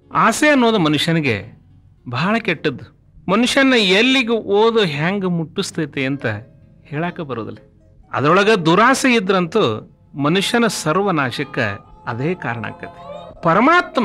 ಆಸೆ ಅನ್ನೋದು ಮನುಷ್ಯನಿಗೆ ಬಹಳ ಕೆಟ್ಟದ್ದು ಮನುಷ್ಯನ ಎಲ್ಲಿಗೆ ಓದು ಹೆಂಗೆ ಮುಟ್ಟಿಸ್ತೈತಿ ಅಂತ ಹೇಳಾಕ ಬರೋದಿಲ್ಲ ಅದರೊಳಗೆ ದುರಾಸೆ ಇದ್ರಂತೂ ಮನುಷ್ಯನ ಸರ್ವನಾಶಕ್ಕೆ ಅದೇ ಕಾರಣ ಆಕತಿ ಪರಮಾತ್ಮ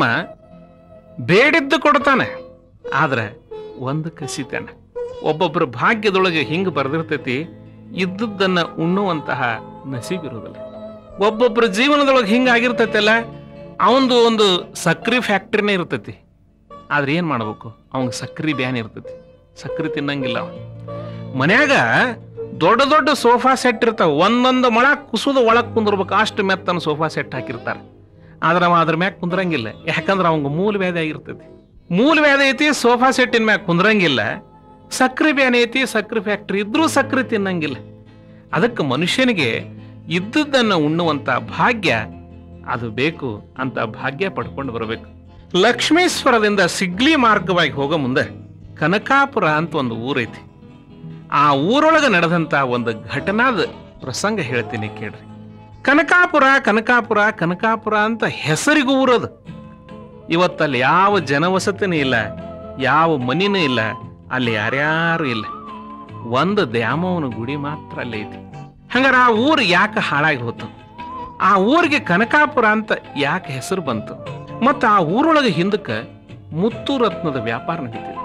ಬೇಡಿದ್ದು ಕೊಡ್ತಾನೆ ಆದ್ರೆ ಒಂದು ಕಸಿತಾನೆ ಒಬ್ಬೊಬ್ಬರ ಭಾಗ್ಯದೊಳಗೆ ಹಿಂಗೆ ಬರೆದಿರ್ತೈತಿ ಇದ್ದದ್ದನ್ನ ಉಣ್ಣುವಂತಹ ನಸೀಬಿರೋದಿಲ್ಲ ಒಬ್ಬೊಬ್ಬರ ಜೀವನದೊಳಗೆ ಹಿಂಗಾಗಿರ್ತೈತಲ್ಲ ಅವಂದು ಒಂದು ಸಕ್ರಿ ಫ್ಯಾಕ್ಟ್ರಿನೇ ಇರ್ತೈತಿ ಆದ್ರೆ ಏನು ಮಾಡ್ಬೇಕು ಅವಂಗೆ ಸಕ್ರಿ ಬ್ಯಾನ್ ಇರ್ತೈತಿ ಸಕ್ರಿ ತಿನ್ನಂಗಿಲ್ಲ ಅವ ಮನ್ಯಾಗ ದೊಡ್ಡ ದೊಡ್ಡ ಸೋಫಾ ಸೆಟ್ ಇರ್ತಾವ ಒಂದೊಂದು ಮೊಳ ಕುಸುದ ಒಳಗೆ ಕುಂದಿರ್ಬೇಕು ಅಷ್ಟು ಮೆತ್ತನ ಸೋಫಾ ಸೆಟ್ ಹಾಕಿರ್ತಾರೆ ಆದ್ರೆ ಅವ ಅದ್ರ ಮ್ಯಾಗ ಕುಂದ್ರಂಗಿಲ್ಲ ಯಾಕಂದ್ರೆ ಅವಂಗ ಮೂಲ ವ್ಯಾಧಿ ಆಗಿರ್ತೈತಿ ಮೂಲ ವ್ಯಾಧಿ ಐತಿ ಸೋಫಾ ಸೆಟ್ಟಿನ ಮ್ಯಾಗ ಕುಂದ್ರಂಗಿಲ್ಲ ಸಕ್ರಿ ಬ್ಯಾನ್ ಐತಿ ಸಕ್ರಿ ಫ್ಯಾಕ್ಟ್ರಿ ಇದ್ರೂ ಸಕ್ರಿ ತಿನ್ನಂಗಿಲ್ಲ ಅದಕ್ಕೆ ಮನುಷ್ಯನಿಗೆ ಇದ್ದದ್ದನ್ನ ಉಣ್ಣುವಂತ ಭಾಗ್ಯ ಅದು ಬೇಕು ಅಂತ ಭಾಗ್ಯ ಪಡ್ಕೊಂಡು ಬರಬೇಕು ಲಕ್ಷ್ಮೇಶ್ವರದಿಂದ ಸಿಗ್ಲಿ ಮಾರ್ಗವಾಗಿ ಹೋಗೋ ಮುಂದೆ ಕನಕಾಪುರ ಅಂತ ಒಂದು ಊರೈತಿ ಆ ಊರೊಳಗೆ ನಡೆದಂತ ಒಂದು ಘಟನಾದ ಪ್ರಸಂಗ ಹೇಳ್ತೀನಿ ಕೇಳ್ರಿ ಕನಕಾಪುರ ಕನಕಾಪುರ ಕನಕಾಪುರ ಅಂತ ಹೆಸರಿಗೂ ಊರದು ಇವತ್ತಲ್ಲಿ ಯಾವ ಜನವಸತಿನೂ ಇಲ್ಲ ಯಾವ ಮನಿನೂ ಇಲ್ಲ ಅಲ್ಲಿ ಯಾರ್ಯಾರು ಇಲ್ಲ ಒಂದು ದ್ಯಾಮವನ ಗುಡಿ ಮಾತ್ರ ಅಲ್ಲಿ ಐತಿ ಹಂಗಾರೆ ಆ ಊರು ಯಾಕೆ ಹಾಳಾಗಿ ಹೋತು ಆ ಊರಿಗೆ ಕನಕಾಪುರ ಅಂತ ಯಾಕೆ ಹೆಸರು ಬಂತು ಮತ್ತು ಆ ಊರೊಳಗೆ ಹಿಂದಕ್ಕೆ ಮುತ್ತು ರತ್ನದ ವ್ಯಾಪಾರ ನಡೀತಿತ್ತು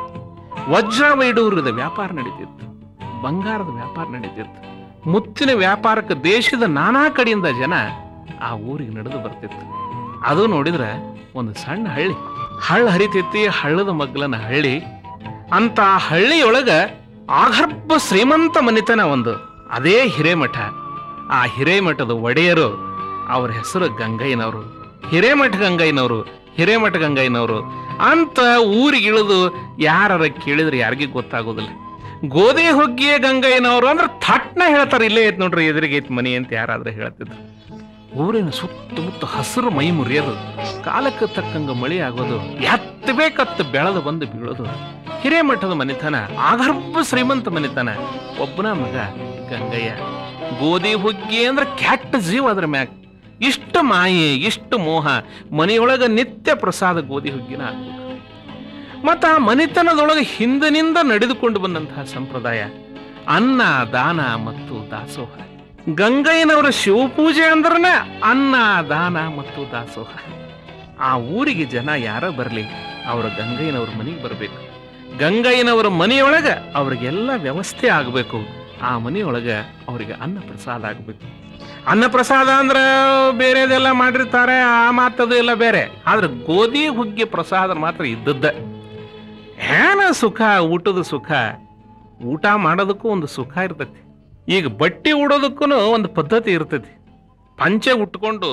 ವಜ್ರ ವೈಡೂರ್ಯದ ವ್ಯಾಪಾರ ನಡೀತಿತ್ತು ಬಂಗಾರದ ವ್ಯಾಪಾರ ನಡೀತಿತ್ತು ಮುತ್ತಿನ ವ್ಯಾಪಾರಕ್ಕೆ ದೇಶದ ನಾನಾ ಕಡೆಯಿಂದ ಜನ ಆ ಊರಿಗೆ ನಡೆದು ಬರ್ತಿತ್ತು ಅದು ನೋಡಿದ್ರೆ ಒಂದು ಸಣ್ಣ ಹಳ್ಳಿ ಹಳ್ಳ ಹರಿತೈತಿ ಹಳ್ಳದ ಮಗ್ಲನ ಹಳ್ಳಿ ಅಂತ ಹಳ್ಳಿಯೊಳಗ ಆಗರ್ಭ ಶ್ರೀಮಂತ ಮನಿತನ ಒಂದು ಅದೇ ಹಿರೇಮಠ ಆ ಹಿರೇಮಠದ ಒಡೆಯರು ಅವ್ರ ಹೆಸರು ಗಂಗಯ್ಯನವರು ಹಿರೇಮಠ ಗಂಗಯ್ಯನವರು ಹಿರೇಮಠ ಗಂಗಯ್ಯನವರು ಅಂತ ಊರಿಗಿಳಿದು ಯಾರ ಕೇಳಿದ್ರೆ ಯಾರಿಗೂ ಗೊತ್ತಾಗೋದಿಲ್ಲ ಗೋಧಿ ಹೊಗ್ಗಿಯ ಗಂಗಯ್ಯನವರು ಅಂದ್ರೆ ಥಟ್ನ ಹೇಳ್ತಾರೆ ಇಲ್ಲೇ ಐತ್ ನೋಡ್ರಿ ಎದುರಿಗೆ ಐತ್ ಮನಿ ಅಂತ ಯಾರಾದ್ರೆ ಹೇಳ್ತಿದ್ರು ಊರಿನ ಸುತ್ತಮುತ್ತ ಹಸಿರು ಮೈ ಮುರಿಯೋದು ಕಾಲಕ್ಕೆ ತಕ್ಕಂಗ ಮಳೆ ಆಗೋದು ಎತ್ತ ಬೇಕತ್ತ ಬೆಳೆದು ಬಂದು ಬೀಳೋದು ಹಿರೇಮಠದ ಮನೆತನ ಆಗರ್ಭ ಶ್ರೀಮಂತ ಮನೆತನ ಒಬ್ಬನ ಮಗ ಗಂಗಯ್ಯ ಗೋಧಿ ಹುಗ್ಗಿ ಅಂದ್ರೆ ಕೆಟ್ಟ ಜೀವ ಅದ್ರ ಮ್ಯಾಗ ಇಷ್ಟು ಮಾಯೆ ಇಷ್ಟು ಮೋಹ ಮನೆಯೊಳಗ ನಿತ್ಯ ಪ್ರಸಾದ ಗೋಧಿ ಹುಗ್ಗಿನ ಆಗ್ಬೇಕು ಮತ್ತ ಆ ಮನೆತನದೊಳಗೆ ಹಿಂದಿನಿಂದ ನಡೆದುಕೊಂಡು ಬಂದಂತಹ ಸಂಪ್ರದಾಯ ಅನ್ನ ದಾನ ಮತ್ತು ದಾಸೋಹ ಗಂಗಯ್ಯನವರ ಶಿವಪೂಜೆ ಅಂದ್ರನ ಅನ್ನ ದಾನ ಮತ್ತು ದಾಸೋಹ ಆ ಊರಿಗೆ ಜನ ಯಾರ ಬರಲಿ ಅವರ ಗಂಗಯ್ಯನವ್ರ ಮನೆಗೆ ಬರಬೇಕು ಗಂಗಯ್ಯನವರ ಮನೆಯೊಳಗ ಅವ್ರಿಗೆಲ್ಲ ವ್ಯವಸ್ಥೆ ಆಗಬೇಕು ಆ ಮನೆಯೊಳಗ ಅವರಿಗೆ ಅನ್ನ ಪ್ರಸಾದ ಆಗಬೇಕು ಅನ್ನ ಪ್ರಸಾದ ಅಂದ್ರೆ ಬೇರೆದೆಲ್ಲ ಮಾಡಿರ್ತಾರೆ ಆ ಮಾತದು ಎಲ್ಲ ಬೇರೆ ಆದ್ರೆ ಗೋಧಿ ಹುಗ್ಗಿ ಪ್ರಸಾದ ಮಾತ್ರ ಇದ್ದದ್ದ ಏನ ಸುಖ ಊಟದ ಸುಖ ಊಟ ಮಾಡೋದಕ್ಕೂ ಒಂದು ಸುಖ ಇರ್ತೈತಿ ಈಗ ಬಟ್ಟೆ ಉಡೋದಕ್ಕೂ ಒಂದು ಪದ್ಧತಿ ಇರ್ತೈತಿ ಪಂಚೆ ಉಟ್ಕೊಂಡು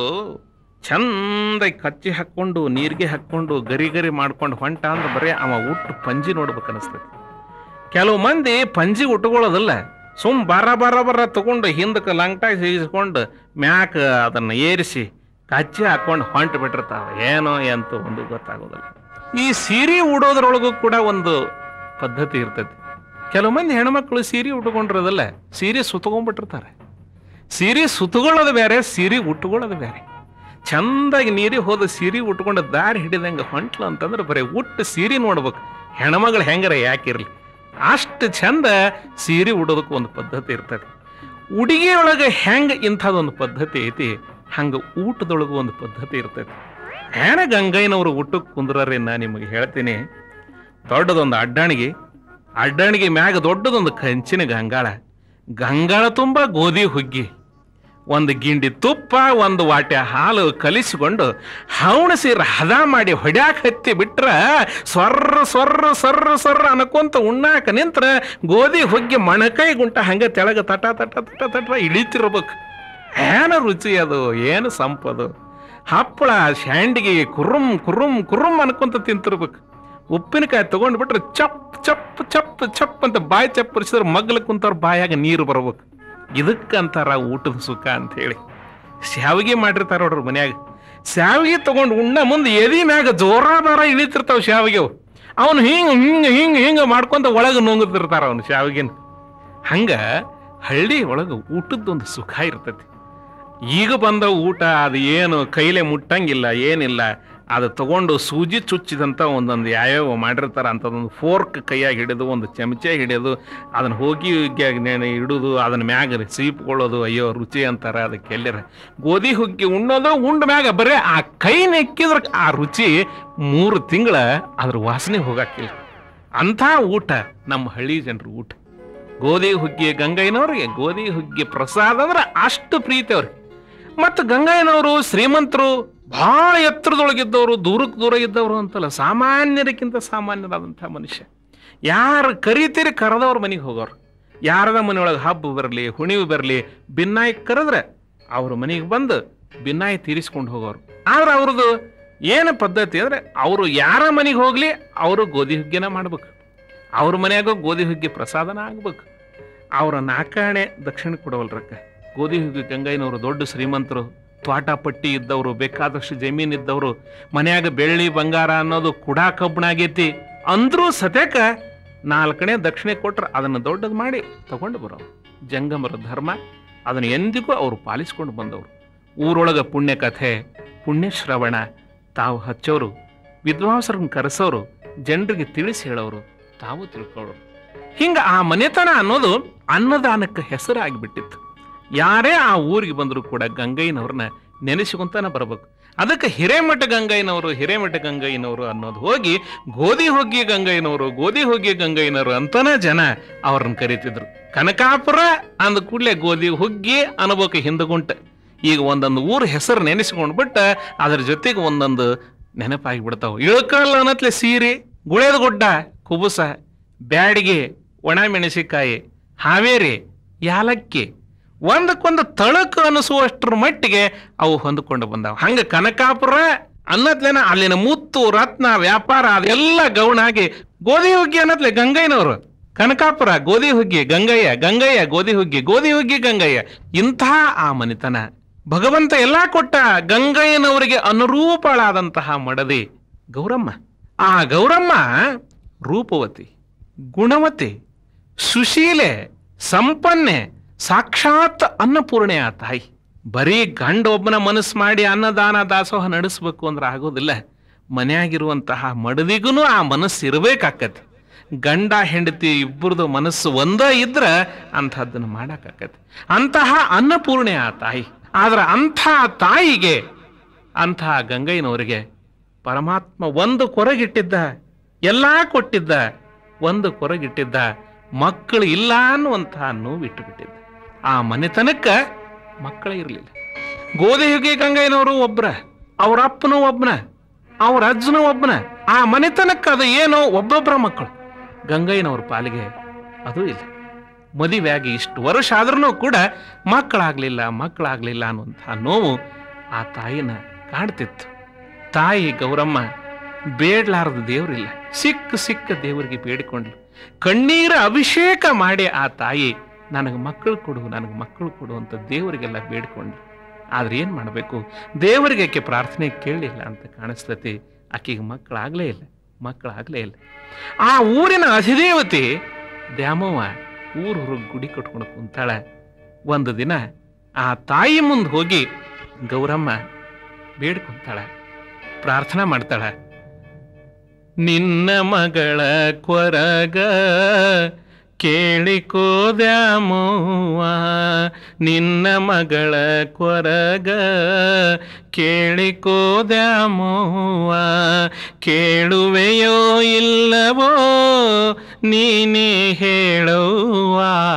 ಚಂದಾಗಿ ಕಚ್ಚಿ ಹಾಕ್ಕೊಂಡು ನೀರಿಗೆ ಹಾಕ್ಕೊಂಡು ಗರಿ ಗರಿ ಮಾಡ್ಕೊಂಡು ಹೊಂಟ ಅಂದ್ರೆ ಬರೀ ಅವ ಉಟ್ಟು ಪಂಜಿ ನೋಡ್ಬೇಕು ಅನಿಸ್ತೈತಿ ಕೆಲವು ಮಂದಿ ಪಂಜಿ ಉಟ್ಕೊಳ್ಳೋದಿಲ್ಲ ಸುಮ್ ಬರ ಬರ ಬರ ತಗೊಂಡು ಹಿಂದಕ್ಕೆ ಲಂಗ್ಟಾಗಿ ಸೀಸ್ಕೊಂಡು ಮ್ಯಾಕ್ ಅದನ್ನ ಏರಿಸಿ ಕಚ್ಚಿ ಹಾಕೊಂಡು ಹೊಂಟು ಬಿಟ್ಟಿರ್ತಾವ ಏನೋ ಎಂತ ಒಂದು ಗೊತ್ತಾಗೋದಿಲ್ಲ ಈ ಸೀರೆ ಉಡೋದ್ರೊಳಗೂ ಕೂಡ ಒಂದು ಪದ್ಧತಿ ಇರ್ತೈತಿ ಕೆಲವು ಮಂದಿ ಹೆಣ್ಮಕ್ಳು ಸೀರೆ ಉಟ್ಕೊಂಡಿರೋದಲ್ಲ ಸೀರೆ ಸುತ್ಕೊಂಡ್ಬಿಟ್ಟಿರ್ತಾರೆ ಸೀರೆ ಸುತ್ತಕೊಳ್ಳೋದು ಬೇರೆ ಸೀರೆ ಉಟ್ಕೊಳ್ಳೋದು ಬೇರೆ ಚಂದಾಗಿ ನೀರಿಗೆ ಹೋದ ಸೀರೆ ಉಟ್ಕೊಂಡು ದಾರಿ ಹಿಡಿದಂಗೆ ಹೊಂಟ್ಲು ಅಂತಂದ್ರೆ ಬರೀ ಉಟ್ಟು ಸೀರೆ ನೋಡ್ಬೇಕು ಹೆಣ್ಮಗಳು ಹೆಂಗಾರ ಯಾಕಿರ್ಲಿ ಅಷ್ಟು ಚಂದ ಸೀರೆ ಉಡೋದಕ್ಕೆ ಒಂದು ಪದ್ಧತಿ ಇರ್ತದೆ ಉಡುಗೆಯೊಳಗೆ ಹೆಂಗೆ ಇಂಥದ್ದೊಂದು ಪದ್ಧತಿ ಐತಿ ಹಂಗೆ ಊಟದೊಳಗೂ ಒಂದು ಪದ್ಧತಿ ಇರ್ತೈತಿ ಏನ ಗಂಗಯ್ಯನವರು ಊಟಕ್ಕೆ ಕುಂದ್ರಿ ನಾ ನಿಮಗೆ ಹೇಳ್ತೀನಿ ದೊಡ್ಡದೊಂದು ಅಡ್ಡಾಣಿಗೆ ಅಡ್ಡಾಣಿಗೆ ಮ್ಯಾಗ ದೊಡ್ಡದೊಂದು ಕಂಚಿನ ಗಂಗಾಳ ಗಂಗಾಳ ತುಂಬ ಗೋಧಿ ಹುಗ್ಗಿ ಒಂದು ಗಿಂಡಿ ತುಪ್ಪ ಒಂದು ವಾಟೆ ಹಾಲು ಕಲಿಸಿಕೊಂಡು ಹವಣಸಿ ಹದ ಮಾಡಿ ಹೊಡ್ಯಾಕ ಹತ್ತಿ ಬಿಟ್ರ ಸ್ವರ್ರ ಸ್ವರ್ರ ಸರ್ರ ಸರ್ರ ಅನ್ಕೊಂತ ಉಣ್ಣಾಕ ನಿಂತ್ರ ಗೋಧಿ ಹುಗ್ಗಿ ಮಣಕೈ ಗುಂಟ ಹಂಗೆ ತೆಳಗ ತಟ ತಟ ತಟ ತಟ ಇಳಿತಿರ್ಬೇಕು ಏನು ರುಚಿ ಅದು ಏನು ಸಂಪದು ಹಪ್ಪಳ ಶಾಂಡಿಗೆ ಕುರುಮ್ ಕುರುಮ್ ಕುರುಮ್ ಅನ್ಕೊಂತ ತಿಂತಿರ್ಬೇಕು ಉಪ್ಪಿನಕಾಯಿ ತಗೊಂಡು ಬಿಟ್ರೆ ಚಪ್ ಚಪ್ ಚಪ್ ಚಪ್ ಅಂತ ಬಾಯಿ ಚಪ್ಪರಿಸಿದ್ರೆ ಮಗ್ಲ ಕುಂತವ್ರ ಬಾಯಾಗ ನೀರು ಬರ್ಬೇಕು ಇದಕ್ಕಂತಾರ ಊಟದ ಸುಖ ಅಂತ ಹೇಳಿ ಶಾವಿಗೆ ಮಾಡಿರ್ತಾರ ನೋಡ್ರಿ ಮನ್ಯಾಗ ಶಾವಿಗೆ ತಗೊಂಡು ಉಣ್ಣ ಮುಂದೆ ಎದಿ ಮ್ಯಾಗ ಜೋರ ಬಾರ ಇಳಿತಿರ್ತಾವ ಶಾವಿಗೆ ಅವನು ಹಿಂಗ ಹಿಂಗ ಹಿಂಗ ಹಿಂಗ ಮಾಡ್ಕೊಂತ ಒಳಗೆ ನುಂಗುತ್ತಿರ್ತಾರ ಅವನು ಶಾವಿಗೆನ ಹಂಗ ಹಳ್ಳಿ ಒಳಗೆ ಊಟದ್ದೊಂದು ಸುಖ ಇರ್ತೈತಿ ಈಗ ಬಂದ ಊಟ ಅದು ಏನು ಕೈಲೇ ಮುಟ್ಟಂಗಿಲ್ಲ ಏನಿಲ್ಲ ಅದು ತಗೊಂಡು ಸೂಜಿ ಚುಚ್ಚಿದಂಥ ಒಂದೊಂದು ಯಾವ್ಯಾವ ಮಾಡಿರ್ತಾರೆ ಅಂಥದ್ದೊಂದು ಫೋರ್ಕ್ ಕೈಯಾಗಿ ಹಿಡಿದು ಒಂದು ಚಮಚೆ ಹಿಡಿಯೋದು ಅದನ್ನು ಹೋಗಿ ಗ್ಯಾಗ್ ನೆ- ಇಡುದು ಅದನ್ನ ಮ್ಯಾಗ ಸೀಪ್ಕೊಳ್ಳೋದು ಅಯ್ಯೋ ರುಚಿ ಅಂತಾರೆ ಅದಕ್ಕೆ ಎಲ್ಲರ ಗೋಧಿ ಹುಗ್ಗಿ ಉಣ್ಣೋದು ಉಂಡ ಮ್ಯಾಗ ಬರೀ ಆ ಕೈ ನೆಕ್ಕಿದ್ರೆ ಆ ರುಚಿ ಮೂರು ತಿಂಗಳ ಅದ್ರ ವಾಸನೆ ಹೋಗಾಕಿಲ್ಲ ಅಂಥ ಊಟ ನಮ್ಮ ಹಳ್ಳಿ ಜನರ ಊಟ ಗೋಧಿ ಹುಗ್ಗಿ ಗಂಗಯ್ಯನವ್ರಿಗೆ ಗೋಧಿ ಹುಗ್ಗಿ ಪ್ರಸಾದ ಅಂದ್ರೆ ಅಷ್ಟು ಪ್ರೀತಿ ಅವ್ರಿಗೆ ಮತ್ತು ಗಂಗಯ್ಯನವರು ಶ್ರೀಮಂತರು ಬಹಳ ಎತ್ತರದೊಳಗಿದ್ದವರು ದೂರಕ್ಕೆ ದೂರ ಇದ್ದವರು ಅಂತಲ್ಲ ಸಾಮಾನ್ಯರಿಗಿಂತ ಸಾಮಾನ್ಯರಾದಂಥ ಮನುಷ್ಯ ಯಾರು ಕರಿತೀರಿ ಕರೆದವ್ರ ಮನೆಗೆ ಹೋಗೋರು ಯಾರದ ಮನೆಯೊಳಗೆ ಹಬ್ಬ ಬರಲಿ ಹುಣಿವು ಬರಲಿ ಭಿನ್ನಾಯಿ ಕರೆದ್ರೆ ಅವ್ರ ಮನೆಗೆ ಬಂದು ಭಿನ್ನಾಯಿ ತೀರಿಸ್ಕೊಂಡು ಹೋಗೋರು ಆದ್ರೆ ಅವ್ರದ್ದು ಏನು ಪದ್ಧತಿ ಅಂದರೆ ಅವರು ಯಾರ ಮನೆಗೆ ಹೋಗಲಿ ಅವರು ಗೋಧಿ ಹುಗ್ಗಿನ ಮಾಡ್ಬೇಕು ಅವ್ರ ಮನ್ಯಾಗ ಗೋಧಿ ಹುಗ್ಗಿ ಪ್ರಸಾದನ ಆಗ್ಬೇಕು ಅವರ ನಾಕಾಣೆ ದಕ್ಷಿಣ ಕೊಡವಲ್ರಕ್ಕ ಗೋಧಿ ಹುಗ್ಗಿ ಗಂಗಯ್ಯನವರು ದೊಡ್ಡ ಶ್ರೀಮಂತರು ತ್ವಾಟ ಪಟ್ಟಿ ಇದ್ದವರು ಬೇಕಾದಷ್ಟು ಜಮೀನು ಇದ್ದವರು ಮನ್ಯಾಗ ಬೆಳ್ಳಿ ಬಂಗಾರ ಅನ್ನೋದು ಕುಡಾ ಕಬ್ಬಣಾಗೈತಿ ಅಂದ್ರೂ ಸತ್ಯಕ ನಾಲ್ಕನೇ ದಕ್ಷಿಣೆ ಕೊಟ್ರೆ ಅದನ್ನು ದೊಡ್ಡದು ಮಾಡಿ ತಗೊಂಡು ಬರೋರು ಜಂಗಮರ ಧರ್ಮ ಅದನ್ನು ಎಂದಿಗೂ ಅವರು ಪಾಲಿಸ್ಕೊಂಡು ಬಂದವರು ಊರೊಳಗೆ ಪುಣ್ಯ ಕಥೆ ಪುಣ್ಯ ಶ್ರವಣ ತಾವು ಹಚ್ಚೋರು ವಿದ್ವಾಂಸರನ್ನ ಕರೆಸೋರು ಜನರಿಗೆ ತಿಳಿಸಿ ಹೇಳೋರು ತಾವು ತಿಳ್ಕೊಳ್ಳೋರು ಹಿಂಗ ಆ ಮನೆತನ ಅನ್ನೋದು ಅನ್ನದಾನಕ್ಕೆ ಹೆಸರಾಗಿಬಿಟ್ಟಿತ್ತು ಯಾರೇ ಆ ಊರಿಗೆ ಬಂದರೂ ಕೂಡ ಗಂಗಯ್ಯನವ್ರನ್ನ ನೆನೆಸ್ಕೊಂತಾನೆ ಬರಬೇಕು ಅದಕ್ಕೆ ಹಿರೇಮಠ ಗಂಗಯ್ಯನವರು ಹಿರೇಮಠ ಗಂಗಯ್ಯನವರು ಅನ್ನೋದು ಹೋಗಿ ಗೋಧಿ ಹೊಗ್ಗಿ ಗಂಗಯ್ಯನವರು ಗೋಧಿ ಹೊಗ್ಗಿ ಗಂಗಯ್ಯನವರು ಅಂತಾನೆ ಜನ ಅವ್ರನ್ನ ಕರಿತಿದ್ರು ಕನಕಾಪುರ ಅಂದ ಕೂಡಲೇ ಗೋಧಿ ಹುಗ್ಗಿ ಅನ್ಬೇಕು ಹಿಂದಗುಂಟ ಈಗ ಒಂದೊಂದು ಊರ ಹೆಸರು ನೆನೆಸ್ಕೊಂಡು ಬಿಟ್ಟ ಅದ್ರ ಜೊತೆಗೆ ಒಂದೊಂದು ನೆನಪಾಗಿ ಬಿಡ್ತಾವ ಇಳಕಲ್ ಅನ್ನತ್ಲೆ ಸೀರೆ ಗುಳೇದ ಗುಡ್ಡ ಕುಬುಸ ಬ್ಯಾಡಿಗೆ ಒಣ ಮೆಣಸಿಕಾಯಿ ಹಾವೇರಿ ಯಾಲಕ್ಕಿ ಒಂದಕ್ಕೊಂದು ತಳಕು ಅನಿಸುವಷ್ಟರ ಮಟ್ಟಿಗೆ ಅವು ಹೊಂದಿಕೊಂಡು ಬಂದಾವ ಹಂಗ ಕನಕಾಪುರ ಅನ್ನತ್ಲೇನ ಅಲ್ಲಿನ ಮುತ್ತು ರತ್ನ ವ್ಯಾಪಾರ ಅದೆಲ್ಲ ಗೌಣಾಗಿ ಗೋಧಿ ಹುಗ್ಗಿ ಅನ್ನತ್ಲೆ ಗಂಗಯ್ಯನವರು ಕನಕಾಪುರ ಗೋಧಿ ಹುಗ್ಗಿ ಗಂಗಯ್ಯ ಗಂಗಯ್ಯ ಗೋಧಿ ಹುಗ್ಗಿ ಗೋಧಿ ಹುಗ್ಗಿ ಗಂಗಯ್ಯ ಇಂಥ ಆ ಮನಿತನ ಭಗವಂತ ಎಲ್ಲಾ ಕೊಟ್ಟ ಗಂಗಯ್ಯನವರಿಗೆ ಅನುರೂಪಳಾದಂತಹ ಮಡದಿ ಗೌರಮ್ಮ ಆ ಗೌರಮ್ಮ ರೂಪವತಿ ಗುಣವತಿ ಸುಶೀಲೆ ಸಂಪನ್ನೆ ಸಾಕ್ಷಾತ್ ಅನ್ನಪೂರ್ಣೆ ಆ ತಾಯಿ ಬರೀ ಗಂಡ ಒಬ್ಬನ ಮನಸ್ಸು ಮಾಡಿ ಅನ್ನದಾನ ದಾಸೋಹ ನಡೆಸ್ಬೇಕು ಅಂದ್ರೆ ಆಗೋದಿಲ್ಲ ಮನೆಯಾಗಿರುವಂತಹ ಮಡದಿಗೂ ಆ ಮನಸ್ಸು ಇರಬೇಕಾಕತಿ ಗಂಡ ಹೆಂಡತಿ ಇಬ್ಬರದು ಮನಸ್ಸು ಒಂದೇ ಇದ್ರ ಅಂಥದ್ದನ್ನು ಮಾಡಕ್ಕಾಕತಿ ಅಂತಹ ಅನ್ನಪೂರ್ಣೆ ಆ ತಾಯಿ ಆದ್ರೆ ಅಂಥ ತಾಯಿಗೆ ಅಂಥ ಗಂಗಯ್ಯನವರಿಗೆ ಪರಮಾತ್ಮ ಒಂದು ಕೊರಗಿಟ್ಟಿದ್ದ ಎಲ್ಲ ಕೊಟ್ಟಿದ್ದ ಒಂದು ಕೊರಗಿಟ್ಟಿದ್ದ ಮಕ್ಕಳು ಇಲ್ಲ ಅನ್ನುವಂತಹ ನೋವಿಟ್ಟು ಬಿಟ್ಟಿದ್ದ ಆ ಮನೆತನಕ್ಕ ಮಕ್ಕಳೇ ಇರಲಿಲ್ಲ ಗೋಧಿ ಹುಗಿ ಗಂಗಯ್ಯನವರು ಒಬ್ರ ಅವ್ರ ಅಪ್ಪನೂ ಒಬ್ನ ಅವ್ರ ಅಜ್ಜನೂ ಒಬ್ನ ಆ ಮನೆತನಕ್ಕ ಅದು ಏನೋ ಒಬ್ಬೊಬ್ಬರ ಮಕ್ಕಳು ಗಂಗಯ್ಯನವ್ರ ಪಾಲಿಗೆ ಅದು ಇಲ್ಲ ಮದುವೆಯಾಗಿ ಇಷ್ಟು ವರ್ಷ ಆದ್ರೂ ಕೂಡ ಮಕ್ಕಳಾಗ್ಲಿಲ್ಲ ಮಕ್ಕಳಾಗ್ಲಿಲ್ಲ ಅನ್ನುವಂಥ ನೋವು ಆ ತಾಯಿನ ಕಾಡ್ತಿತ್ತು ತಾಯಿ ಗೌರಮ್ಮ ಬೇಡ್ಲಾರದ ದೇವರಿಲ್ಲ ಸಿಕ್ಕ ಸಿಕ್ಕ ದೇವರಿಗೆ ಬೇಡಿಕೊಂಡ್ಲು ಕಣ್ಣೀರ ಅಭಿಷೇಕ ಮಾಡಿ ಆ ತಾಯಿ ನನಗೆ ಮಕ್ಕಳು ಕೊಡು ನನಗೆ ಮಕ್ಕಳು ಕೊಡು ಅಂತ ದೇವರಿಗೆಲ್ಲ ಬೇಡಿಕೊಂಡ್ಲು ಆದ್ರೆ ಏನ್ ಮಾಡಬೇಕು ದೇವರಿಗೆ ಆಕೆ ಪ್ರಾರ್ಥನೆ ಕೇಳಲಿಲ್ಲ ಅಂತ ಕಾಣಿಸ್ತತಿ ಆಕೆಗೆ ಮಕ್ಕಳಾಗ್ಲೇ ಇಲ್ಲ ಮಕ್ಕಳಾಗ್ಲೇ ಇಲ್ಲ ಆ ಊರಿನ ಅಧಿದೇವತೆ ದ್ಯಾಮವ್ವ ಊರು ಹೊರಗೆ ಗುಡಿ ಕಟ್ಕೊಂಡು ಕುಂತಾಳ ಒಂದು ದಿನ ಆ ತಾಯಿ ಮುಂದೆ ಹೋಗಿ ಗೌರಮ್ಮ ಬೇಡ್ಕೊಂತಾಳ ಪ್ರಾರ್ಥನಾ ಮಾಡ್ತಾಳ ನಿನ್ನ ಮಗಳ ಕೊರಗ ಕೇಳಿಕೋ ದ್ಯಾಮವ್ವ ನಿನ್ನ ಮಗಳ ಕೊರಗ ಕೇಳಿಕೋ ದ್ಯಾಮವ್ವ ಕೇಳುವೆಯೋ ಇಲ್ಲವೋ ನೀನೇ ಹೇಳುವ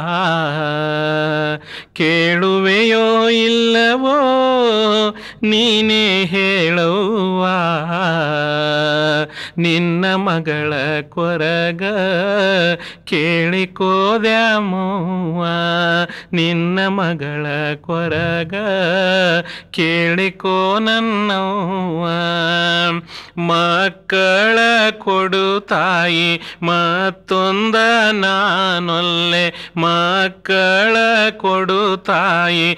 ಕೇಳುವೆಯೋ ಇಲ್ಲವೋ ನೀನೇ ಹೇಳುವ ನಿನ್ನ ಮಗಳ ಕೊರಗ ಕೇಳಿಕೋ ದ್ಯಾಮವ್ವ ನಿನ್ನ ಮಗಳ ಕೊರಗ ಕೇಳಿಕೋ ನನ್ನವ್ವ ಮಕ್ಕಳ ಕೊಡು ತಾಯಿ ಮತ್ತೊಂದ ನಾನೊಲ್ಲೆ ಮಕ್ಕಳ ಕೊಡು ತಾಯಿ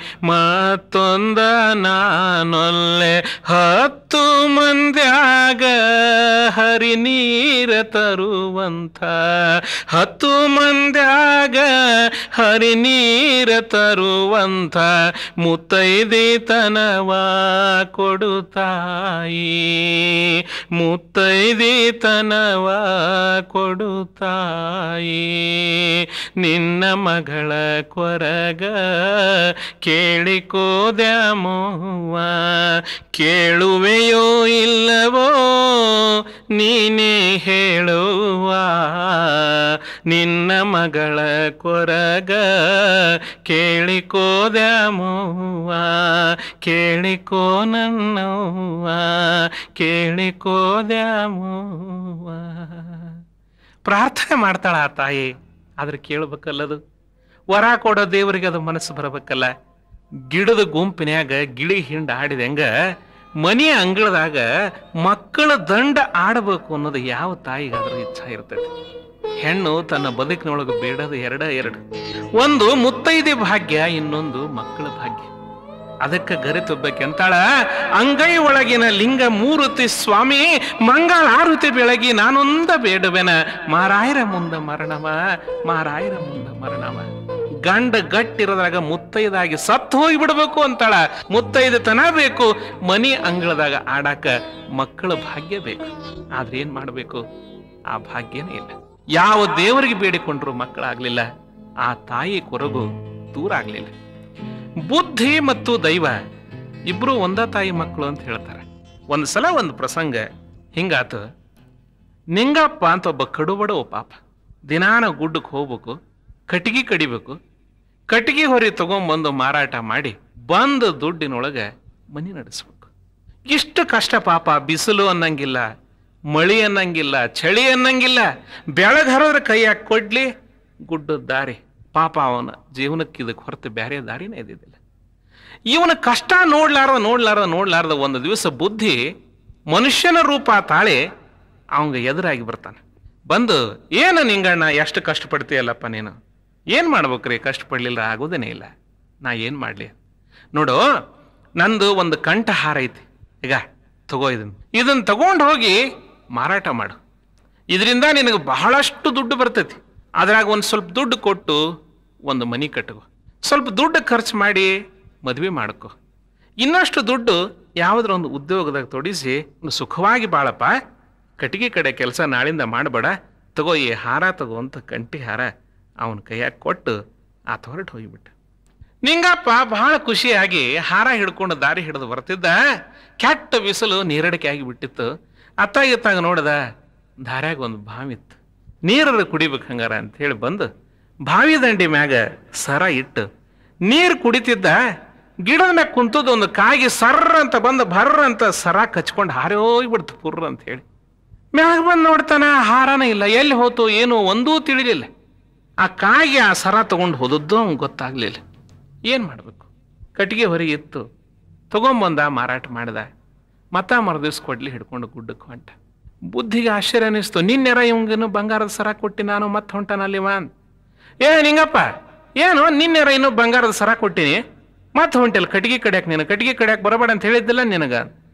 ಮತ್ತೊಂದ ನಾನೊಲ್ಲೆ ಹತ್ತು ಮಂದ್ಯಾಗ ಹರಿ ನೀರ ತರುವಂಥ ಹತ್ತು ಮಂದ್ಯಾಗ ಹರಿ ನೀರ ತರುವಂಥ ಮುತ್ತೈದೆತನವ ಕೊಡುತ್ತಾಯಿ ಮುತ್ತೈದೆತನವ ಕೊಡುತ್ತಾಯಿ ನಿನ್ನ ಮಗಳ ಕೊರಗ ಕೇಳಿಕೋದ್ಯಾಮೋವ ಕೇಳುವೆಯೋ ಇಲ್ಲವೋ ನೀನೇ ಹೇಳುವ ನಿನ್ನ ಮಗಳ ಕೊರಗ ಕೇಳಿಕೋದ್ಯಾಮೋವ ಕೇಳಿಕೋ ನನ್ನವ್ವ ಕೇಳಿಕೋದ್ಯಾಮೋವ ಪ್ರಾರ್ಥನೆ ಮಾಡ್ತಾಳ ಆ ತಾಯಿ ಆದ್ರೆ ಕೇಳ್ಬೇಕಲ್ಲದು ವರ ಕೊಡೋ ದೇವರಿಗೆ ಅದು ಮನಸ್ಸು ಬರಬೇಕಲ್ಲ ಗಿಡದ ಗುಂಪಿನ್ಯಾಗ ಗಿಳಿ ಹಿಂಡ ಆಡಿದಂಗ ಮನೆಯ ಅಂಗಳದಾಗ ಮಕ್ಕಳ ದಂಡ ಆಡಬೇಕು ಅನ್ನೋದು ಯಾವ ತಾಯಿಗಾದ್ರೂ ಇಚ್ಛಾ ಇರ್ತೈತಿ ಹೆಣ್ಣು ತನ್ನ ಬದುಕಿನೊಳಗೆ ಬೇಡದ ಎರಡ ಎರಡು ಒಂದು ಮುತ್ತೈದೆ ಭಾಗ್ಯ ಇನ್ನೊಂದು ಮಕ್ಕಳ ಭಾಗ್ಯ ಅದಕ್ಕೆ ಗರಿತೊಬ್ಬಕ್ಕೆಂತಾಳ ಅಂಗೈ ಒಳಗಿನ ಲಿಂಗ ಮೂರುತಿ ಸ್ವಾಮಿ ಮಂಗಳಾರುತಿ ಬೆಳಗಿ ನಾನೊಂದ ಬೇಡುವೆನ ಮಾರಾಯರ ಮುಂದ ಮರಣವ ಮಾರಾಯರ ಮುಂದ ಮರಣವ ಗಂಡ ಗಟ್ಟಿರೋದ್ರಾಗ ಮುತ್ತೈದಾಗಿ ಸತ್ತು ಹೋಗಿ ಬಿಡ್ಬೇಕು ಅಂತಾಳ ಮುತ್ತೈದತನ ಬೇಕು ಮನಿ ಅಂಗಳದಾಗ ಆಡಾಕ ಮಕ್ಕಳ ಭಾಗ್ಯ ಬೇಕು ಆದ್ರೆ ಏನ್ ಮಾಡ್ಬೇಕು ಆ ಭಾಗ್ಯನೇ ಇಲ್ಲ ಯಾವ ದೇವರಿಗೆ ಬೇಡಿಕೊಂಡ್ರು ಮಕ್ಕಳಾಗ್ಲಿಲ್ಲ ಆ ತಾಯಿ ಕೊರಗು ದೂರ ಆಗ್ಲಿಲ್ಲ ಬುದ್ಧಿ ಮತ್ತು ದೈವ ಇಬ್ರು ಒಂದ ತಾಯಿ ಮಕ್ಕಳು ಅಂತ ಹೇಳ್ತಾರೆ ಒಂದು ಸಲ ಒಂದು ಪ್ರಸಂಗ ಹಿಂಗಾತು ನಿಂಗಪ್ಪ ಅಂತ ಒಬ್ಬ ಕಡುಬಡವ ಪಾಪ ದಿನಾನ ಗುಡ್ಡಕ್ಕೆ ಹೋಗ್ಬೇಕು ಕಟ್ಟಿಗೆ ಕಡಿಬೇಕು ಕಟ್ಟಿಗೆ ಹೊರಿ ತಗೊಂಬಂದು ಮಾರಾಟ ಮಾಡಿ ಬಂದ ದುಡ್ಡಿನೊಳಗೆ ಮನಿ ನಡೆಸ್ಬೇಕು ಇಷ್ಟು ಕಷ್ಟ ಪಾಪ ಬಿಸಿಲು ಅನ್ನಂಗಿಲ್ಲ ಮಳಿ ಅನ್ನಂಗಿಲ್ಲ ಚಳಿ ಅನ್ನಂಗಿಲ್ಲ ಬೆಳಗ್ ಹರಿದ್ರೆ ಕೈಯಾಗ ಕೊಡ್ಲಿ ಗುಡ್ಡದ ದಾರಿ ಪಾಪ ಅವನ ಜೀವನಕ್ಕೆ ಇದಕ್ಕೆ ಹೊರತು ಬೇರೆ ದಾರಿನೇ ಇದ್ದಿದ್ದಿಲ್ಲ ಇವನ ಕಷ್ಟ ನೋಡ್ಲಾರ್ದ ನೋಡ್ಲಾರ್ದ ನೋಡ್ಲಾರ್ದ ಒಂದು ದಿವಸ ಬುದ್ಧಿ ಮನುಷ್ಯನ ರೂಪ ತಾಳಿ ಅವಂಗ ಎದುರಾಗಿ ಬರ್ತಾನೆ ಬಂದು ಏನು ನಿಂಗಣ್ಣ ಎಷ್ಟು ಕಷ್ಟಪಡ್ತೀಯಲ್ಲಪ್ಪ ನೀನು ಏನು ಮಾಡ್ಬೇಕ್ರಿ ಕಷ್ಟಪಡ್ಲಿಲ್ಲ ಆಗೋದೇನೇ ಇಲ್ಲ ನಾ ಏನು ಮಾಡಲಿ ನೋಡು ನಂದು ಒಂದು ಕಂಠಹಾರ ಐತಿ ಈಗ ತಗೋ ಇದನ್ನ ಇದನ್ನ ತಗೊಂಡು ಹೋಗಿ ಮಾರಾಟ ಮಾಡು ಇದರಿಂದ ನಿನಗೆ ಬಹಳಷ್ಟು ದುಡ್ಡು ಬರ್ತೈತಿ ಅದ್ರಾಗ ಒಂದು ಸ್ವಲ್ಪ ದುಡ್ಡು ಕೊಟ್ಟು ಒಂದು ಮನಿ ಕಟ್ಟಗೋ ಸ್ವಲ್ಪ ದುಡ್ಡು ಖರ್ಚು ಮಾಡಿ ಮದುವೆ ಮಾಡ್ಕೊ ಇನ್ನಷ್ಟು ದುಡ್ಡು ಯಾವುದ್ರ ಒಂದು ಉದ್ಯೋಗದಾಗ ತೊಡಿಸಿ ಒಂದು ಸುಖವಾಗಿ ಬಾಳಪ್ಪ ಕಟ್ಟಿಗೆ ಕಡೆ ಕೆಲಸ ನಾಳಿಂದ ಮಾಡಬೇಡ ತಗೋ ಈ ಹಾರ ತಗೋ ಅಂತ ಕಂಟಿ ಹಾರ ಅವನ ಕೈಯಾಗ ಕೊಟ್ಟು ಆತ ಹೊರಟು ಹೋಗಿಬಿಟ್ಟ ನಿಂಗಪ್ಪ ಬಹಳ ಖುಷಿಯಾಗಿ ಹಾರ ಹಿಡ್ಕೊಂಡು ದಾರಿ ಹಿಡಿದು ಬರ್ತಿದ್ದ ಕೆಟ್ಟ ಬಿಸಿಲು ನೀರಡಿಕೆ ಆಗಿ ಬಿಟ್ಟಿತ್ತು ಅತ್ತ ಇತ್ತಾಗ ನೋಡ್ದ ದಾರ್ಯಾಗ ಒಂದು ಬಾವಿ ಇತ್ತು ನೀರರ ಕುಡಿಬೇಕು ಹಂಗಾರ ಅಂತ ಹೇಳಿ ಬಂದು ಬಾವಿ ದಂಡಿ ಮ್ಯಾಗ ಸರ ಇಟ್ಟು ನೀರು ಕುಡಿತಿದ್ದ ಗಿಡದ ಮ್ಯಾಗ ಕುಂತದ ಒಂದು ಕಾಗಿ ಸರ್ರ ಅಂತ ಬಂದು ಭರ್ರ ಅಂತ ಸರ ಕಚ್ಕೊಂಡು ಹಾರಿ ಹೋಗ್ಬಿಡ್ತು ಪುರ್ರ ಅಂತ ಹೇಳಿ ಮ್ಯಾಗ ಬಂದು ನೋಡ್ತಾನ ಹಾರನ ಇಲ್ಲ ಎಲ್ಲಿ ಹೋತು ಏನು ಒಂದೂ ತಿಳಿಲಿಲ್ಲ ಆ ಕಾಗಿ ಆ ಸರ ತಗೊಂಡು ಹೋದದ್ದು ಅವ್ನಿಗೆ ಗೊತ್ತಾಗ್ಲಿಲ್ಲ ಏನು ಮಾಡಬೇಕು ಕಟ್ಟಿಗೆ ಹೊರಗೆ ಇತ್ತು ತಗೊಂಬಂದ ಮಾರಾಟ ಮಾಡ್ದ ಮತ್ತ ಮರುದಿವ್ಸ ಕೊಡ್ಲಿ ಹಿಡ್ಕೊಂಡು ಗುಡ್ಡಕ್ಕೆ ಹೊಂಟ ಬುದ್ಧಿಗೆ ಆಶ್ಚರ್ಯ ಅನಿಸ್ತು ನಿನ್ನೆರ ಇವಂಗನು ಬಂಗಾರದ ಸರ ಕೊಟ್ಟಿ ನಾನು ಮತ್ತೆ ಹೊಂಟನಲ್ಲಿವ ಅಂತ ಏ ನಿಂಗಪ್ಪ ಏನು ನಿನ್ನೆರ ಇನ್ನೂ ಬಂಗಾರದ ಸರ ಕೊಟ್ಟಿನಿ ಮತ್ತೆ ಹೊಂಟಿಲ್ಲ ಕಟ್ಟಿಗೆ ಕಡಿಯಾಕ ನೀನು ಕಟ್ಟಿಗೆ ಕಡಿಯಾಕ ಬರಬೇಡ ಅಂತ ಹೇಳಿದ್ದಿಲ್ಲ ನಿನಗ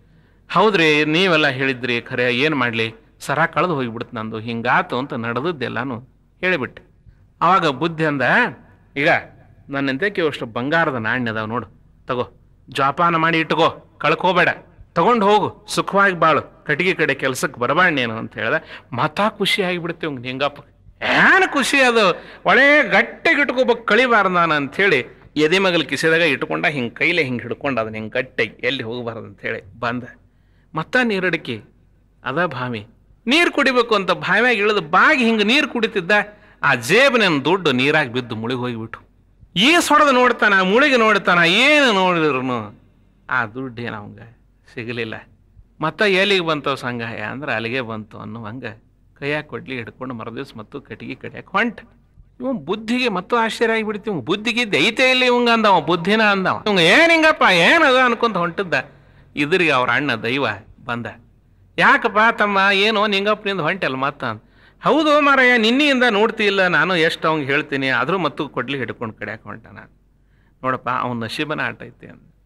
ಹೌದ್ರಿ ನೀವೆಲ್ಲ ಹೇಳಿದ್ರಿ ಖರೆ ಏನು ಮಾಡಲಿ ಸರ ಕಳೆದು ಹೋಗಿಬಿಡ್ತು ನಂದು ಹಿಂಗಾತು ಅಂತ ನಡೆದದ್ದೆಲ್ಲಾನು ಹೇಳಿಬಿಟ್ಟೆ ಅವಾಗ ಬುದ್ಧಿ ಅಂದ ಈಗ ನನ್ನಂತೆ ಅಷ್ಟು ಬಂಗಾರದ ನಾಣ್ಯ ಅದಾವ ನೋಡು ತಗೋ ಜೋಪಾನ ಮಾಡಿ ಇಟ್ಕೋ ಕಳ್ಕೋಬೇಡ ತಗೊಂಡು ಹೋಗು ಸುಖವಾಗಿ ಬಾಳು ಕಟ್ಟಿಗೆ ಕಡೆ ಕೆಲ್ಸಕ್ಕೆ ಬರಬೇಡ ನೀನು ಅಂತ ಹೇಳ್ದ ಮತ ಖುಷಿ ಆಗಿಬಿಡ್ತೀವಿ ಅವ್ನಿಗೆ ಹಿಂಗಪ್ಪ ಏನು ಖುಷಿ ಅದು ಒಳ್ಳೆ ಗಟ್ಟಿಗೆ ಇಟ್ಕೋಬೇಕು ಕಳಿಬಾರ್ದು ನಾನು ಅಂಥೇಳಿ ಎದೆ ಮಗಲ್ ಕಿಸಿದಾಗ ಇಟ್ಕೊಂಡ ಹಿಂಗೆ ಕೈಲೇ ಹಿಂಗೆ ಹಿಡ್ಕೊಂಡು ಅದನ್ನ ಹಿಂಗೆ ಗಟ್ಟಿಗೆ ಎಲ್ಲಿ ಹೋಗಬಾರ್ದು ಅಂತೇಳಿ ಬಂದ ಮತ್ತ ನೀರಡಿಕೆ ಅದ ಬಾವಿ ನೀರು ಕುಡಿಬೇಕು ಅಂತ ಬಾವ್ಯಾಗ ಇಳಿದು ಬಾಗಿ ಹಿಂಗೆ ನೀರು ಕುಡಿತಿದ್ದ ಆ ಜೇಬನ ದುಡ್ಡು ನೀರಾಗಿ ಬಿದ್ದು ಮುಳುಗಿ ಹೋಗಿಬಿಟ್ಟು ಈ ಸೊಡದು ನೋಡ್ತಾನ ಮುಳುಗಿ ನೋಡ್ತಾನ ಏನು ನೋಡಿದ್ರು ಆ ದುಡ್ಡು ಏನು ಅವಂಗ ಸಿಗಲಿಲ್ಲ ಮತ್ತ ಎಲ್ಲಿಗೆ ಬಂತು ಸಂಗಾಯ ಅಂದ್ರೆ ಅಲ್ಲಿಗೆ ಬಂತು ಅನ್ನೋ ಹಂಗ ಕೈಯಾಗ ಕೊಡ್ಲಿ ಹಿಡ್ಕೊಂಡು ಮರದಿವ್ಸ ಮತ್ತು ಕಟ್ಟಿಗೆ ಕಡಿಯಾಕ ಹೊಂಟ ಇವ ಬುದ್ಧಿಗೆ ಮತ್ತು ಆಶ್ಚರ್ಯ ಆಗಿಬಿಡ್ತಿ ಇವ್ ಬುದ್ಧಿಗೆ ದೈತೆ ಇಲ್ಲಿ ಇವಂಗ ಅಂದವ ಬುದ್ಧಿನ ಅಂದವ ಇವಂಗ ಏನ್ ಹಿಂಗಪ್ಪ ಏನದ ಅನ್ಕೊಂತ ಹೊಂಟಿದ್ದ ಇದ್ರಿಗೆ ಅವ್ರ ಅಣ್ಣ ದೈವ ಬಂದ ಯಾಕಪ್ಪ ತಮ್ಮ ಏನೋ ನಿಂಗಪ್ಪನಿಂದ ಹೊಂಟಲ್ಲ ಮತ್ತ ಅಂದ. ಹೌದು ಮಾರಾಯ ನಿನ್ನೆಯಿಂದ ನೋಡ್ತಿ ಇಲ್ಲ ನಾನು ಎಷ್ಟು ಅವಂಗೆ ಹೇಳ್ತೀನಿ ಆದರೂ ಮತ್ತು ಕೊಡ್ಲಿ ಹಿಡ್ಕೊಂಡು ಕಡ್ಯಾಕ ಹೊಂಟಾನ ನೋಡಪ್ಪ ಅವನ ನಶೀಬನ ಆಟ ಐತಿ ಅಂದ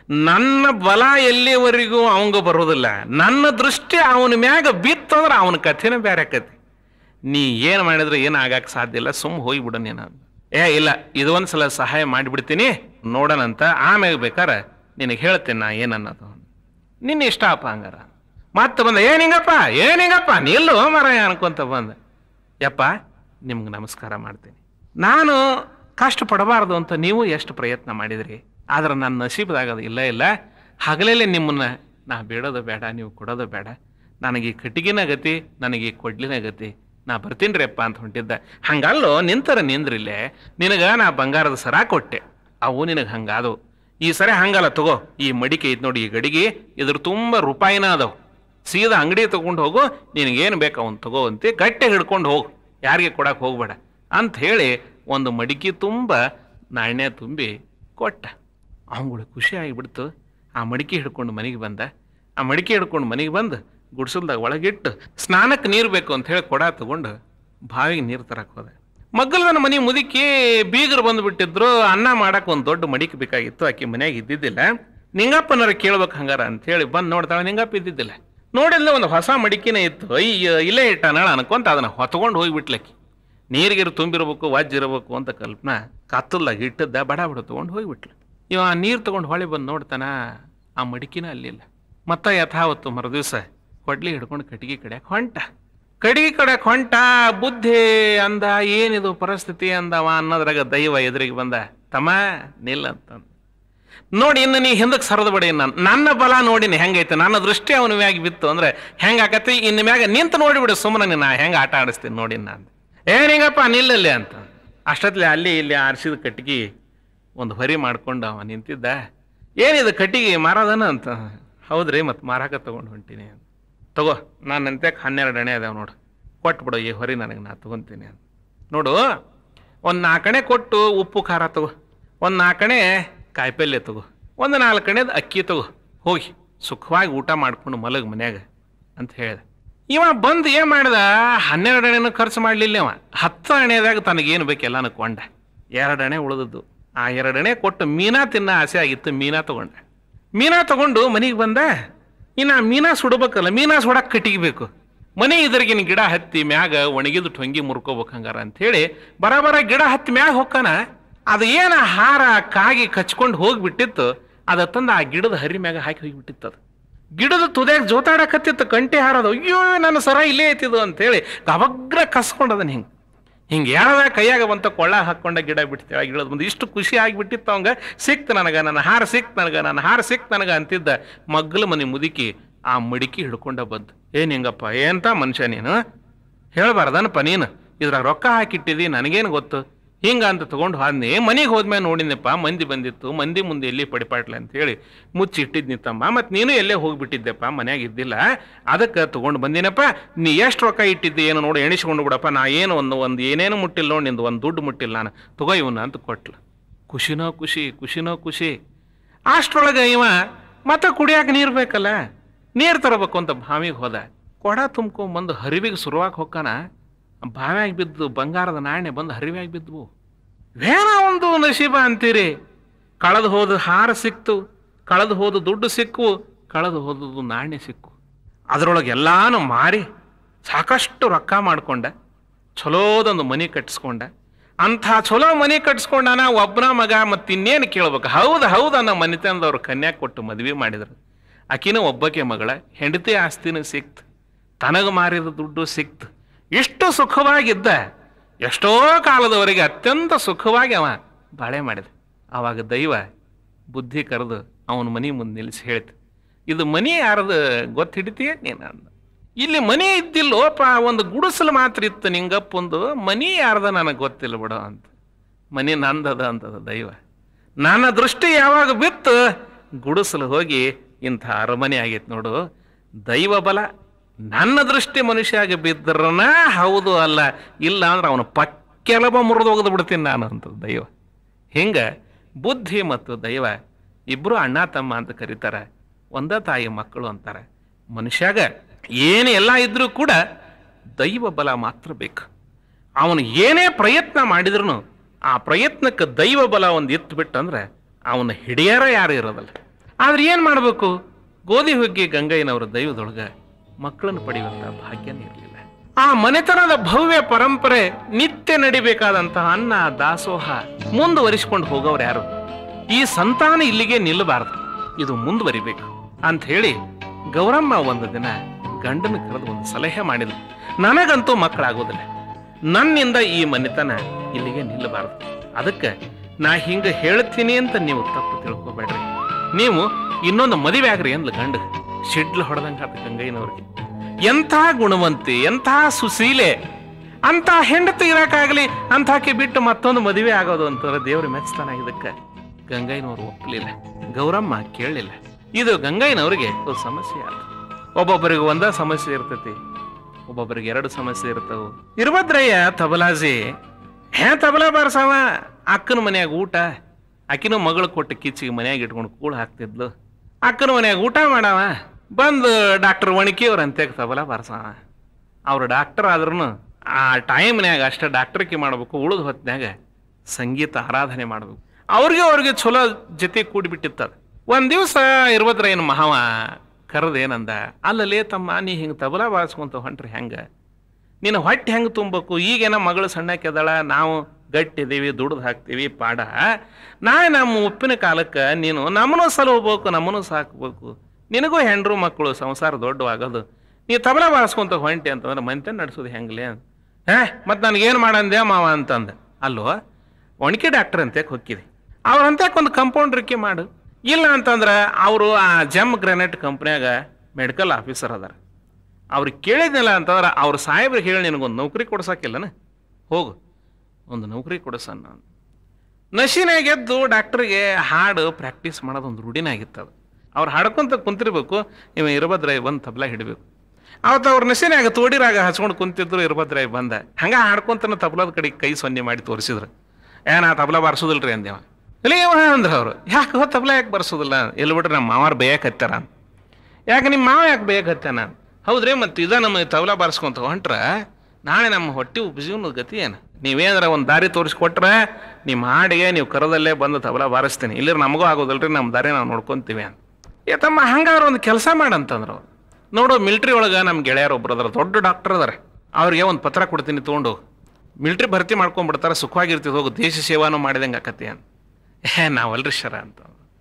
ನನ್ನ ಬಲ ಎಲ್ಲಿವರೆಗೂ ಅವಂಗ ಬರೋದಿಲ್ಲ ನನ್ನ ದೃಷ್ಟಿ ಅವನ ಮ್ಯಾಗ ಬಿತ್ತಂದ್ರೆ ಅವನ ಕಥೆನೇ ಬೇರೆ ಆಕತಿ ನೀ ಏನು ಮಾಡಿದ್ರೆ ಏನು ಆಗಕ್ಕೆ ಸಾಧ್ಯ ಇಲ್ಲ ಸುಮ್ಮ ಹೋಗ್ಬಿಡು ನೀನು ಅಂದ. ಏ ಇಲ್ಲ ಇದೊಂದು ಸಲ ಸಹಾಯ ಮಾಡಿಬಿಡ್ತೀನಿ ನೋಡೋಣಂತ ಆಮ್ಯಾಗ ಬೇಕಾರೆ ನಿನಗೆ ಹೇಳ್ತೀನಿ ನಾ ಏನನ್ನೋದು ನಿನ್ನ ಇಷ್ಟ ಅಪ್ಪ ಹಂಗಾರ ಮತ್ತೆ ಬಂದ ಏನಿಂಗಪ್ಪ ಏನಿಂಗಪ್ಪ ನಿಲ್ಲು ಮರ ಅನ್ಕೊಂತ ಬಂದ ಯಪ್ಪ ನಿಮ್ಗೆ ನಮಸ್ಕಾರ ಮಾಡ್ತೀನಿ ನಾನು ಕಷ್ಟಪಡಬಾರ್ದು ಅಂತ ನೀವು ಎಷ್ಟು ಪ್ರಯತ್ನ ಮಾಡಿದ್ರಿ ಆದ್ರೆ ನನ್ನ ನಸೀಬದಾಗ ಅದು ಇಲ್ಲ ಇಲ್ಲ ಹಗಲಲ್ಲೇ ನಿಮ್ಮನ್ನ ನಾ ಬೇಡೋದು ಬೇಡ ನೀವು ಕೊಡೋದು ಬೇಡ ನನಗೆ ಈ ಕಟ್ಟಿಗಿನ ಗತಿ ನನಗೆ ಈ ಕೊಡ್ಲಿನ ಗತಿ ನಾ ಬರ್ತೀನಿ ಅಪ್ಪ ಅಂತ ಹೊಂಟಿದ್ದ ಹಂಗಲ್ಲೋ ನಿಂತರ ನಿಂದ್ರಿಲ್ಲೇ ನಿನಗ ನಾ ಬಂಗಾರದ ಸರ ಕೊಟ್ಟೆ ಅವು ನಿನಗೆ ಹಂಗಾದವು ಈ ಸರಿ ಹಂಗಲ್ಲ ತಗೋ ಈ ಮಡಿಕೆ ಐತ್ ನೋಡಿ ಈ ಗಡಿಗೆ ಇದ್ರ ತುಂಬ ರೂಪಾಯಿನ ಅದಾವ ಸೀದಾ ಅಂಗಡಿ ತಗೊಂಡು ಹೋಗು ನಿನಗೇನು ಬೇಕು ಅವನು ತಗೋ ಅಂತೆ ಗಟ್ಟೆ ಹಿಡ್ಕೊಂಡು ಹೋಗು ಯಾರಿಗೆ ಕೊಡಕ್ಕೆ ಹೋಗ್ಬೇಡ ಅಂತ ಹೇಳಿ ಒಂದು ಮಡಿಕೆ ತುಂಬ ನಾಣ್ಯ ತುಂಬಿ ಕೊಟ್ಟ ಅವಂಗಳು ಖುಷಿ ಆಗಿಬಿಡ್ತು ಆ ಮಡಿಕೆ ಹಿಡ್ಕೊಂಡು ಮನೆಗೆ ಬಂದ ಆ ಮಡಿಕೆ ಹಿಡ್ಕೊಂಡು ಮನೆಗೆ ಬಂದು ಗುಡ್ಸಲ್ದಾಗ ಒಳಗಿಟ್ಟು ಸ್ನಾನಕ್ಕೆ ನೀರು ಬೇಕು ಅಂತ ಹೇಳಿ ಕೊಡ ತಗೊಂಡು ಬಾವಿಗೆ ನೀರು ತರಕ್ಕೆ ಹೋದೆ ಮಗ್ಗಲನ ಮನೆ ಮುದುಕಿ ಬೀಗರು ಬಂದುಬಿಟ್ಟಿದ್ರು ಅನ್ನ ಮಾಡಕ್ಕೆ ಒಂದು ದೊಡ್ಡ ಮಡಿಕೆ ಬೇಕಾಗಿತ್ತು ಆಕೆ ಮನ್ಯಾಗ ಇದ್ದಿದ್ದಿಲ್ಲ ನಿಂಗಪ್ಪನರ ಕೇಳ್ಬೇಕು ಹಂಗಾರ ಅಂತ ಹೇಳಿ ಬಂದು ನೋಡ್ತಾಳೆ ನಿಂಗಪ್ಪ ಇದ್ದಿದ್ದಿಲ್ಲ ನೋಡಿಲ್ಲ ಒಂದು ಹೊಸ ಮಡಿಕೆನೇ ಇತ್ತು ಅಯ್ಯ ಇಲ್ಲೇ ಇಟ್ಟಾನಳ ಅನ್ಕೊಂತ ಅದನ್ನ ಹೊತ್ಕೊಂಡು ಹೋಗ್ಬಿಟ್ಲಕ್ಕಿ ನೀರಿಗಿರು ತುಂಬಿರ್ಬೇಕು ವಜ್ಜ ಇರಬೇಕು ಅಂತ ಕಲ್ಪನಾ ಕತ್ತಲ್ದಾಗ ಇಟ್ಟದ್ದ ಬಡ ಬಡ ತೊಗೊಂಡು ಹೋಗ್ಬಿಟ್ಲು ಇವ ಆ ನೀರು ತಗೊಂಡು ಹೊಳೆ ಬಂದು ನೋಡ್ತಾನ ಆ ಮಡಿಕಿನ ಅಲ್ಲಿಲ್ಲ ಮತ್ತ ಯಥಾವತ್ತು ಮರುದಿವ್ಸ ಕೊಡ್ಲಿ ಹಿಡ್ಕೊಂಡು ಕಟ್ಟಿಗೆ ಕಡ್ಯಾಕ ಹೊಂಟ ಕಡಿಗೆ ಕಡ್ಯಾಕ ಹೊಂಟ ಬುದ್ಧಿ ಅಂದ ಏನಿದು ಪರಿಸ್ಥಿತಿ ಅಂದವ ಅನ್ನೋದ್ರಾಗ ದೈವ ಎದುರಿಗೆ ಬಂದ ತಮ್ಮ ನಿಲ್ಲ ಅಂತಂದ ನೋಡಿ ಇನ್ನು ನೀ ಹಿಂದಕ್ಕೆ ಸರದು ಬಿಡಿ ನಾನು ನನ್ನ ಬಲ ನೋಡಿನಿ ಹೆಂಗೈತೆ ನನ್ನ ದೃಷ್ಟಿ ಅವನ ಮ್ಯಾಗ ಬಿತ್ತು ಅಂದ್ರೆ ಹೆಂಗಾಕತಿ ಇನ್ನು ಮ್ಯಾಗ ನಿಂತು ನೋಡಿಬಿಡು ಸುಮ್ಮನೆ ನಾ ಹೆಂಗೆ ಆಟ ಆಡಿಸ್ತೀನಿ ನೋಡಿ ನಾನು ಏನಿಂಗಪ್ಪ ನಿಲ್ಲಲ್ಲಿ ಅಂತ ಅಷ್ಟೊತ್ತಲ್ಲಿ ಅಲ್ಲಿ ಇಲ್ಲಿ ಆರಿಸಿದ ಕಟ್ಟಿಗೆ ಒಂದು ಹೊರಿ ಮಾಡ್ಕೊಂಡು ಅವ ನಿಂತಿದ್ದ ಏನಿದು ಕಟ್ಟಿಗೆ ಮಾರೋದನ ಅಂತ ಹೌದ್ರಿ ಮತ್ತು ಮಾರಾಕ ತಗೊಂಡು ಹೊಂಟೀನಿ ಅಂತ ತಗೋ ನಾನು ಅಂತ್ಯಕ್ಕೆ ಹನ್ನೆರಡು ಎಣೆ ಅದಾವ ನೋಡು ಕೊಟ್ಬಿಡು ಈ ಹೊರಿ ನನಗೆ ನಾ ತಗೊಂತೀನಿ ಅಂತ ನೋಡು ಒಂದು ನಾಲ್ಕಣೆ ಕೊಟ್ಟು ಉಪ್ಪು ಖಾರ ತಗೋ ಒಂದು ನಾಲ್ಕಣೆ ಕಾಯಿಪಲ್ಯ ತಗೋ ಒಂದು ನಾಲ್ಕಣೆದು ಅಕ್ಕಿ ತಗೋ ಹೋಗಿ ಸುಖವಾಗಿ ಊಟ ಮಾಡ್ಕೊಂಡು ಮಲಗ್ ಮನ್ಯಾಗ ಅಂತ ಹೇಳ್ದೆ ಇವ ಬಂದು ಏನು ಮಾಡ್ದ ಹನ್ನೆರಡು ಎಣೆನೂ ಖರ್ಚು ಮಾಡಲಿಲ್ಲ ಇವ ಹತ್ತು ಎಣೆದಾಗ ತನಗೇನು ಬೇಕು ಎಲ್ಲಾನು ಕೊಂಡ ಎರಡು ಎಣೆ ಉಳಿದದ್ದು ಆ ಎರಡು ಎಣೆ ಕೊಟ್ಟು ಮೀನಾ ತಿನ್ನ ಆಸೆ ಆಗಿತ್ತು ಮೀನಾ ತಗೊಂಡೆ ಮೀನಾ ತಗೊಂಡು ಮನೆಗೆ ಬಂದ ಇನ್ನು ಆ ಮೀನಾ ಸುಡಬೇಕಲ್ಲ ಮೀನಾ ಸುಡಕ್ಕೆ ಕಟ್ಟಿಗೆ ಮನೆ ಇದ್ರಿಗಿನ ಗಿಡ ಹತ್ತಿ ಮ್ಯಾಗ ಒಣಗಿದು ಟೊಂಗಿ ಮುರ್ಕೋಬೇಕು ಹಂಗಾರ ಅಂಥೇಳಿ ಬರಬರ ಗಿಡ ಹತ್ತಿ ಮ್ಯಾಗ ಹೊಕ್ಕಾನ ಅದು ಏನ ಹಾರ ಕಾಗಿ ಕಚ್ಕೊಂಡು ಹೋಗ್ಬಿಟ್ಟಿತ್ತು ಅದ ತಂದು ಆ ಗಿಡದ ಹರಿ ಮ್ಯಾಗ ಹಾಕಿ ಹೋಗಿಬಿಟ್ಟಿತ್ತು ಅದು ಗಿಡದ ತುದ್ಯಾಗ ಜೋತಾಡಕತ್ತಿತ್ತು ಕಂಟಿ ಹಾರೋದು ಅಯ್ಯೋ ನನ್ನ ಸರ ಇಲ್ಲೇ ಐತಿದು ಅಂತೇಳಿ ಗಬಗ್ರ ಕಸ್ಕೊಂಡದನ್ ಹಿಂಗೆ ಹಿಂಗೆ ಯಾರದ ಕೈಯಾಗ ಬಂತ ಕೊಳ್ಳ ಹಾಕೊಂಡ ಗಿಡ ಬಿಡ್ತೇವೆ ಗಿಡದ ಮುಂದೆ ಇಷ್ಟು ಖುಷಿ ಆಗಿಬಿಟ್ಟಿತ್ತು ಅವಂಗ ಸಿಕ್ತು ನನಗ ನನ್ನ ಹಾರ ಸಿಕ್ತು ನನಗ ನನ್ನ ಹಾರ ಸಿಕ್ತು ನನಗ ಅಂತಿದ್ದ ಮಗ್ಗಲ ಮನೆ ಮುದುಕಿ ಆ ಮಡಿಕೆ ಹಿಡ್ಕೊಂಡ ಬಂದು ಏನ್ ಹಿಂಗಪ್ಪ ಏನಂತ ಮನುಷ್ಯ ನೀನು ಹೇಳ್ಬಾರ್ದನಪ್ಪ ನೀನು ಇದ್ರಾಗ ರೊಕ್ಕ ಹಾಕಿಟ್ಟಿದಿ ನನಗೇನು ಗೊತ್ತು ಹಿಂಗ ಅಂತ ತಗೊಂಡು ಹೋದ್ನಿ ಮನೆಗೆ ಹೋದ್ಮೇಲೆ ನೋಡಿನಪ್ಪ ಮಂದಿ ಬಂದಿತ್ತು ಮಂದಿ ಮುಂದೆ ಎಲ್ಲಿ ಪಡಿಪಾಟ್ಲೆ ಅಂತ ಹೇಳಿ ಮುಚ್ಚಿ ಇಟ್ಟಿದ್ನಿತ್ತಮ್ಮ ಮತ್ತು ನೀನು ಎಲ್ಲೇ ಹೋಗ್ಬಿಟ್ಟಿದ್ದೆಪ್ಪ ಮನ್ಯಾಗ ಇದ್ದಿಲ್ಲ ಅದಕ್ಕೆ ತಗೊಂಡು ಬಂದಿನಪ್ಪ ನೀ ಎಷ್ಟು ರೊಕ್ಕ ಇಟ್ಟಿದ್ದಿ ಏನು ನೋಡಿ ಎಣಿಸ್ಕೊಂಡು ಬಿಡಪ್ಪ ನಾ ಏನು ಒಂದು ಒಂದು ಏನೇನು ಮುಟ್ಟಿಲ್ಲ ನೋಡಿ ನಿಂದು ಒಂದು ದುಡ್ಡು ಮುಟ್ಟಿಲ್ಲ ನಾನು ತಗೋ ಇವನ್ನ ಅಂತ ಕೊಟ್ಲು ಖುಷಿನೋ ಖುಷಿ ಖುಷಿನೋ ಖುಷಿ ಅಷ್ಟ್ರೊಳಗೆ ಇವ ಮತ್ತೆ ಕುಡಿಯಾಕ ನೀರು ಬೇಕಲ್ಲ ನೀರು ತರಬೇಕು ಅಂತ ಬಾವಿಗೆ ಹೋದ ಕೊಡ ತುಂಬ್ಕೊಂಬಂದು ಹರಿವಿಗೆ ಶುರುವಾಗಿ ಹೊಕ್ಕಾನ ಬಾವ್ಯಾಗ ಬಿದ್ದು ಬಂಗಾರದ ನಾಣ್ಯ ಬಂದು ಹರಿವ್ಯಾಗ ಬಿದ್ವು ಏನೋ ಒಂದು ನಶೀಬ ಅಂತೀರಿ ಕಳೆದು ಹೋದ ಹಾರ ಸಿಕ್ತು ಕಳೆದು ಹೋದ ದುಡ್ಡು ಸಿಕ್ಕು ಕಳೆದು ಹೋದದ್ದು ನಾಣ್ಯ ಸಿಕ್ಕು ಅದರೊಳಗೆ ಎಲ್ಲಾನು ಮಾರಿ ಸಾಕಷ್ಟು ರೊಕ್ಕ ಮಾಡ್ಕೊಂಡ ಚಲೋದೊಂದು ಮನೆ ಕಟ್ಟಿಸ್ಕೊಂಡ ಅಂಥ ಚಲೋ ಮನೆ ಕಟ್ಸ್ಕೊಂಡಾನ ಒಬ್ಬನ ಮಗ ಮತ್ತೆ ಇನ್ನೇನು ಕೇಳ್ಬೇಕು ಹೌದು ಹೌದು ಅನ್ನೋ ಮನೆತನದವ್ರು ಕನ್ಯಾ ಕೊಟ್ಟು ಮದುವೆ ಮಾಡಿದ್ರು ಆಕಿನ ಒಬ್ಬಕ್ಕೆ ಮಗಳ ಹೆಂಡತಿ ಆಸ್ತಿನೂ ಸಿಕ್ತು ತನಗೆ ಮಾರಿದ ದುಡ್ಡು ಸಿಕ್ತು ಇಷ್ಟು ಸುಖವಾಗಿದ್ದ ಎಷ್ಟೋ ಕಾಲದವರೆಗೆ ಅತ್ಯಂತ ಸುಖವಾಗಿ ಅವ ಬಾಳೆ ಮಾಡಿದ ಆವಾಗ ದೈವ ಬುದ್ಧಿ ಕರೆದು ಅವನ ಮನೆ ಮುಂದೆ ನಿಲ್ಲಿಸಿ ಹೇಳ್ತು ಇದು ಮನೆ ಯಾರದು ಗೊತ್ತು ಹಿಡಿತೀಯ ನೀನು ಅಂದ ಇಲ್ಲಿ ಮನೆ ಇದ್ದಿಲ್ಲೋಪ ಒಂದು ಗುಡಿಸಲು ಮಾತ್ರ ಇತ್ತು ನಿಂಗಪ್ಪೊಂದು ಮನಿ ಯಾರ್ದ ನನಗೆ ಗೊತ್ತಿಲ್ಲ ಬಿಡು ಅಂತ ಮನೆ ನಂದದ ಅಂತದ ದೈವ ನನ್ನ ದೃಷ್ಟಿ ಯಾವಾಗ ಬಿತ್ತು ಗುಡಿಸಲು ಹೋಗಿ ಇಂಥ ಅರಮನೆ ಆಗೈತೆ ನೋಡು ದೈವ ಬಲ ನನ್ನ ದೃಷ್ಟಿ ಮನುಷ್ಯಾಗ ಬಿದ್ರನ ಹೌದು ಅಲ್ಲ ಇಲ್ಲ ಅಂದ್ರೆ ಅವನು ಪಕ್ಕೆಲಬ ಮುರಿದು ಒಗೆದು ಬಿಡ್ತೀನಿ ನಾನು ಅಂತ ದೈವ ಹಿಂಗ ಬುದ್ಧಿ ಮತ್ತು ದೈವ ಇಬ್ರು ಅಣ್ಣ ತಮ್ಮ ಅಂತ ಕರೀತಾರೆ ಒಂದ ತಾಯಿ ಮಕ್ಕಳು ಅಂತಾರೆ ಮನುಷ್ಯಾಗ ಏನು ಎಲ್ಲ ಇದ್ರೂ ಕೂಡ ದೈವ ಬಲ ಮಾತ್ರ ಬೇಕು ಅವನು ಏನೇ ಪ್ರಯತ್ನ ಮಾಡಿದ್ರು ಆ ಪ್ರಯತ್ನಕ್ಕೆ ದೈವ ಬಲ ಒಂದು ಇತ್ತು ಬಿಟ್ಟಂದ್ರೆ ಅವನ ಹಿಡಿಯಾರ ಯಾರು ಇರೋದಲ್ಲ ಆದ್ರೆ ಏನ್ ಮಾಡ್ಬೇಕು ಗೋಧಿ ಹುಗ್ಗಿ ಗಂಗಯ್ಯನವರ ದೈವದೊಳಗ ಮಕ್ಕಳನ್ನು ಪಡೆಯುವಂತ ಭಾಗ್ಯನೇ ಇರಲಿಲ್ಲ ಆ ಮನೆತನದ ಭವ್ಯ ಪರಂಪರೆ ನಿತ್ಯ ನಡಿಬೇಕಾದಂತಹ ಅನ್ನ ದಾಸೋಹ ಮುಂದುವರಿಸಿಕೊಂಡು ಹೋಗೋರು ಯಾರು ಈ ಸಂತಾನ ಇಲ್ಲಿಗೆ ನಿಲ್ಲಬಾರದು ಇದು ಮುಂದುವರಿಬೇಕು ಅಂತ ಹೇಳಿ ಗೌರಮ್ಮ ಒಂದು ದಿನ ಗಂಡನ ಕರೆದು ಒಂದು ಸಲಹೆ ಮಾಡಿದ್ಲು ನನಗಂತೂ ಮಕ್ಕಳಾಗೋದಿಲ್ಲ ನನ್ನಿಂದ ಈ ಮನೆತನ ಇಲ್ಲಿಗೆ ನಿಲ್ಲಬಾರದು ಅದಕ್ಕೆ ನಾ ಹಿಂಗ ಹೇಳ್ತೀನಿ ಅಂತ ನೀವು ತಪ್ಪು ತಿಳ್ಕೊಬೇಡ್ರಿ ನೀವು ಇನ್ನೊಂದು ಮದುವೆ ಆಗ್ರಿ ಅಂದ್ಲು ಗಂಡ ಶಿಡ್ಲು ಹೊಡೆದಂಗ ಆತ ಗಂಗಯ್ಯನವ್ರಿಗೆ ಎಂಥ ಗುಣವಂತಿ ಎಂಥ ಸುಶೀಲೆ ಅಂತ ಹೆಂಡತಿ ಇರಕ್ಕಾಗಲಿ ಅಂತಾಕೆ ಬಿಟ್ಟು ಮತ್ತೊಂದು ಮದುವೆ ಆಗೋದು ಅಂತಾರೆ ದೇವ್ರ ಮೆಚ್ಚತಾನ ಇದಕ್ಕೆ ಗಂಗಯ್ಯನವರು ಒಪ್ಪಲಿಲ್ಲ ಗೌರಮ್ಮ ಕೇಳಲಿಲ್ಲ ಇದು ಗಂಗಯ್ಯನವರಿಗೆ ಒಂದು ಸಮಸ್ಯೆ ಆಯ್ತು ಒಬ್ಬೊಬ್ಬರಿಗೆ ಒಂದ ಸಮಸ್ಯೆ ಇರ್ತೈತಿ ಒಬ್ಬೊಬ್ಬರಿಗೆ ಎರಡು ಸಮಸ್ಯೆ ಇರ್ತಾವು ಇರ್ಬದ್ರಯ್ಯ ತಬಲಾಜಿ ಹೇ ತಬಲಾ ಬಾರ್ಸವ ಅಕ್ಕನ ಮನ್ಯಾಗ ಊಟ ಆಕಿನೂ ಮಗಳು ಕೊಟ್ಟು ಕಿಚ್ಚಿಗೆ ಮನ್ಯಾಗ ಇಟ್ಕೊಂಡು ಕೂಳು ಹಾಕ್ತಿದ್ಲು ಅಕ್ಕನ ಮನ್ಯಾಗ ಊಟ ಮಾಡವ ಬಂದು ಡಾಕ್ಟರ್ ವಣಿಕಿಯವ್ರ ಅಂತ್ಯಾಗ ತಬಲಾ ಬಾರ್ಸವ ಅವ್ರು ಡಾಕ್ಟರ್ ಆದ್ರೂ ಆ ಟೈಮ್ನ್ಯಾಗ ಅಷ್ಟೇ ಡಾಕ್ಟರ್ಕಿ ಮಾಡ್ಬೇಕು ಉಳಿದ ಹೊತ್ನ್ಯಾಗ ಸಂಗೀತ ಆರಾಧನೆ ಮಾಡ್ಬೇಕು ಅವ್ರಿಗೆ ಅವ್ರಿಗೆ ಚಲೋ ಜೊತೆ ಕೂಡಿಬಿಟ್ಟಿತ್ತದ ಒಂದ್ ದಿವಸ ಇರ್ಬದ್ರ ಏನು ಮಹಾವ ಕರೆದೇನಂದ ಅಲ್ಲಲೇ ತಮ್ಮ ನೀ ಹಿಂಗೆ ತಬಲಾ ಬಾರಿಸ್ಕೊಂತ ಹೊಂಟ್ರಿ ಹೆಂಗ ನಿನ್ನ ಹೊಟ್ಟೆ ಹೆಂಗೆ ತುಂಬಬೇಕು ಈಗೇನ ಮಗಳು ಸಣ್ಣಕ್ಕೆದಳ ನಾವು ಗಟ್ಟಿದ್ದೀವಿ ದುಡ್ದು ಹಾಕ್ತೀವಿ ಪಾಡ ನಾಳೆ ನಮ್ಮ ಉಪ್ಪಿನ ಕಾಲಕ್ಕೆ ನೀನು ನಮ್ಮನ್ನು ಸಲಹಬೇಕು ನಮ್ಮನ್ನು ಸಾಕ್ಬೇಕು ನಿನಗೂ ಹೆಂಡ್ರು ಮಕ್ಕಳು ಸಂಸಾರ ದೊಡ್ಡವಾಗೋದು ನೀ ತಬಲಾ ಬಾರಿಸ್ಕೊಂತ ಹೊಂಟಿ ಅಂತಂದ್ರೆ ಮಂತೆ ನಡೆಸೋದು ಹೆಂಗ್ಲೇ ಹೇ ಮತ್ತು ನನಗೇನು ಮಾಡಂದೆ ಮಾವ ಅಂತಂದ ಅಲ್ವೋ ಒಣಕೆ ಡಾಕ್ಟರ್ ಅಂತ ಹೊಕ್ಕಿದೆ ಅವ್ರಂತಕ್ಕೆ ಒಂದು ಕಂಪೌಂಡ್ರಿಕೆ ಮಾಡು ಇಲ್ಲ ಅಂತಂದ್ರೆ ಅವರು ಆ ಜಮ್ ಗ್ರಾನೈಟ್ ಕಂಪ್ನ್ಯಾಗ ಮೆಡಿಕಲ್ ಆಫೀಸರ್ ಅದಾರ ಅವ್ರಿಗೆ ಕೇಳಿದ್ನಲ್ಲ ಅಂತಂದ್ರೆ ಅವ್ರ ಸಾಹೇಬ್ರಿಗೆ ಹೇಳಿ ನಿನಗೊಂದು ನೌಕರಿ ಕೊಡ್ಸಕ್ಕಿಲ್ಲನ ಹೋಗು ಒಂದು ನೌಕರಿ ಕೊಡಿಸನ್ ನಾನು ನಶಿನಾಗ ಎದ್ದು ಡಾಕ್ಟ್ರಿಗೆ ಹಾಡು ಪ್ರಾಕ್ಟೀಸ್ ಮಾಡೋದು ಒಂದು ರೂಢಿನಾಗಿತ್ತು ಅದು ಅವ್ರು ಹಾಡ್ಕೊಂತ ಕುಂತಿರ್ಬೇಕು ಇವ ಇರಬದ್ರಾಯ್ ಬಂದು ತಬಲಾ ಹಿಡಬೇಕು ಅವತ್ತು ಅವ್ರ ನಶಿನಾಗ ತೋಡಿರಾಗ ಹಚ್ಕೊಂಡು ಕುಂತಿದ್ರು ಇರಬದ್ರಾಯ್ ಬಂದ ಹಂಗ ಹಾಡ್ಕೊಂತನ ತಬಲದ ಕಡೆ ಕೈ ಸೊನ್ನೆ ಮಾಡಿ ತೋರಿಸಿದ್ರು ಏ ನಾ ತಬಲಾ ಬಾರಿಸೋದಿಲ್ರಿ ಅಂದೇವ ಇಲ್ಲ ಇವ ಅಂದ್ರ ಅವ್ರು ಯಾಕೆ ತಬಲಾ ಯಾಕೆ ಬರ್ಸೋದಿಲ್ಲ ಎಲ್ಲಿ ಬಿಟ್ರೆ ನಮ್ಮ ಮಾವಾರ್ ಬೇಯಕ್ಕೆ ಹತ್ತಾರ ಅಂತ ಯಾಕೆ ನಿಮ್ಮ ಮಾವ ಯಾಕೆ ಬೇಯಕ್ಕೆ ಹತ್ತಾನ ಹೌದ್ರಿ ಮತ್ತೆ ಇದ ನಮ್ಮ ತಬಲಾ ಬಾರಿಸ್ಕೊಂತ ಹೊಂಟ್ರ ನಾಳೆ ನಮ್ಮ ಹೊಟ್ಟಿ ಉಪಜೀವನದ ಗತಿ ಏನು ನೀವೇನಾರ ಒಂದು ದಾರಿ ತೋರಿಸ್ಕೊಟ್ರೆ ನಿಮ್ಮ ಹಾಡಿಗೆ ನೀವು ಕರದಲ್ಲೇ ಬಂದು ತಬಲಾ ಬಾರಿಸ್ತೀನಿ ಇಲ್ಲರ ನಮಗೂ ಆಗೋದಿಲ್ರಿ ನಮ್ಮ ದಾರಿ ನಾವು ನೋಡ್ಕೊಂತೀವಿ ಅಂತ ಏ ತಮ್ಮ ಹಂಗಾರ ಒಂದು ಕೆಲಸ ಮಾಡಂತಂದ್ರು ಅವ್ರು ನೋಡು ಮಿಲ್ಟ್ರಿ ಒಳಗೆ ನಮ್ಮ ಗೆಳೆಯರು ಒಬ್ರು ಅದಾರ ದೊಡ್ಡ ಡಾಕ್ಟರ್ ಅದಾರ ಅವ್ರಿಗೆ ಒಂದು ಪತ್ರ ಕೊಡ್ತೀನಿ ತೊಗೊಂಡು ಮಿಲ್ಟ್ರಿ ಭರ್ತಿ ಮಾಡ್ಕೊಂಡ್ಬಿಡ್ತಾರೆ ಸುಖವಾಗಿರ್ತಿದ್ ಹೋಗು ದೇಶ ಸೇವಾನು ಮಾಡಿದಂಗೆ ಆಕತಿ ಅಂತ ಏ ನಾವಲ್ರಿ ಶರ ಅಂತ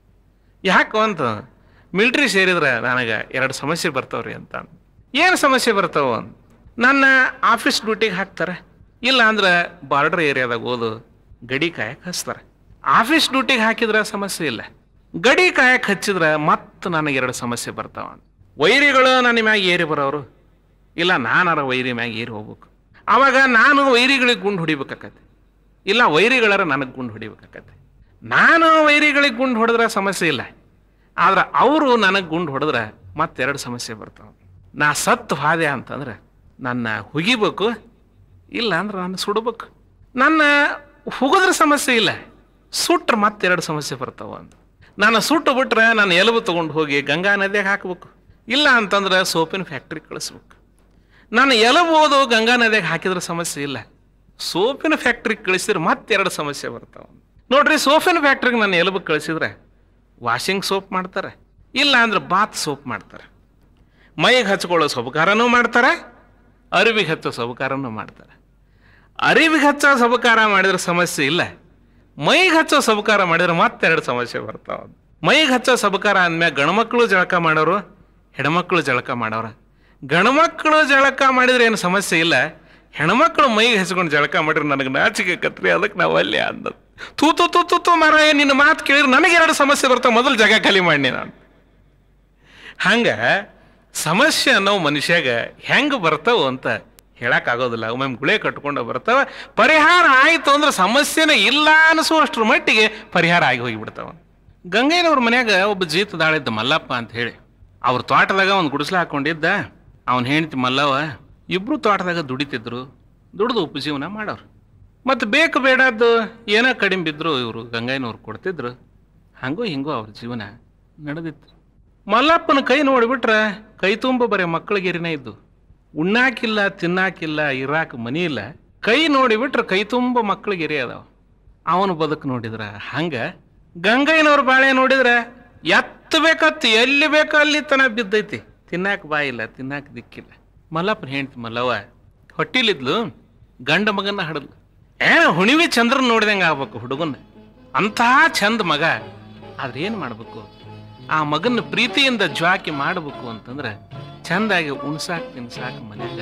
ಯಾಕೋ ಅಂತ ಮಿಲ್ಟ್ರಿ ಸೇರಿದ್ರೆ ನನಗೆ ಎರಡು ಸಮಸ್ಯೆ ಬರ್ತಾವ್ರಿ ಅಂತ ಏನು ಸಮಸ್ಯೆ ಬರ್ತಾವ ನನ್ನ ಆಫೀಸ್ ಡ್ಯೂಟಿಗೆ ಹಾಕ್ತಾರೆ ಇಲ್ಲ ಅಂದ್ರೆ ಬಾರ್ಡರ್ ಏರಿಯಾದಾಗ ಓದು ಗಡಿ ಕಾಯಕ್ಕೆ ಹಚ್ತಾರೆ ಆಫೀಸ್ ಡ್ಯೂಟಿಗೆ ಹಾಕಿದ್ರೆ ಸಮಸ್ಯೆ ಇಲ್ಲ ಗಡಿ ಕಾಯಕ್ಕೆ ಹಚ್ಚಿದ್ರೆ ಮತ್ತೆ ನನಗೆ ಎರಡು ಸಮಸ್ಯೆ ಬರ್ತಾವ ವೈರಿಗಳು ನನ್ನ ಮ್ಯಾಗ ಏರಿ ಬರೋರು ಇಲ್ಲ ನಾನಾರ ವೈರಿ ಮ್ಯಾಗ ಏರಿ ಹೋಗ್ಬೇಕು ಆವಾಗ ನಾನು ವೈರಿಗಳಿಗೆ ಗುಂಡು ಹೊಡಿಬೇಕಾಕತ್ತೆ ಇಲ್ಲ ವೈರಿಗಳರ ನನಗೆ ಗುಂಡು ಹೊಡಿಬೇಕಾಕತ್ತೆ ನಾನು ವೈರಿಗಳಿಗೆ ಗುಂಡು ಹೊಡೆದ್ರೆ ಸಮಸ್ಯೆ ಇಲ್ಲ ಆದ್ರೆ ಅವರು ನನಗೆ ಗುಂಡು ಹೊಡೆದ್ರೆ ಮತ್ತೆರಡು ಸಮಸ್ಯೆ ಬರ್ತಾವೆ ನಾ ಸತ್ತು ಹಾದೆ ಅಂತಂದ್ರೆ ನನ್ನ ಹುಗಿಬೇಕು ಇಲ್ಲ ಅಂದ್ರೆ ನಾನು ಸುಡಬೇಕು ನನ್ನ ಹುಗಿದ್ರೆ ಸಮಸ್ಯೆ ಇಲ್ಲ ಸುಟ್ರೆ ಮತ್ತೆರಡು ಸಮಸ್ಯೆ ಬರ್ತಾವ ಅಂತ ನಾನು ಸುಟ್ಟು ಬಿಟ್ರೆ ನಾನು ಎಲುಬು ತೊಗೊಂಡು ಹೋಗಿ ಗಂಗಾ ನದಿಯಾಗ ಹಾಕ್ಬೇಕು ಇಲ್ಲ ಅಂತಂದ್ರೆ ಸೋಪಿನ ಫ್ಯಾಕ್ಟ್ರಿ ಕಳಿಸ್ಬೇಕು ನಾನು ಎಲುಬು ಓದು ಗಂಗಾ ನದಿಯಾಗ ಹಾಕಿದ್ರೆ ಸಮಸ್ಯೆ ಇಲ್ಲ ಸೋಪಿನ ಫ್ಯಾಕ್ಟ್ರಿಗೆ ಕಳಿಸಿದ್ರೆ ಮತ್ತೆರಡು ಸಮಸ್ಯೆ ಬರ್ತಾವ ನೋಡ್ರಿ ಸೋಪಿನ ಫ್ಯಾಕ್ಟ್ರಿಗೆ ನಾನು ಎಲುಬು ಕಳಿಸಿದ್ರೆ ವಾಷಿಂಗ್ ಸೋಪ್ ಮಾಡ್ತಾರೆ ಇಲ್ಲ ಅಂದ್ರೆ ಬಾತ್ ಸೋಪ್ ಮಾಡ್ತಾರೆ ಮೈಗೆ ಹಚ್ಕೊಳ್ಳೋ ಸಬಕಾರನೂ ಮಾಡ್ತಾರೆ ಅರಿವಿಗೆ ಹಚ್ಚೋ ಸಬಕಾರನೂ ಮಾಡ್ತಾರೆ ಅರಿವಿಗೆ ಹಚ್ಚೋ ಸಬಕಾರ ಮಾಡಿದ್ರೆ ಸಮಸ್ಯೆ ಇಲ್ಲ ಮೈಗೆ ಹಚ್ಚೋ ಸಬಕಾರ ಮಾಡಿದ್ರೆ ಮತ್ತೆರಡು ಸಮಸ್ಯೆ ಬರ್ತಾವ ಮೈಗೆ ಹಚ್ಚೋ ಸಬಕಾರ ಅಂದ್ಮ್ಯಾಗ ಗಣಮಕ್ಕಳು ಜಳಕ ಮಾಡೋರು ಹೆಣ್ಮಕ್ಳು ಜಳಕ ಮಾಡೋರ ಗಣಮಕ್ಕಳು ಜಳಕ ಮಾಡಿದ್ರೆ ಏನು ಸಮಸ್ಯೆ ಇಲ್ಲ ಹೆಣ್ಮಕ್ಳು ಮೈಗೆ ಹಚ್ಕೊಂಡು ಜಳಕ ಮಾಡಿದ್ರೆ ನನಗೆ ನಾಚಿಕೆ ಕತ್ರಿ ಅದಕ್ಕೆ ನಾವು ಅಲ್ಲೇ ಅಂದದ್ದು ತೂ ತು ತು ತು ತು ಮಾರಾಯ ನಿನ್ನ ಮಾತು ಕೇಳಿದ್ರೆ ನನಗೆ ಎರಡು ಸಮಸ್ಯೆ ಬರ್ತಾವ ಮೊದಲು ಜಾಗ ಖಾಲಿ ಮಾಡಿ ನಾನು ಹಂಗ ಸಮಸ್ಯೆ ಅನ್ನೋ ಮನುಷ್ಯಾಗ ಹೆಂಗೆ ಬರ್ತಾವ ಅಂತ ಹೇಳಕ್ಕಾಗೋದಿಲ್ಲ ಒಮ್ಮೆ ಗುಳೆ ಕಟ್ಕೊಂಡು ಬರ್ತಾವ ಪರಿಹಾರ ಆಯ್ತು ಅಂದ್ರೆ ಸಮಸ್ಯೆನೇ ಇಲ್ಲ ಅನಿಸುವಷ್ಟ್ರ ಮಟ್ಟಿಗೆ ಪರಿಹಾರ ಆಗಿ ಹೋಗಿಬಿಡ್ತಾವ ಗಂಗಯ್ಯನವ್ರ ಮನ್ಯಾಗ ಒಬ್ಬ ಜೀತದಾಳಿದ್ದ ಮಲ್ಲಪ್ಪ ಅಂತ ಹೇಳಿ ಅವ್ರ ತೋಟದಾಗ ಒಂದು ಗುಡಿಸ್ಲ ಹಾಕೊಂಡಿದ್ದ ಅವನ ಹೆಂಡತಿ ಮಲ್ಲವ ಇಬ್ರು ತೋಟದಾಗ ದುಡಿತಿದ್ರು ದುಡ್ದು ಉಪಜೀವನ ಮಾಡೋರು ಮತ್ತು ಬೇಕು ಬೇಡದ್ದು ಏನೋ ಕಡಿಮೆ ಬಿದ್ದರು ಇವರು ಗಂಗಾಯನವ್ರು ಕೊಡ್ತಿದ್ರು ಹಂಗೂ ಹಿಂಗೂ ಅವ್ರ ಜೀವನ ನಡೆದಿತ್ತು ಮಲ್ಲಪ್ಪನ ಕೈ ನೋಡಿಬಿಟ್ರೆ ಕೈ ತುಂಬ ಬರೀ ಮಕ್ಕಳಿಗೆರಿನೇ ಇದ್ದು ಉಣ್ಣಾಕಿಲ್ಲ ತಿನ್ನಾಕಿಲ್ಲ ಇರಾಕ ಮನಿ ಇಲ್ಲ ಕೈ ನೋಡಿಬಿಟ್ರೆ ಕೈ ತುಂಬ ಮಕ್ಕಳಿಗೆರಿ ಅದಾವ ಅವನ ಬದುಕು ನೋಡಿದ್ರ ಹಂಗ ಗಂಗಯ್ಯನವ್ರ ಬಾಳೆ ನೋಡಿದ್ರೆ ಎತ್ತ ಎತ್ತಬೇಕತ್ತು ಎಲ್ಲಿ ಬೇಕೋ ಅಲ್ಲಿ ತನ ಬಿದ್ದೈತಿ ತಿನ್ನಾಕ ಬಾಯಿಲ್ಲ ತಿನ್ನಾಕ ದಿಕ್ಕಿಲ್ಲ ಮಲ್ಲಪ್ಪನ ಹೆಂಡ್ತಿ ಮಲ್ಲವ್ವ ಹೊಟ್ಟಿಲಿದ್ಲು ಗಂಡ ಮಗನ ಹಡದ್ಲು ಏನ ಹುಣಿವಿ ಚಂದ್ರನ್ ನೋಡಿದಂಗೆ ಆಗ್ಬೇಕು ಹುಡುಗನ ಅಂತಹ ಚಂದ ಮಗ ಆದ್ರೆ ಏನು ಮಾಡ್ಬೇಕು ಆ ಮಗನ ಪ್ರೀತಿಯಿಂದ ಜ್ವಾಕಿ ಮಾಡಬೇಕು ಅಂತಂದ್ರೆ ಚಂದಾಗಿ ಉಣ್ಸಾಕ್ ತಿನ್ಸಾಕ್ ಮನ್ಯಾಗ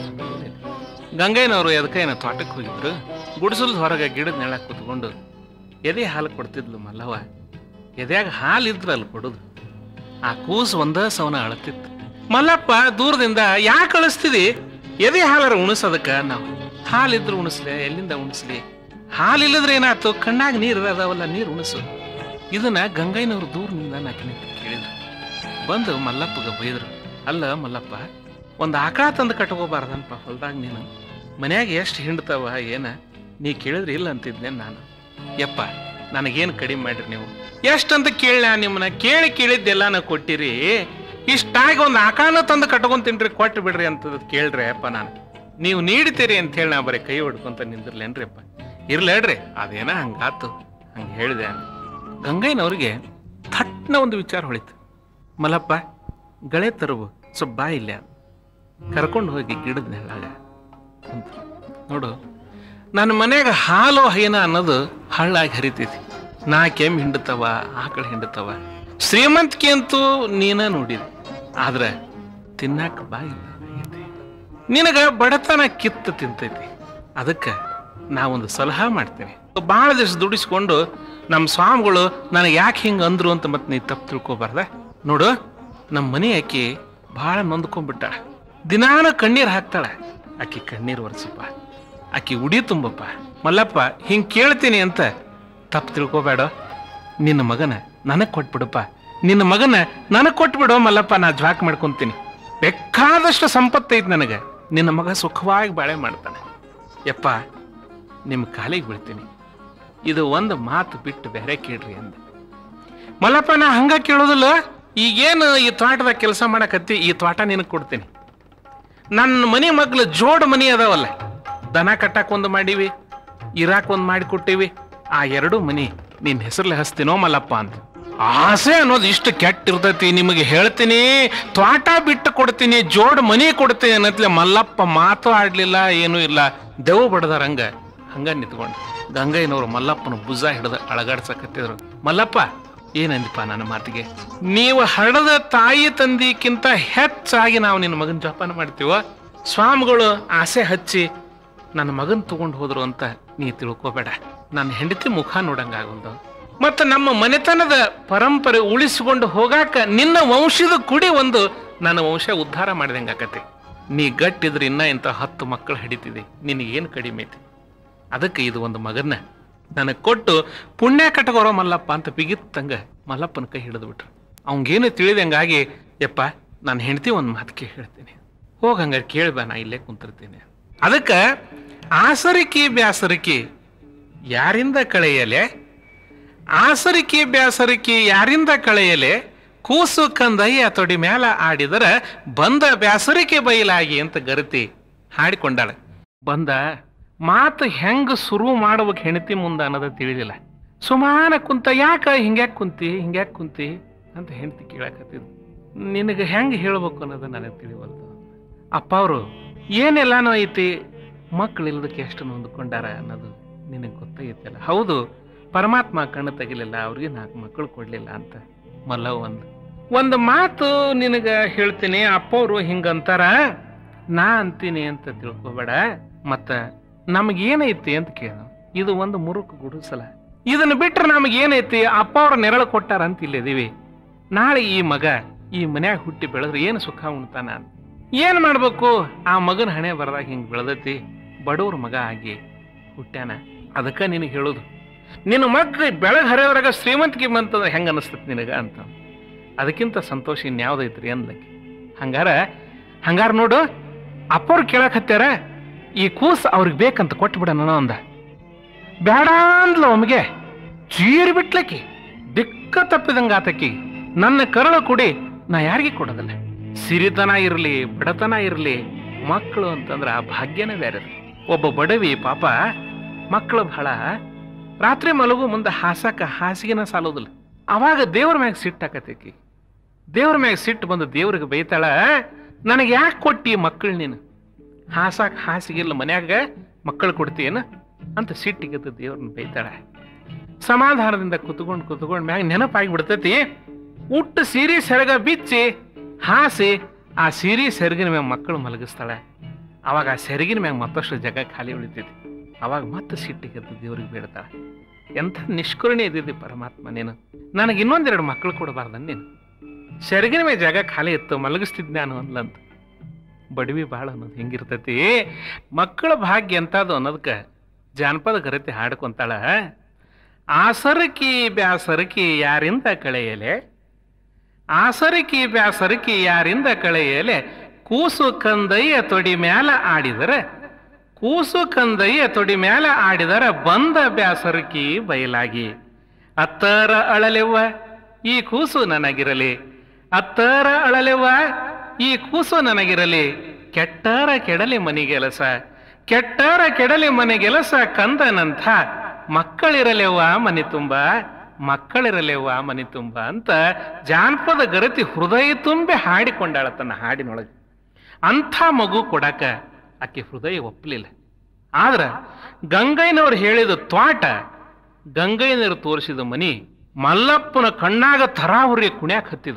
ಗಂಗಯ್ಯನವರು ಎದಕೈನ ತೋಟಕ್ಕೆ ಹೋಗಿದ್ರು ಗುಡಿಸಲ್ದ ಹೊರಗೆ ಗಿಡದ ನೆಳಕ್ ಕುತ್ಕೊಂಡು ಎದೆ ಹಾಲು ಕೊಡ್ತಿದ್ಲು ಮಲ್ಲವ್ವ ಎದ್ಯಾಗ ಹಾಲು ಇದ್ರಲ್ಲ ಕೊಡುದು ಆ ಕೂಸು ಒಂದ ಸವನ ಅಳತಿತ್ತು ಮಲ್ಲಪ್ಪ ದೂರದಿಂದ ಯಾಕೆ ಕಳಿಸ್ತಿದಿ ಎದೆ ಹಾಲರ ಉಣಿಸೋದಕ್ಕ ನಾವು ಹಾಲಿದ್ರು ಉಣಿಸ್ಲಿ ಎಲ್ಲಿಂದ ಉಣಿಸ್ಲಿ ಹಾಲಿಲ್ಲದ್ರೆ ಏನಾಯ್ತು ಕಣ್ಣಾಗ ನೀರು ಅದಾವಲ್ಲ ನೀರು ಉಣಿಸು ಇದನ್ನ ಗಂಗೈನವ್ರು ದೂರದಿಂದ ನಾಕಿನ ಕೇಳಿದ್ರು ಬಂದು ಮಲ್ಲಪ್ಪಗ ಬೈದ್ರು ಅಲ್ಲ ಮಲ್ಲಪ್ಪ ಒಂದು ಆಕಳ ತಂದು ಕಟ್ಕೋಬಾರ್ದನಪ್ಪ ಹೊಲ್ದಾಗ ನೀನು ಮನ್ಯಾಗ ಎಷ್ಟು ಹಿಂಡ್ತಾವ ಏನ ನೀ ಕೇಳಿದ್ರೆ ಇಲ್ಲ ಅಂತಿದ್ನೆ ನಾನು ಯಪ್ಪ ನನಗೇನು ಕಡಿಮೆ ಮಾಡ್ರಿ ನೀವು ಎಷ್ಟಂತ ಕೇಳ ನಿಮ್ಮನ್ನ ಕೇಳಿ ಕೇಳಿದ್ದೆಲ್ಲ ನಾ ಕೊಟ್ಟಿರಿ ಇಷ್ಟಾಗಿ ಒಂದು ಆಕಾನ ತಂದು ಕಟ್ಕೊಂಡ್ ತಿನ್ರಿ ಕೊಟ್ಟು ಬಿಡ್ರಿ ಅಂತ ಕೇಳ್ರಿ ಅಪ್ಪ ನಾನು ನೀವು ನೀಡ್ತೀರಿ ಅಂತ ಹೇಳಿ ನಾ ಬರೀ ಕೈ ಹೊಡ್ಕೊಂತ ನಿಂದಿರ್ಲೇನ್ರಿ ಅಪ್ಪ ಇರ್ಲೇಡ್ರಿ ಅದೇನ ಹಂಗಾತು ಹಂಗೆ ಹೇಳಿದೆ ಗಂಗಯ್ಯನವ್ರಿಗೆ ಥಟ್ನ ಒಂದು ವಿಚಾರ ಹೊಳಿತು ಮಲ್ಲಪ್ಪ ಗಳೆ ತರುವು ಸ್ವಲ್ಪ ಬಾ ಇಲ್ಲ ಕರ್ಕೊಂಡು ಹೋಗಿ ಗಿಡದ ನೆಳ್ಳಾಗ ಅಂತ ನೋಡು ನನ್ನ ಮನೆಯಾಗ ಹಾಲು ಹೈನ ಅನ್ನೋದು ಹಳ್ಳಾಗಿ ಹರಿತೈತಿ ನಾ ಕೆಮ್ಮು ಹಿಂಡ್ತವ ಆಕಳ ಹಿಂಡ್ತವ ಶ್ರೀಮಂತಿಕೆ ಅಂತೂ ನೀನ ನೋಡಿದಿ ಆದ್ರೆ ತಿನ್ನಾಕ ಬಾಯಿಲ್ಲ ಆಗೈತಿ. ನಿನಗ ಬಡತನ ಕಿತ್ತು ತಿಂತೈತಿ ಅದಕ್ಕೆ ನಾವೊಂದು ಸಲಹಾ ಮಾಡ್ತೀನಿ ಭಾಳ ದಿವಸ ದುಡಿಸ್ಕೊಂಡು ನಮ್ಮ ಸ್ವಾಮಿಗಳು ನನಗೆ ಯಾಕೆ ಹಿಂಗೆ ಅಂದ್ರು ಅಂತ ಮತ್ತೆ ನೀ ತಪ್ಪು ತಿಳ್ಕೊಬಾರ್ದ ನೋಡು ನಮ್ಮ ಮನೆ ಆಕಿ ಭಾಳ ನೊಂದ್ಕೊಂಡ್ಬಿಟ್ಟ ದಿನಾನ ಕಣ್ಣೀರು ಹಾಕ್ತಾಳೆ ಆಕಿ ಕಣ್ಣೀರು ಒರೆಸಪ್ಪ ಆಕಿ ಉಡಿ ತುಂಬಪ್ಪ ಮಲ್ಲಪ್ಪ ಹಿಂಗೆ ಕೇಳ್ತೀನಿ ಅಂತ ತಪ್ಪು ತಿಳ್ಕೊಬೇಡ ನಿನ್ನ ಮಗನ ನನಗೆ ಕೊಟ್ಬಿಡಪ್ಪ ನಿನ್ನ ಮಗನ ನನಗೆ ಕೊಟ್ಬಿಡು ಮಲ್ಲಪ್ಪ ನಾ ಜ್ವಾಕ್ ಮಾಡ್ಕೊಂತೀನಿ ಬೇಕಾದಷ್ಟು ಸಂಪತ್ತೈತಿ ನನಗೆ ನಿನ್ನ ಮಗ ಸುಖವಾಗಿ ಬಾಳೆ ಮಾಡ್ತಾನೆ ಯಪ್ಪ ನಿಮ್ಮ ಕಾಲಿಗೆ ಬೀಳ್ತೀನಿ ಇದು ಒಂದು ಮಾತು ಬಿಟ್ಟು ಬೇರೆ ಕೇಳ್ರಿ ಅಂದ ಮಲ್ಲಪ್ಪ ನಾ ಹಂಗ ಕೇಳೋದಿಲ್ಲ ಈಗೇನು ಈ ತೋಟದಾಗ ಕೆಲಸ ಮಾಡಕತ್ತಿ ಈ ತೋಟ ನಿನಗೆ ಕೊಡ್ತೀನಿ ನನ್ನ ಮನೆ ಮಗ್ಳು ಜೋಡ್ ಮನಿ ಅದಾವಲ್ಲ ದನ ಕಟ್ಟಾಕ್ ಒಂದು ಮಾಡೀವಿ ಇರಾಕ್ ಒಂದು ಮಾಡಿ ಕೊಟ್ಟಿವಿ ಆ ಎರಡು ಮನಿ ನಿನ್ನ ಹೆಸರಲ್ಲಿ ಹಸ್ತೀನೋ ಮಲ್ಲಪ್ಪ ಅಂತ ಆಸೆ ಅನ್ನೋದು ಇಷ್ಟು ಕೆಟ್ಟ ಇರ್ತೈತಿ ನಿಮಗೆ ಹೇಳ್ತೀನಿ ತ್ವಾಟ ಬಿಟ್ಟು ಕೊಡ್ತೀನಿ ಜೋಡ್ ಮನಿ ಕೊಡ್ತೀನಿ ಅನ್ನತ್ಲೆ ಮಲ್ಲಪ್ಪ ಮಾತು ಆಡ್ಲಿಲ್ಲ ಏನೂ ಇಲ್ಲ ದೆವ್ ಬಡದಾರಂಗ ಹಂಗ ನಿಂತ್ಕೊಂಡು ಗಂಗಯ್ಯನವರು ಮಲ್ಲಪ್ಪನ ಭುಜ ಹಿಡಿದು ಅಳಗಾಡ್ಸಕತ್ತಿದ್ರು ಮಲ್ಲಪ್ಪ ಏನಂದಿಪ್ಪ ನನ್ನ ಮಾತಿಗೆ ನೀವು ಹಡದ ತಾಯಿ ತಂದಿಕ್ಕಿಂತ ಹೆಚ್ಚಾಗಿ ನಾವು ನಿನ್ನ ಮಗನ ಜೋಪಾನ ಮಾಡ್ತೀವ ಸ್ವಾಮಿಗಳು ಆಸೆ ಹಚ್ಚಿ ನನ್ನ ಮಗನ್ ತಗೊಂಡು ಹೋದ್ರು ಅಂತ ನೀ ತಿಳ್ಕೊಬೇಡ ನನ್ನ ಹೆಂಡತಿ ಮುಖ ನೋಡಂಗಾಗೊಂದು ಮತ್ತು ನಮ್ಮ ಮನೆತನದ ಪರಂಪರೆ ಉಳಿಸಿಕೊಂಡು ಹೋಗಾಕ ನಿನ್ನ ವಂಶದ ಕುಡಿ ಒಂದು ನನ್ನ ವಂಶ ಉದ್ಧಾರ ಮಾಡಿದಂಗೆ ಆಕತಿ ನೀ ಗಟ್ಟಿದ್ರೆ ಇನ್ನ ಇಂಥ ಹತ್ತು ಮಕ್ಕಳು ಹಿಡಿತಿದೆ ನಿನಗೇನು ಕಡಿಮೆ ಐತಿ ಅದಕ್ಕೆ ಇದು ಒಂದು ಮಗನ್ನ ನನಗೆ ಕೊಟ್ಟು ಪುಣ್ಯ ಕಟ್ಟಗೋರೋ ಮಲ್ಲಪ್ಪ ಅಂತ ಬಿಗಿತ್ತಂಗ ಮಲ್ಲಪ್ಪನ ಕೈ ಹಿಡಿದು ಬಿಟ್ರು ಅವಂಗೇನು ತಿಳಿದಂಗಾಗಿ ಯಪ್ಪ ನಾನು ಹೆಂಡತಿ ಒಂದು ಮಾತಿಗೆ ಹೇಳ್ತೀನಿ ಹೋಗ ಹಂಗಾರೆ ಕೇಳ್ಬ ನಾ ಇಲ್ಲೇ ಕುಂತಿರ್ತೀನಿ ಅದಕ್ಕೆ ಆಸರಿಕೆ ಬ್ಯಾಸರಿಕೆ ಯಾರಿಂದ ಕಳೆಯಲೆ ಆಸರಿಕೆ ಬ್ಯಾಸರಿಕೆ ಯಾರಿಂದ ಕಳೆಯಲೆ ಕೂಸು ಕಂದಯ್ಯ ತೊಡಿ ಮ್ಯಾಲ ಆಡಿದರ ಬಂದ ಬ್ಯಾಸರಿಕೆ ಬಯಲಾಗಿ ಅಂತ ಗರತಿ ಹಾಡಿಕೊಂಡಾಳೆ ಬಂದ ಮಾತು ಹೆಂಗ ಶುರು ಮಾಡ್ಬೇಕು ಹೆಂಡತಿ ಮುಂದ ಅನ್ನೋದ ತಿಳಿದಿಲ್ಲ ಸುಮಾನ ಕುಂತ ಯಾಕ ಹಿಂಗ್ಯಾಕ್ ಕುಂತಿ ಹಿಂಗ್ಯಾಕ್ ಕುಂತಿ ಅಂತ ಹೆಂಡತಿ ಕೇಳಕತ್ತಿದ್ ನಿನಗೆ ಹೆಂಗ್ ಹೇಳ್ಬೇಕು ಅನ್ನೋದು ನನಗೆ ತಿಳಿವಲ್ದು ಅಪ್ಪ ಅವರು ಏನೆಲ್ಲಾನು ಐತಿ ಮಕ್ಕಳು ಇಲ್ಲದಕ್ಕೆ ಎಷ್ಟು ನೊಂದ್ಕೊಂಡಾರ ಅನ್ನೋದು ನಿನಗೆ ಗೊತ್ತಾಗೈತಲ್ಲ ಹೌದು ಪರಮಾತ್ಮ ಕಣ್ಣು ತೆಗಿಲಿಲ್ಲ ಅವ್ರಿಗೆ ನಾಲ್ಕು ಮಕ್ಕಳು ಕೊಡ್ಲಿಲ್ಲ ಅಂತ ಮಲ್ಲ ಒಂದು ಒಂದು ಮಾತು ನಿನಗ ಹೇಳ್ತೀನಿ ಅಪ್ಪವ್ರು ಹಿಂಗಂತಾರ ನಾ ಅಂತೀನಿ ಅಂತ ತಿಳ್ಕೊಬೇಡ ಮತ್ತ ನಮಗೇನೈತಿ ಅಂತ ಕೇಳ ಇದು ಒಂದು ಮುರುಕು ಗುಡಿಸಲ ಇದನ್ನ ಬಿಟ್ರೆ ನಮಗೇನೈತಿ ಅಪ್ಪ ಅವ್ರ ನೆರಳು ಕೊಟ್ಟಾರ ಅಂತ ಇಲ್ಲಿದೀವಿ ನಾಳೆ ಈ ಮಗ ಈ ಮನ್ಯಾಗ ಹುಟ್ಟಿ ಬೆಳೆದ್ರೆ ಏನು ಸುಖ ಉಣ್ತಾನ ಅಂತ ಏನ್ ಮಾಡ್ಬೇಕು ಆ ಮಗನ ಹಣೆ ಬರದಾಗ ಹಿಂಗ್ ಬೆಳೆದೈತಿ ಬಡವ್ರ ಮಗ ಆಗಿ ಹುಟ್ಟ್ಯಾನ ಅದಕ್ಕ ನಿನಗೆ ಹೇಳೋದು ನಿನ್ನ ಮಗ ಬೆಳಗ್ ಹರಿಯವರಾಗ ಶ್ರೀಮಂತಿಕೆ ಬಂತದ ಹೆಂಗ ಅನಿಸ್ತೈತಿ ನಿನಗ ಅಂತ ಅದಕ್ಕಿಂತ ಸಂತೋಷ ಇನ್ಯಾವ್ದೈತ್ರಿ ಅನ್ಲಕ್ಕೆ ಹಂಗಾರ ಹಂಗಾರ ನೋಡು ಅಪ್ಪವ್ರು ಕೇಳಕ್ ಹತ್ಯಾರ ಈ ಕೂಸ್ ಅವ್ರಿಗೆ ಬೇಕಂತ ಕೊಟ್ಟು ಬಿಡೋಣ ಅಂದ ಬೇಡ ಅಂದ್ಲ ಒಮ್ಗೆ ಚೀರಿ ಬಿಟ್ಲಕ್ಕಿ ದಿಕ್ಕ ತಪ್ಪಿದಂಗ ಆತಕ್ಕಿ ನನ್ನ ಕರಳು ಕುಡಿ ನಾ ಯಾರಿಗೆ ಕೊಡೋದಿಲ್ಲ ಸಿರಿತನ ಇರಲಿ ಬಡತನ ಇರಲಿ ಮಕ್ಕಳು ಅಂತಂದ್ರ ಆ ಭಾಗ್ಯನೇ ಬೇರೆ ಒಬ್ಬ ಬಡವಿ ಪಾಪ ಮಕ್ಕಳು ಬಹಳ ರಾತ್ರಿ ಮಲಗು ಮುಂದೆ ಹಾಸಕ ಹಾಸಿಗೆನ ಸಾಲೋದಿಲ್ಲ ಅವಾಗ ದೇವ್ರ ಮ್ಯಾಗ ಸಿಟ್ಟಾಕತೈಕಿ ದೇವ್ರ ಮ್ಯಾಗ ಸಿಟ್ಟು ಬಂದು ದೇವ್ರಿಗೆ ಬೈತಾಳ ನನಗೆ ಯಾಕೆ ಕೊಟ್ಟಿ ಮಕ್ಕಳು ನೀನು ಹಾಸಾಕ್ ಹಾಸಿಗಿಲ್ಲ ಮನ್ಯಾಗ ಮಕ್ಕಳು ಕೊಡ್ತೀಯೇನ ಅಂತ ಸಿಟ್ಟಿಗೆದ್ದು ದೇವ್ರನ್ನ ಬೈತಾಳ ಸಮಾಧಾನದಿಂದ ಕುತ್ಕೊಂಡು ಕುತ್ಕೊಂಡ್ ಮ್ಯಾಗ ನೆನಪಾಗಿ ಬಿಡ್ತೈತಿ ಉಟ್ಟು ಸೀರೆ ಸೆರಗ ಬಿಚ್ಚಿ ಹಾಸಿ ಆ ಸೀರೆ ಸೆರಗಿನ ಮ್ಯಾಗ ಮಕ್ಕಳು ಮಲಗಿಸ್ತಾಳೆ ಅವಾಗ ಆ ಸೆರಗಿನ ಮ್ಯಾಗ ಮತ್ತಷ್ಟು ಜಾಗ ಖಾಲಿ ಉಳಿತೈತಿ ಅವಾಗ ಮತ್ತೆ ಸಿಟ್ಟಿಗೆದ್ದು ದೇವ್ರಿಗೆ ಬೇಡ್ತಾಳೆ ಎಂಥ ನಿಷ್ಕರುಣೆ ಇದ್ದಿದ್ದಿ ಪರಮಾತ್ಮ ನೀನು ನನಗೆ ಇನ್ನೊಂದೆರಡು ಮಕ್ಕಳು ಕೊಡಬಾರ್ದ ನೀನು ಸೆರಗಿನ ಮೇಲೆ ಜಾಗ ಖಾಲಿ ಇತ್ತು ಮಲಗಿಸ್ತಿದ್ದೆ ನಾನು ಅನ್ಲಂತ ಬಡವಿ ಭಾಳ ಅನ್ನೋದು ಹೆಂಗಿರ್ತೈತಿ ಮಕ್ಕಳ ಭಾಗ್ಯ ಎಂತದು ಅನ್ನೋದಕ್ಕೆ ಜಾನಪದ ಗರತಿ ಹಾಡ್ಕೊಂತಾಳ ಆಸರಕಿ ಬ್ಯಾಸರಕಿ ಯಾರಿಂದ ಕಳೆಯಲೆ ಆಸರಕಿ ಬ್ಯಾಸರಕಿ ಯಾರಿಂದ ಕಳೆಯಲೆ ಕೂಸು ಕಂದಯ್ಯ ತೊಡಿ ಮ್ಯಾಲ ಆಡಿದರೆ ಕೂಸು ಕಂದಯ್ಯ ತೊಡಿ ಮ್ಯಾಲ ಆಡಿದರ ಬಂದ ಬ್ಯಾಸರಕಿ ಬಯಲಾಗಿ ಅತ್ತರ ಅಳಲೆವ್ವ ಈ ಕೂಸು ನನಗಿರಲಿ ಅತ್ತರ ಅಳಲೆವ್ವ ಈ ಕೂಸು ನನಗಿರಲಿ ಕೆಟ್ಟರ ಕೆಡಲಿ ಮನಿಗೆಲಸ ಕೆಟ್ಟರ ಕೆಡಲಿ ಮನೆಗೆಲಸ ಕಂದನಂಥ ಮಕ್ಕಳಿರಲೆವ್ವ ಮನೆ ತುಂಬ ಮಕ್ಕಳಿರಲೆವ್ವ ಮನೆ ತುಂಬ ಅಂತ ಜಾನಪದ ಗರತಿ ಹೃದಯ ತುಂಬಿ ಹಾಡಿಕೊಂಡಾಳ ತನ್ನ ಹಾಡಿನೊಳಗೆ ಅಂಥ ಮಗು ಕೊಡಾಕ ಆಕೆ ಹೃದಯ ಒಪ್ಪಲಿಲ್ಲ ಆದ್ರ ಗಂಗೈನವ್ರು ಹೇಳಿದ ತ್ವಾಟ ಗಂಗೈನವರು ತೋರಿಸಿದ ಮನಿ ಮಲ್ಲಪ್ಪನ ಕಣ್ಣಾಗ ತರಾವರಿ ಕುಣ್ಯಾಕ್ ಹತ್ತಿದು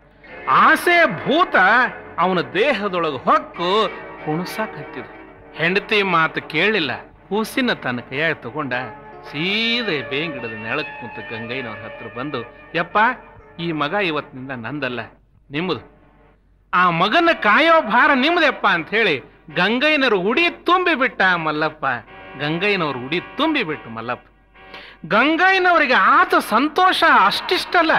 ಆಸೆ ಭೂತ ಅವನ ದೇಹದೊಳಗೆ ಹೊಕ್ಕು ಕುಣಸಾಕ್ ಹತ್ತಿದು ಹೆಂಡತಿ ಮಾತು ಕೇಳಲಿಲ್ಲ ಕೂಸಿನ ತನ್ನ ಕೈಯಾಗ ತಗೊಂಡ ಸೀದೆ ಬೇಂಗಿಡದ ನೆಳಕ್ ಕುಂತ ಗಂಗೈನವ್ರ ಹತ್ರ ಬಂದು ಯಪ್ಪ ಈ ಮಗ ಇವತ್ತಿನಿಂದ ನಂದಲ್ಲ ನಿಮ್ಮದು ಆ ಮಗನ ಕಾಯೋ ಭಾರ ನಿಮ್ಮದೆಪ್ಪ ಅಂತ ಹೇಳಿ ಗಂಗೈನರು ಉಡಿ ತುಂಬಿ ಬಿಟ್ಟ ಮಲ್ಲಪ್ಪ ಗಂಗೈನವರು ಉಡಿ ತುಂಬಿ ಬಿಟ್ಟು ಮಲ್ಲಪ್ಪ ಗಂಗೈನವರಿಗೆ ಆತ ಸಂತೋಷ ಅಷ್ಟಿಷ್ಟಲ್ಲ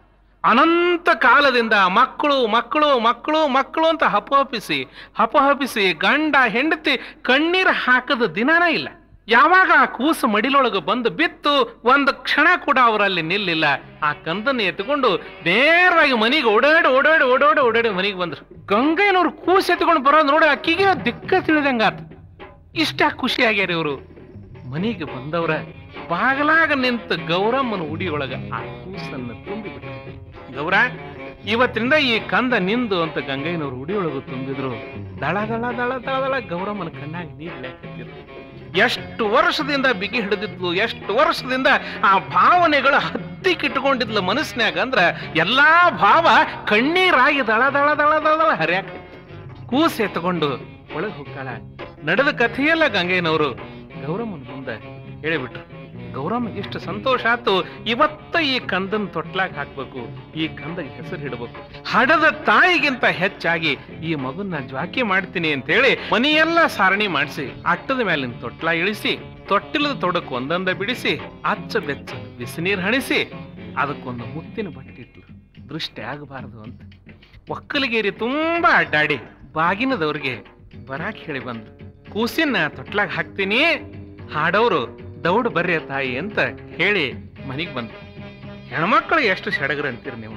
ಅನಂತ ಕಾಲದಿಂದ ಮಕ್ಕಳು ಮಕ್ಕಳು ಮಕ್ಕಳು ಮಕ್ಕಳು ಅಂತ ಹಪಹಪಿಸಿ ಹಪಹಪಿಸಿ ಗಂಡ ಹೆಂಡತಿ ಕಣ್ಣೀರು ಹಾಕದ ದಿನಾನ ಇಲ್ಲ ಯಾವಾಗ ಆ ಕೂಸು ಮಡಿಲೊಳಗೆ ಬಂದು ಬಿತ್ತು ಒಂದು ಕ್ಷಣ ಕೂಡ ಅವರಲ್ಲಿ ನಿಲ್ಲಿಲ್ಲ ಆ ಕಂದನ್ನು ಎತ್ಕೊಂಡು ನೇರವಾಗಿ ಮನೆಗೆ ಓಡಾಡಿ ಓಡಾಡಿ ಓಡಾಡಿ ಓಡಾಡಿ ಮನೆಗೆ ಬಂದ್ರು ಗಂಗೈನವ್ರು ಕೂಸು ಎತ್ಕೊಂಡು ಬರೋದು ನೋಡಿ ಅಕ್ಕಿಗೆ ದಿಕ್ಕ ತಿಳಿದಂಗಾತ ಇಷ್ಟ ಖುಷಿ ಆಗ್ಯಾರ ಇವರು ಮನೆಗೆ ಬಂದವ್ರ ಬಾಗಲಾಗ ನಿಂತ ಗೌರಮ್ಮನ ಉಡಿಯೊಳಗ ಆ ಕೂಸನ್ನ ತುಂಬಿ ಬಿಟ್ರು ಗೌರ ಇವತ್ತಿನಿಂದ ಈ ಕಂದ ನಿಂದು ಅಂತ ಗಂಗೈನವ್ರು ಉಡಿಯೊಳಗು ತುಂಬಿದ್ರು ದಳ ದಳ ದಳ ದಳ ದಳ ಗೌರಮ್ಮನ ಕಣ್ಣಾಗ ನೀರ್ಲೆ ಕತ್ತಿದ್ರು ಎಷ್ಟು ವರ್ಷದಿಂದ ಬಿಗಿ ಹಿಡಿದಿದ್ಲು ಎಷ್ಟು ವರ್ಷದಿಂದ ಆ ಭಾವನೆಗಳು ಹತ್ತಿಕ್ಕಿಟ್ಕೊಂಡಿದ್ಲು ಮನಸ್ಸಿನ್ಯಾಗ ಅಂದ್ರ ಎಲ್ಲಾ ಭಾವ ಕಣ್ಣೀರಾಗಿ ದಳ ದಳ ದಳ ದಳ ದಳ ಹರಿಯಾಕ ಕೂಸ್ ಎತ್ಕೊಂಡು ಒಳಗೆ ಹೋಗ್ತಾಳ ನಡೆದ ಕಥೆಯೆಲ್ಲ ಗಂಗೈನವರು ಗೌರಮ್ಮನ ಮುಂದೆ ಹೇಳಿಬಿಟ್ರು ಗೌರಮ್ಮಗೆ ಎಷ್ಟು ಸಂತೋಷ ಆತು ಇವತ್ತ ಈ ಕಂದನ್ ತೊಟ್ಲಾಗ ಹಾಕ್ಬೇಕು ಈ ಕಂದಗೆ ಹೆಸರು ಇಡಬೇಕು ಹಡದ ತಾಯಿಗಿಂತ ಹೆಚ್ಚಾಗಿ ಈ ಮಗುನ ಜ್ವಾಕಿ ಮಾಡ್ತೀನಿ ಅಂತ ಹೇಳಿ ಮನೆಯೆಲ್ಲ ಸಾರಣಿ ಮಾಡಿಸಿ ಅಟ್ಟದ ಮೇಲಿನ ತೊಟ್ಲ ಇಳಿಸಿ ತೊಟ್ಟಿಲದ ತೊಡಕ್ ಒಂದೊಂದ ಬಿಡಿಸಿ ಅಚ್ಚ ಬೆಚ್ಚ ಬಿಸಿನೀರ್ ಹಣಿಸಿ ಅದಕ್ಕೊಂದು ಮುತ್ತಿನ ಬಟ್ಟೆ ಇಟ್ಲು ದೃಷ್ಟಿ ಆಗಬಾರದು ಅಂತ ಒಕ್ಕಲಿಗೇರಿ ತುಂಬಾ ಅಡ್ಡಾಡಿ ಬಾಗಿನದವ್ರಿಗೆ ಬರಾಕ್ ಹೇಳಿ ಬಂದು ಕೂಸಿನ ತೊಟ್ಲಾಗ ಹಾಕ್ತೀನಿ ಹಾಡೋರು ದೌಡ್ ಬರ್ರಿ ತಾಯಿ ಅಂತ ಹೇಳಿ ಮನೆಗೆ ಬಂದು ಹೆಣ್ಮಕ್ಳು ಎಷ್ಟು ಸಡಗರ ಅಂತೀರಿ ನೀವು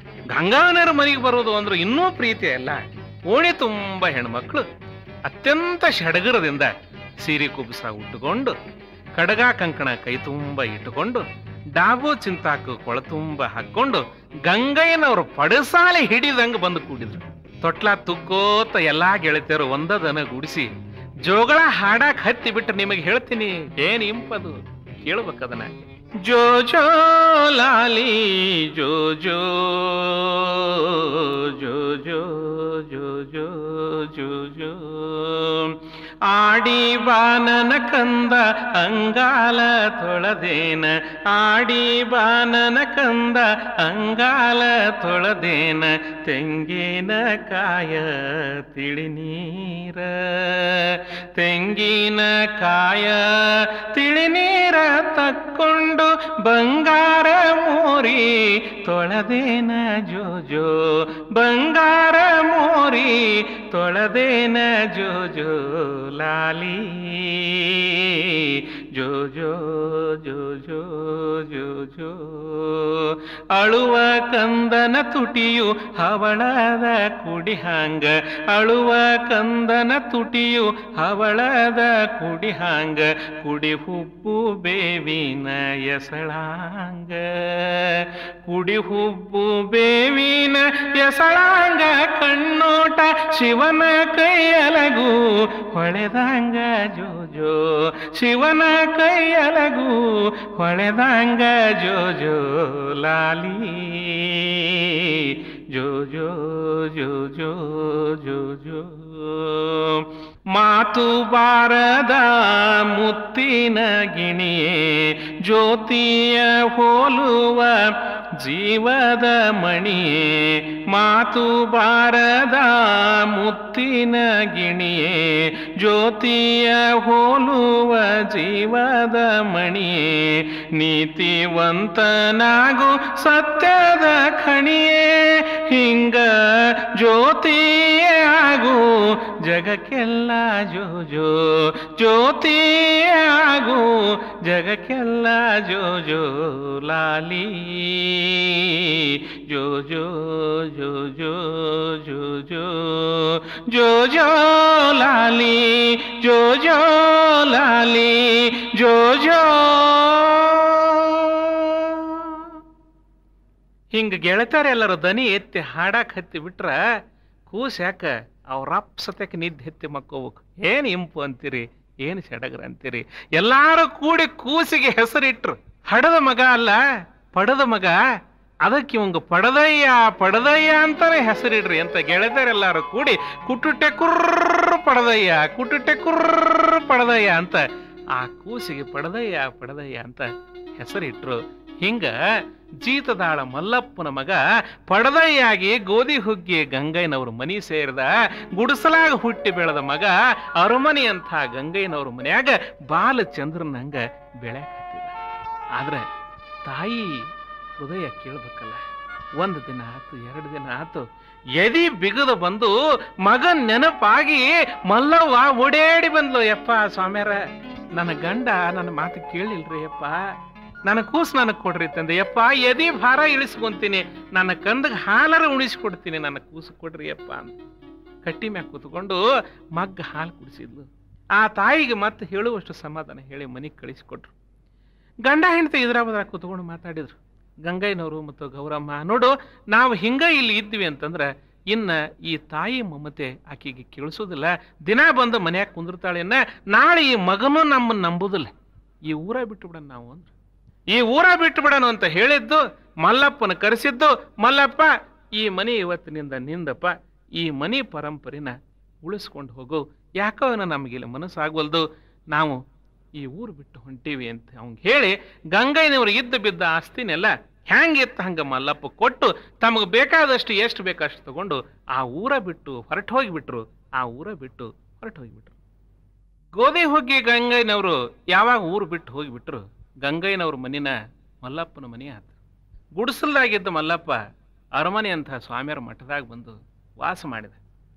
ಗಂಗಾವನರ ಮನೆಗೆ ಬರೋದು ಅಂದ್ರೆ ಇನ್ನೂ ಪ್ರೀತಿ ಅಲ್ಲ ಓಣಿ ತುಂಬ ಹೆಣ್ಮಕ್ಳು ಅತ್ಯಂತ ಸಡಗರದಿಂದ ಸೀರೆ ಕುಬ್ಸ ಉಟ್ಟುಕೊಂಡು ಕಡಗ ಕಂಕಣ ಕೈ ತುಂಬ ಇಟ್ಟುಕೊಂಡು ಡಾಬು ಚಿಂತಾಕು ಕೊಳ ತುಂಬ ಹಾಕೊಂಡು ಗಂಗಯ್ಯನವ್ರ ಪಡಸಾಲೆ ಹಿಡಿದಂಗ ಬಂದು ಕೂಡಿದ್ರು ತೊಟ್ಲ ತುಕ್ಕೋತ ಎಲ್ಲಾ ಗೆಳತಿಯರು ಒಂದದನ ಗುಡಿಸಿ ಜೋಗಳ ಹಾಡಾಕ್ ಹತ್ತಿ ಬಿಟ್ಟು ನಿಮಗೆ ಹೇಳ್ತೀನಿ ಏನ್ ಇಂಪದು ಕೇಳ್ಬೇಕದನ್ನ ಜೋ ಜೋ ಲಾಲಿ ಜೋ ಜೋ ಜೋ ಜೋ ಜೋ ಜೋ ಜೋ ಜೋ ಆಡಿ ಬಾನನ ಕಂದ ಅಂಗಾಲ ತೊಳೆದೇನ ಆಡಿ ಬಾನನ ಕಂದ ಅಂಗಾಲ ತೊಳೆದೇನ ತೆಂಗಿನ ಕಾಯ ತಿಳಿನೀರ ತೆಂಗಿನ ಕಾಯ ತಿಳಿನೀರ ತಕ್ಕೊಂಡು ಬಂಗಾರ ಮೋರಿ ತೊಳೆದೇನ ಜೋ ಜೋ ಬಂಗಾರ ಮೋರಿ ತೊಳೆದೇನ ಜೋ ಜೋ ಲಾಲಿ ಜೋ ಜೋ ಜೋ ಜೋ ಜೋ ಜೋ ಅಳುವ ಕಂದನ ತುಟಿಯು ಹವಳದ ಕುಡಿ ಹಾಂಗ ಅಳುವ ಕಂದನ ತುಟಿಯು ಹವಳದ ಕುಡಿ ಹಾಂಗ ಕುಡಿ ಹುಬ್ಬು ಬೇವಿನ ಎಸಳಾಂಗ ಕುಡಿ ಹುಬ್ಬು ಬೇವಿನ ಎಸಳಾಂಗ ಕಣ್ಣೋಟ ಶಿವನ ಕೈಯಲಗು ಹೊಳೆದಂಗ ಜೋ ಜೋ ಶಿವನ ಕೈಯಲಗು ಹೊಳೆದಂಗ ಜೋ ಜೋ ಲಾಲಿ ಜೋ ಜೋ ಜೋ ಜೋ ಜೋ ಜೋ ಮಾತು ಬಾರದ ಮುತ್ತಿನ ಗಿಣಿಯೇ ಜ್ಯೋತಿಯ ಹೋಲುವ ಜೀವದ ಮಣಿಯೇ ಮಾತು ಬಾರದ ಮುತ್ತಿನ ಗಿಣಿಯೇ ಜ್ಯೋತಿಯ ಹೋಲುವ ಜೀವದ ಮಣಿಯೇ ನೀತಿವಂತನಾಗು ಸತ್ಯದ ಖಣಿಯೇ ಹಿಂಗ ಜ್ಯೋತಿಯೇ ಆಗು ಜಗಕ್ಕೆಲ್ಲ ಜೋ ಜೋ ಜ್ಯೋತಿಯೇ ಆಗು ಜಗಕ್ಕೆಲ್ಲ ಜೋ ಜೋ ಲಾಲಿ ಜೋ ಜೋ ಜೋ ಜೋ ಜೋ ಜೋ ಜೋ ಜೋ ಲಾಲಿ ಜೋ ಜೋ ಲಾಲಿ ಜೋ ಜೋ ಹಿಂಗ ಗೆಳತಾರೆಲ್ಲರೂ ದನಿ ಎತ್ತಿ ಹಾಡಾಕ್ ಹತ್ತಿ ಬಿಟ್ರ ಕೂಸ್ ಯಾಕ ಅವ್ರ ಅಪ್ಸತಕ್ಕೆ ನಿದ್ದೆ ಎತ್ತಿ ಮಕ್ಕೋಬೇಕು ಏನ್ ಇಂಪು ಅಂತೀರಿ ಏನು ಸೆಡಗ್ರ ಅಂತೀರಿ ಎಲ್ಲಾರು ಕೂಡಿ ಕೂಸಿಗೆ ಹೆಸರಿಟ್ರು ಹಡದ ಮಗ ಅಲ್ಲ ಪಡದ ಮಗ ಅದಕ್ಕೆ ಇವಂಗ ಪಡದಯ್ಯ ಪಡದಯ್ಯ ಅಂತಾನೆ ಹೆಸರಿಡ್ರಿ ಅಂತ ಗೆಳೆದರೆಲ್ಲಾರು ಕೂಡಿ ಕುಟ್ಟುಟೆ ಕುರ್ರ ಪಡದಯ್ಯ ಕುಟ್ಟುಟೆ ಕುರ್ರ ಪಡದಯ್ಯ ಅಂತ ಆ ಕೂಸಿಗೆ ಪಡದಯ್ಯ ಪಡದಯ್ಯ ಅಂತ ಹೆಸರಿಟ್ರು ಹಿಂಗ ಜೀತದಾಳ ಮಲ್ಲಪ್ಪನ ಮಗ ಪಡದಯ್ಯಾಗಿ ಗೋಧಿ ಹುಗ್ಗಿ ಗಂಗಯ್ಯನವ್ರ ಮನಿ ಸೇರಿದ ಗುಡಿಸಲಾಗ ಹುಟ್ಟಿ ಬೆಳೆದ ಮಗ ಅರಮನೆ ಅಂತ ಗಂಗಯ್ಯನವ್ರ ಮನ್ಯಾಗ ಬಾಲಚಂದ್ರನಂಗ ಬೆಳೆ ಆದ್ರೆ ತಾಯಿ ಹೃದಯ ಕೇಳ್ಬೇಕಲ್ಲ ಒಂದು ದಿನ ಆತು ಎರಡು ದಿನ ಆತು ಎದಿ ಬಿಗದು ಬಂದು ಮಗನ್ ನೆನಪಾಗಿ ಮಲ್ಲವ್ವ ಓಡಾಡಿ ಬಂದ್ಲು ಯಪ್ಪ ಸ್ವಾಮ್ಯಾರ ನನ್ನ ಗಂಡ ನನ್ನ ಮಾತು ಕೇಳಿಲ್ರಿ ಯಪ್ಪ ನನ್ನ ಕೂಸು ನನಗೆ ಕೊಡ್ರಿ ತಂದೆ ಯಪ್ಪ ಎದಿ ಭಾರ ಇಳಿಸ್ಕೊಂತೀನಿ ನನ್ನ ಕಂದಗ್ ಹಾಲರ ಉಣಿಸ್ಕೊಡ್ತೀನಿ ನನ್ನ ಕೂಸು ಕೊಡ್ರಿ ಯಪ್ಪ ಅಂತ ಕಟ್ಟಿ ಮ್ಯಾಗ ಕೂತ್ಕೊಂಡು ಮಗ್ಗ ಹಾಲು ಕುಡಿಸಿದ್ಲು ಆ ತಾಯಿಗೆ ಮತ್ತೆ ಹೇಳುವಷ್ಟು ಸಮಾಧಾನ ಹೇಳಿ ಮನೆಗೆ ಕಳಿಸಿಕೊಟ್ರು ಗಂಡ ಹೆಂಡತಿ ಇದ್ರಾಬದ್ರಾಗ ಕೂತ್ಕೊಂಡು ಮಾತಾಡಿದ್ರು ಗಂಗಯ್ಯನವರು ಮತ್ತು ಗೌರಮ್ಮ ನೋಡು ನಾವು ಹಿಂಗ ಇಲ್ಲಿ ಇದ್ವಿ ಅಂತಂದ್ರೆ ಇನ್ನ ಈ ತಾಯಿ ಮಮತೆ ಆಕೆಗೆ ಕೇಳಿಸೋದಿಲ್ಲ ದಿನ ಬಂದು ಮನ್ಯಾಗ ಕುಂದಿರ್ತಾಳೆನ್ನ ನಾಳೆ ಈ ಮಗನೂ ನಮ್ಮನ್ನ ನಂಬುದಿಲ್ಲ ಈ ಊರ ಬಿಟ್ಟು ಬಿಡೋಣ ನಾವು ಅಂದ್ರೆ ಈ ಊರ ಬಿಟ್ಟು ಬಿಡೋಣ ಅಂತ ಹೇಳಿದ್ದು ಮಲ್ಲಪ್ಪನ ಕರೆಸಿದ್ದು ಮಲ್ಲಪ್ಪ ಈ ಮನೆ ಇವತ್ತಿನಿಂದ ನಿಂದಪ್ಪ ಈ ಮನೆ ಪರಂಪರೆನ ಉಳಿಸ್ಕೊಂಡು ಹೋಗು ಯಾಕೋ ನಮಗಿಲ್ಲ ಮನಸ್ಸಾಗವಲ್ದು ನಾವು ಈ ಊರು ಬಿಟ್ಟು ಹೊಂಟೀವಿ ಅಂತ ಅವ್ನಿಗೆ ಹೇಳಿ ಗಂಗೈನವ್ರಿಗೆ ಇದ್ದ ಬಿದ್ದ ಆಸ್ತಿನೆಲ್ಲ ಹ್ಯಾಂಗಿತ್ತು ಹಂಗ ಮಲ್ಲಪ್ಪ ಕೊಟ್ಟು ತಮಗೆ ಬೇಕಾದಷ್ಟು ಎಷ್ಟು ಬೇಕಷ್ಟು ತಗೊಂಡು ಆ ಊರ ಬಿಟ್ಟು ಹೊರಟು ಹೋಗಿಬಿಟ್ರು ಆ ಊರ ಬಿಟ್ಟು ಹೊರಟು ಹೋಗಿಬಿಟ್ರು ಗೋಧಿ ಹೋಗಿ ಗಂಗೈನವರು ಯಾವಾಗ ಊರು ಬಿಟ್ಟು ಹೋಗಿಬಿಟ್ರು ಗಂಗಯ್ಯನವ್ರ ಮನಿನ ಮಲ್ಲಪ್ಪನ ಮನೆ ಆತು ಗುಡಿಸಲ್ದಾಗಿದ್ದ ಮಲ್ಲಪ್ಪ ಅರಮನೆ ಅಂತ ಸ್ವಾಮಿಯರ ಮಠದಾಗ ಬಂದು ವಾಸ ಮಾಡಿದ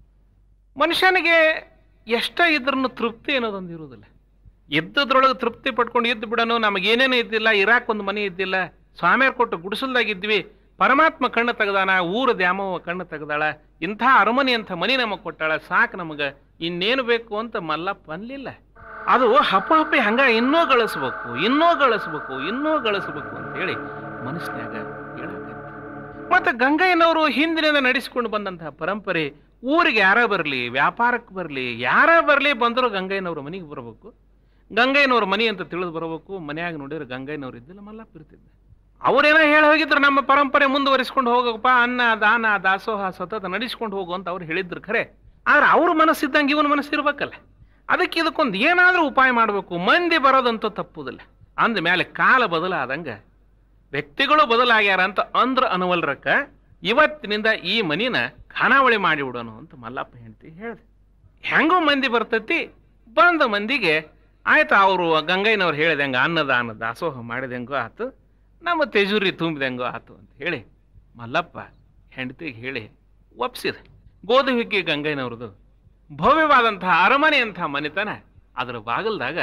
ಮನುಷ್ಯನಿಗೆ ಎಷ್ಟ ಇದ್ರೂ ತೃಪ್ತಿ ಅನ್ನೋದೊಂದು ಇರುವುದಿಲ್ಲ ಇದ್ದದ್ರೊಳಗೆ ತೃಪ್ತಿ ಪಡ್ಕೊಂಡು ಇದ್ದು ಬಿಡನು ನಮಗೇನೇನು ಇದ್ದಿಲ್ಲ ಇರಾಕ್ ಒಂದು ಮನೆ ಇದ್ದಿಲ್ಲ ಸ್ವಾಮಿಯರ್ ಕೊಟ್ಟು ಗುಡಿಸಲ್ದಾಗಿದ್ವಿ ಪರಮಾತ್ಮ ಕಣ್ಣು ತೆಗ್ದಾನ ಊರ ದ್ಯಾಮವ್ವ ಕಣ್ಣು ತೆಗ್ದಾಳ ಇಂಥ ಅರಮನೆ ಅಂತ ಮನೆ ನಮಗೆ ಕೊಟ್ಟಾಳ ಸಾಕು ನಮಗೆ ಇನ್ನೇನು ಬೇಕು ಅಂತ ಮಲ್ಲಪ್ಪ ಅನ್ಲಿಲ್ಲ ಅದು ಹಪ್ಪ ಹಪ್ಪಿ ಹಂಗ ಇನ್ನೂ ಗಳಿಸ್ಬೇಕು ಇನ್ನೂ ಗಳಿಸ್ಬೇಕು ಇನ್ನೂ ಗಳಿಸ್ಬೇಕು ಅಂತ ಹೇಳಿ ಮನಸ್ಸಿನಾಗ ಹೇಳಕತ್ತಿ ಮತ್ತೆ ಗಂಗಯ್ಯನವರು ಹಿಂದಿನಿಂದ ನಡೆಸಿಕೊಂಡು ಬಂದಂತಹ ಪರಂಪರೆ ಊರಿಗೆ ಯಾರ ಬರಲಿ ವ್ಯಾಪಾರಕ್ಕೆ ಬರಲಿ ಯಾರ ಬರಲಿ ಬಂದರೂ ಗಂಗಯ್ಯನವ್ರ ಮನೆಗೆ ಬರಬೇಕು ಗಂಗಯ್ಯನವ್ರ ಮನೆ ಅಂತ ತಿಳಿದು ಬರಬೇಕು ಮನ್ಯಾಗ ನೋಡಿದ್ರೆ ಗಂಗಯ್ಯನವ್ರು ಇದ್ದಿಲ್ಲ ಮಲ್ಲಪ್ಪ ಇರ್ತಿದ್ದ ಅವ್ರೇನೋ ಹೇಳಿ ಹೋಗಿದ್ರು ನಮ್ಮ ಪರಂಪರೆ ಮುಂದುವರಿಸ್ಕೊಂಡು ಹೋಗಪ್ಪ ಅನ್ನ ದಾನ ದಾಸೋಹ ಸತತ ನಡೆಸ್ಕೊಂಡು ಹೋಗು ಅಂತ ಅವ್ರು ಹೇಳಿದ್ರು ಖರೆ ಆದ್ರೆ ಅವ್ರ ಮನಸ್ಸಿದ್ದಂಗೆ ಇವನ ಮನಸ್ಸು ಇರ್ಬೇಕಲ್ಲ ಅದಕ್ಕೆ ಇದಕ್ಕೊಂದು ಏನಾದರೂ ಉಪಾಯ ಮಾಡಬೇಕು ಮಂದಿ ಬರೋದಂತೂ ತಪ್ಪುದಿಲ್ಲ ಅಂದ ಮೇಲೆ ಕಾಲ ಬದಲಾದಂಗ ವ್ಯಕ್ತಿಗಳು ಬದಲಾಗ್ಯಾರ ಅಂತ ಅಂದ್ರ ಅನವಲ್ರಕ್ಕ ಇವತ್ತಿನಿಂದ ಈ ಮನಿನ ಖಾನಾವಳಿ ಮಾಡಿಬಿಡೋಣ ಅಂತ ಮಲ್ಲಪ್ಪ ಹೆಂಡತಿ ಹೇಳಿದೆ ಹೆಂಗೋ ಮಂದಿ ಬರ್ತೈತಿ ಬಂದ ಮಂದಿಗೆ ಆಯ್ತು ಅವರು ಗಂಗಯ್ಯನವ್ರು ಹೇಳಿದಂಗ ಅನ್ನದಾನ ದಾಸೋಹ ಮಾಡಿದಂಗೋ ಆತು ನಮ್ಮ ತೇಜೂರಿ ತುಂಬಿದಂಗೋ ಆತು ಅಂತ ಹೇಳಿ ಮಲ್ಲಪ್ಪ ಹೆಂಡತಿಗೆ ಹೇಳಿ ಒಪ್ಸಿದೆ ಗೋಧಿ ಹುಗ್ಗಿ ಗಂಗಯ್ಯನವ್ರದ್ದು ಭವ್ಯವಾದಂತಹ ಅರಮನೆ ಅಂತಹ ಮನೆತನ ಅದರ ಬಾಗಲ್ದಾಗ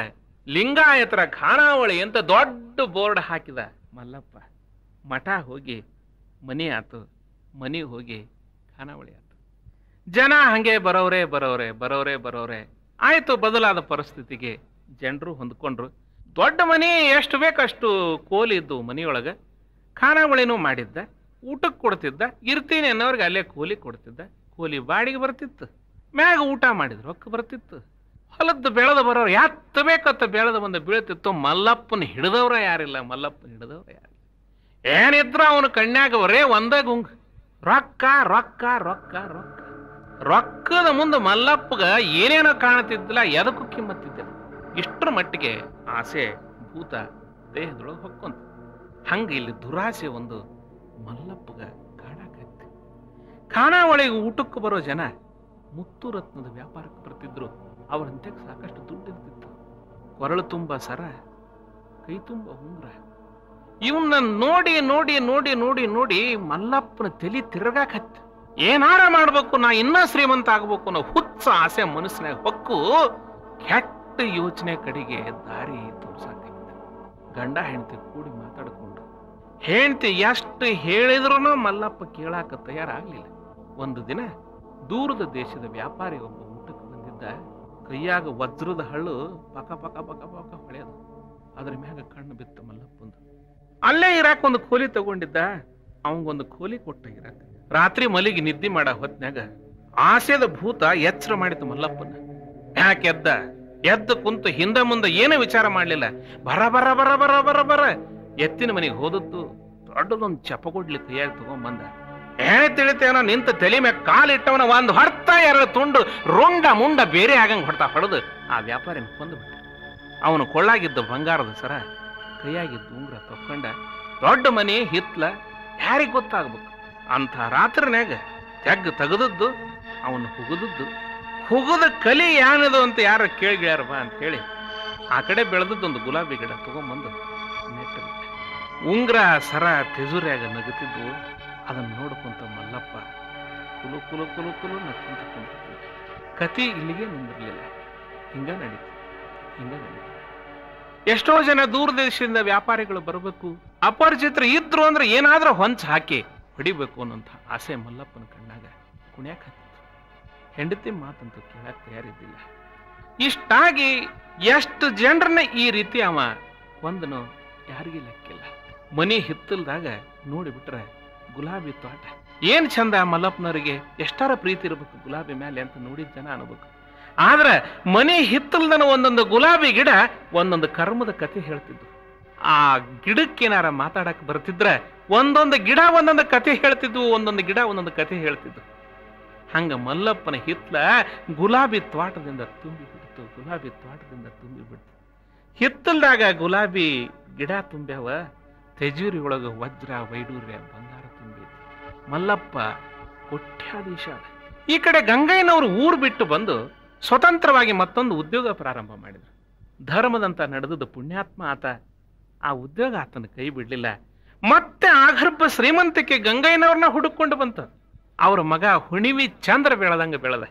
ಲಿಂಗಾಯತರ ಖಾನಾವಳಿ ಅಂತ ದೊಡ್ಡ ಬೋರ್ಡ್ ಹಾಕಿದ ಮಲ್ಲಪ್ಪ ಮಠ ಹೋಗಿ ಮನಿ ಆತು ಮನಿ ಹೋಗಿ ಖಾನಾವಳಿ ಆತು ಜನ ಹಂಗೆ ಬರೋರೆ ಬರೋರೆ ಬರೋರೆ ಬರೋರೆ ಆಯ್ತು ಬದಲಾದ ಪರಿಸ್ಥಿತಿಗೆ ಜನರು ಹೊಂದ್ಕೊಂಡ್ರು ದೊಡ್ಡ ಮನಿ ಎಷ್ಟು ಬೇಕಷ್ಟು ಕೋಲಿ ಇದ್ದು ಮನಿಯೊಳಗೆ ಖಾನಾವಳಿನೂ ಮಾಡಿದ್ದ ಊಟಕ್ಕೆ ಕೊಡ್ತಿದ್ದ ಇರ್ತೀನಿ ಅನ್ನೋರ್ಗೆ ಅಲ್ಲೇ ಕೂಲಿ ಕೊಡ್ತಿದ್ದ ಕೂಲಿ ಬಾಡಿಗೆ ಬರ್ತಿತ್ತು ಮ್ಯಾಗ ಊಟ ಮಾಡಿದ್ರು ರೊಕ್ಕ ಬರ್ತಿತ್ತು ಹೊಲದ್ದು ಬೆಳೆದ ಬರೋರು ಯಾತ್ತ ಬೇಕತ್ತ ಬೆಳೆದ ಬಂದು ಬೀಳ್ತಿತ್ತು ಮಲ್ಲಪ್ಪನ ಹಿಡಿದವ್ರ ಯಾರಿಲ್ಲ ಮಲ್ಲಪ್ಪನ ಹಿಡಿದವ್ರ ಯಾರಿಲ್ಲ ಏನಿದ್ರು ಅವನ ಕಣ್ಯಾಗ ಬರೇ ಒಂದೇ ಗುಂಗ್ ರೊಕ್ಕ ರೊಕ್ಕ ರೊಕ್ಕ ರೊಕ್ಕ ರೊಕ್ಕದ ಮುಂದೆ ಮಲ್ಲಪ್ಪಗ ಏನೇನೋ ಕಾಣ್ತಿದ್ದಿಲ್ಲ ಎದಕ್ಕೂ ಕಿಮ್ಮತ್ತಿದ್ದಿಲ್ಲ ಇಷ್ಟರ ಮಟ್ಟಿಗೆ ಆಸೆ ಭೂತ ದೇಹದೊಳಗೆ ಹೊಕ್ಕೊಂತ ಹಂಗ ಇಲ್ಲಿ ದುರಾಸೆ ಒಂದು ಮಲ್ಲಪ್ಪಗ ಕಾಡಾಕೈತಿ ಖಾನಾವಳಿಗೆ ಊಟಕ್ಕೆ ಬರೋ ಜನ ಮುತ್ತು ರತ್ನದ ವ್ಯಾಪಾರಕ್ಕೆ ಬರ್ತಿದ್ರು ಅವರಂತೆ ಸಾಕಷ್ಟು ದುಡ್ಡು ಇರ್ತಿತ್ತು ಕೊರಳು ತುಂಬ ಸರ ಕೈ ತುಂಬ ಉಂಗ್ರ ಇವನ್ನ ನೋಡಿ ನೋಡಿ ನೋಡಿ ನೋಡಿ ನೋಡಿ ಮಲ್ಲಪ್ಪನ ತಲೆ ತಿರುಗಾಕತ್ತ ಏನಾರ ಮಾಡ್ಬೇಕು ನಾ ಇನ್ನ ಶ್ರೀಮಂತ ಆಗ್ಬೇಕು ಅನ್ನೋ ಹುಚ್ಚ ಆಸೆ ಮನಸ್ಸಿನಾಗ ಹೊಕ್ಕು ಕೆಟ್ಟ ಯೋಚನೆ ಕಡೆಗೆ ದಾರಿ ತೋರ್ಸಾಕೈತಿ ಗಂಡ ಹೆಂಡತಿ ಕೂಡಿ ಮಾತಾಡ್ಕೊಂಡು ಹೆಂಡತಿ ಎಷ್ಟು ಹೇಳಿದ್ರು ಮಲ್ಲಪ್ಪ ಕೇಳಾಕ ತಯಾರಾಗ್ಲಿಲ್ಲ ಒಂದು ದಿನ ದೂರದ ದೇಶದ ವ್ಯಾಪಾರಿ ಒಬ್ಬ ಊಟಕ್ಕೆ ಬಂದಿದ್ದ ಕೈಯಾಗ ವಜ್ರದ ಹಳ್ಳು ಪಕ ಪಕ ಪಕ ಪಕ ಹೊಳೆಯದು ಅದ್ರ ಮ್ಯಾಗ ಕಣ್ಣು ಬಿತ್ತು ಮಲ್ಲಪ್ಪಂದು ಅಲ್ಲೇ ಇರಾಕ್ ಒಂದು ಕೋಲಿ ತಗೊಂಡಿದ್ದ ಅವಂಗೊಂದು ಕೋಲಿ ಕೊಟ್ಟ ಇರಾಕ್ ರಾತ್ರಿ ಮಲಿಗೆ ನಿದ್ದೆ ಮಾಡ ಹೊತ್ನ್ಯಾಗ ಆಸೆದ ಭೂತ ಎಚ್ಚರ ಮಾಡಿತು ಮಲ್ಲಪ್ಪನ ಯಾಕೆ ಎದ್ದ ಎದ್ದು ಕುಂತು ಹಿಂದೆ ಮುಂದೆ ಏನು ವಿಚಾರ ಮಾಡ್ಲಿಲ್ಲ ಬರ ಬರ ಬರ ಬರ ಬರ ಬರ ಎತ್ತಿನ ಮನೆಗೆ ಹೋದದ್ದು ದೊಡ್ಡದೊಂದು ಚಪಗೊಡ್ಲಿ ಕೈಯಾಗಿ ತಗೊಂಬಂದ ಏನೇ ತಿಳಿತೇನೋ ನಿಂತ ತಲೆ ಮ್ಯಾಗ ಕಾಲಿಟ್ಟವನ ಒಂದು ಹೊಡ್ತಾ ಎರಡು ತುಂಡು ರುಂಡ ಮುಂಡ ಬೇರೆ ಆಗಂಗ್ ಹೊಡ್ತಾ ಹೊಡೆದು ಆ ವ್ಯಾಪಾರಿನ ಕೊಂದು ಬಿಟ್ಟ ಅವನು ಕೊಳ್ಳಾಗಿದ್ದ ಬಂಗಾರದ ಸರ ಕೈಯಾಗಿದ್ದ ಉಂಗ್ರ ತಕ್ಕೊಂಡ ದೊಡ್ಡ ಮನೆ ಹಿತ್ಲ ಯಾರಿಗ್ ಗೊತ್ತಾಗ್ಬೇಕು ಅಂಥ ರಾತ್ರಿನ್ಯಾಗ ತೆಗ್ ತೆಗೆದದ್ದು ಅವನು ಹುಗುದದ್ದು ಹುಗುದ ಕಲಿ ಯಾನದು ಅಂತ ಯಾರು ಕೇಳಿಗ್ಯಾರ ಬಾ ಅಂತ ಹೇಳಿ ಆ ಕಡೆ ಬೆಳೆದದ್ದೊಂದು ಗುಲಾಬಿ ಗಿಡ ತಗೊಂಬಂದು ನೆಟ್ಟು ಬಿಟ್ಟ. ಉಂಗ್ರ ಸರ ತೆಜುರ್ಯಾಗ ನಗುತ್ತಿದ್ದು ಅದನ್ನು ನೋಡ್ಕೊಂತ ಮಲ್ಲಪ್ಪ ಕುಲು ಕುಲು ಕುಲು ಕುಲು ನಕ್ಕೊಂತ ಕುಂತಿದ್ದ ಕತಿ ಇಲ್ಲಿಗೆ ನಿಂದಿರ್ಲಿಲ್ಲ ಹಿಂಗ ನಡೀತು ಹಿಂಗ ನಡೀತು ಎಷ್ಟೋ ಜನ ದೂರ ದೇಶದಿಂದ ವ್ಯಾಪಾರಿಗಳು ಬರಬೇಕು ಅಪರಿಚಿತರು ಇದ್ರು ಅಂದ್ರೆ ಏನಾದ್ರೂ ಹೊಂಚ್ ಹಾಕಿ ಹೊಡಿಬೇಕು ಅನ್ನೋಂಥ ಆಸೆ ಮಲ್ಲಪ್ಪನ ಕಣ್ಣಾಗ ಕುಣ್ಯಾಕ್ ಹತ್ತಿತ್ತು ಹೆಂಡತಿ ಮಾತಂತೂ ಕೇಳಕ್ ತಯಾರಿದ್ದಿಲ್ಲ ಇಷ್ಟಾಗಿ ಎಷ್ಟು ಜನರನ್ನ ಈ ರೀತಿ ಅವ ಒಂದನು ಯಾರಿಗೂ ಲೆಕ್ಕಿಲ್ಲ ಮನಿ ಹಿತ್ತಲ್ದಾಗ ನೋಡಿಬಿಟ್ರೆ ಗುಲಾಬಿ ತೋಟ ಏನ್ ಚಂದ ಮಲ್ಲಪ್ಪನವರಿಗೆ ಎಷ್ಟಾರ ಪ್ರೀತಿ ಇರ್ಬೇಕು ಗುಲಾಬಿ ಮೇಲೆ ಅಂತ ನೋಡಿದ ಜನ ಅನ್ಬೇಕು ಆದ್ರೆ ಮನೆ ಹಿತ್ತಲ್ದನ ಒಂದೊಂದು ಗುಲಾಬಿ ಗಿಡ ಒಂದೊಂದು ಕರ್ಮದ ಕಥೆ ಹೇಳ್ತಿದ್ದು ಆ ಗಿಡಕ್ಕೇನಾರ ಮಾತಾಡಕ್ ಬರ್ತಿದ್ರೆ ಒಂದೊಂದು ಗಿಡ ಒಂದೊಂದು ಕಥೆ ಹೇಳ್ತಿದ್ವು ಒಂದೊಂದು ಗಿಡ ಒಂದೊಂದು ಕಥೆ ಹೇಳ್ತಿದ್ವು ಹಂಗ ಮಲ್ಲಪ್ಪನ ಹಿತ್ಲ ಗುಲಾಬಿ ತ್ವಾಟದಿಂದ ತುಂಬಿ ಬಿಡ್ತು ಗುಲಾಬಿ ತ್ವಾಟದಿಂದ ತುಂಬಿ ಬಿಡ್ತು ಹಿತ್ತಲ್ದಾಗ ಗುಲಾಬಿ ಗಿಡ ತುಂಬ್ಯಾವ ತೆಜೂರಿ ಒಳಗ ವಜ್ರ ವೈಡೂರ್ಯ ಬಂಗಾರ ತುಂಬಿ ಮಲ್ಲಪ್ಪ ಕೊಟ್ಯಾಧೀಶ ಅದ. ಈ ಕಡೆ ಗಂಗಯ್ಯನವರು ಊರು ಬಿಟ್ಟು ಬಂದು ಸ್ವತಂತ್ರವಾಗಿ ಮತ್ತೊಂದು ಉದ್ಯೋಗ ಪ್ರಾರಂಭ ಮಾಡಿದ್ರು ಧರ್ಮದಂತ ನಡೆದದ್ದು ಪುಣ್ಯಾತ್ಮ ಆತ ಆ ಉದ್ಯೋಗ ಆತನ ಕೈ ಬಿಡ್ಲಿಲ್ಲ ಮತ್ತೆ ಆಗರ್ಭ ಶ್ರೀಮಂತಿಕೆ ಗಂಗಯ್ಯನವ್ರನ್ನ ಹುಡುಕೊಂಡು ಬಂತು ಅವ್ರ ಮಗ ಹುಣಿವಿ ಚಂದ್ರ ಬೆಳೆದಂಗ ಬೆಳೆದ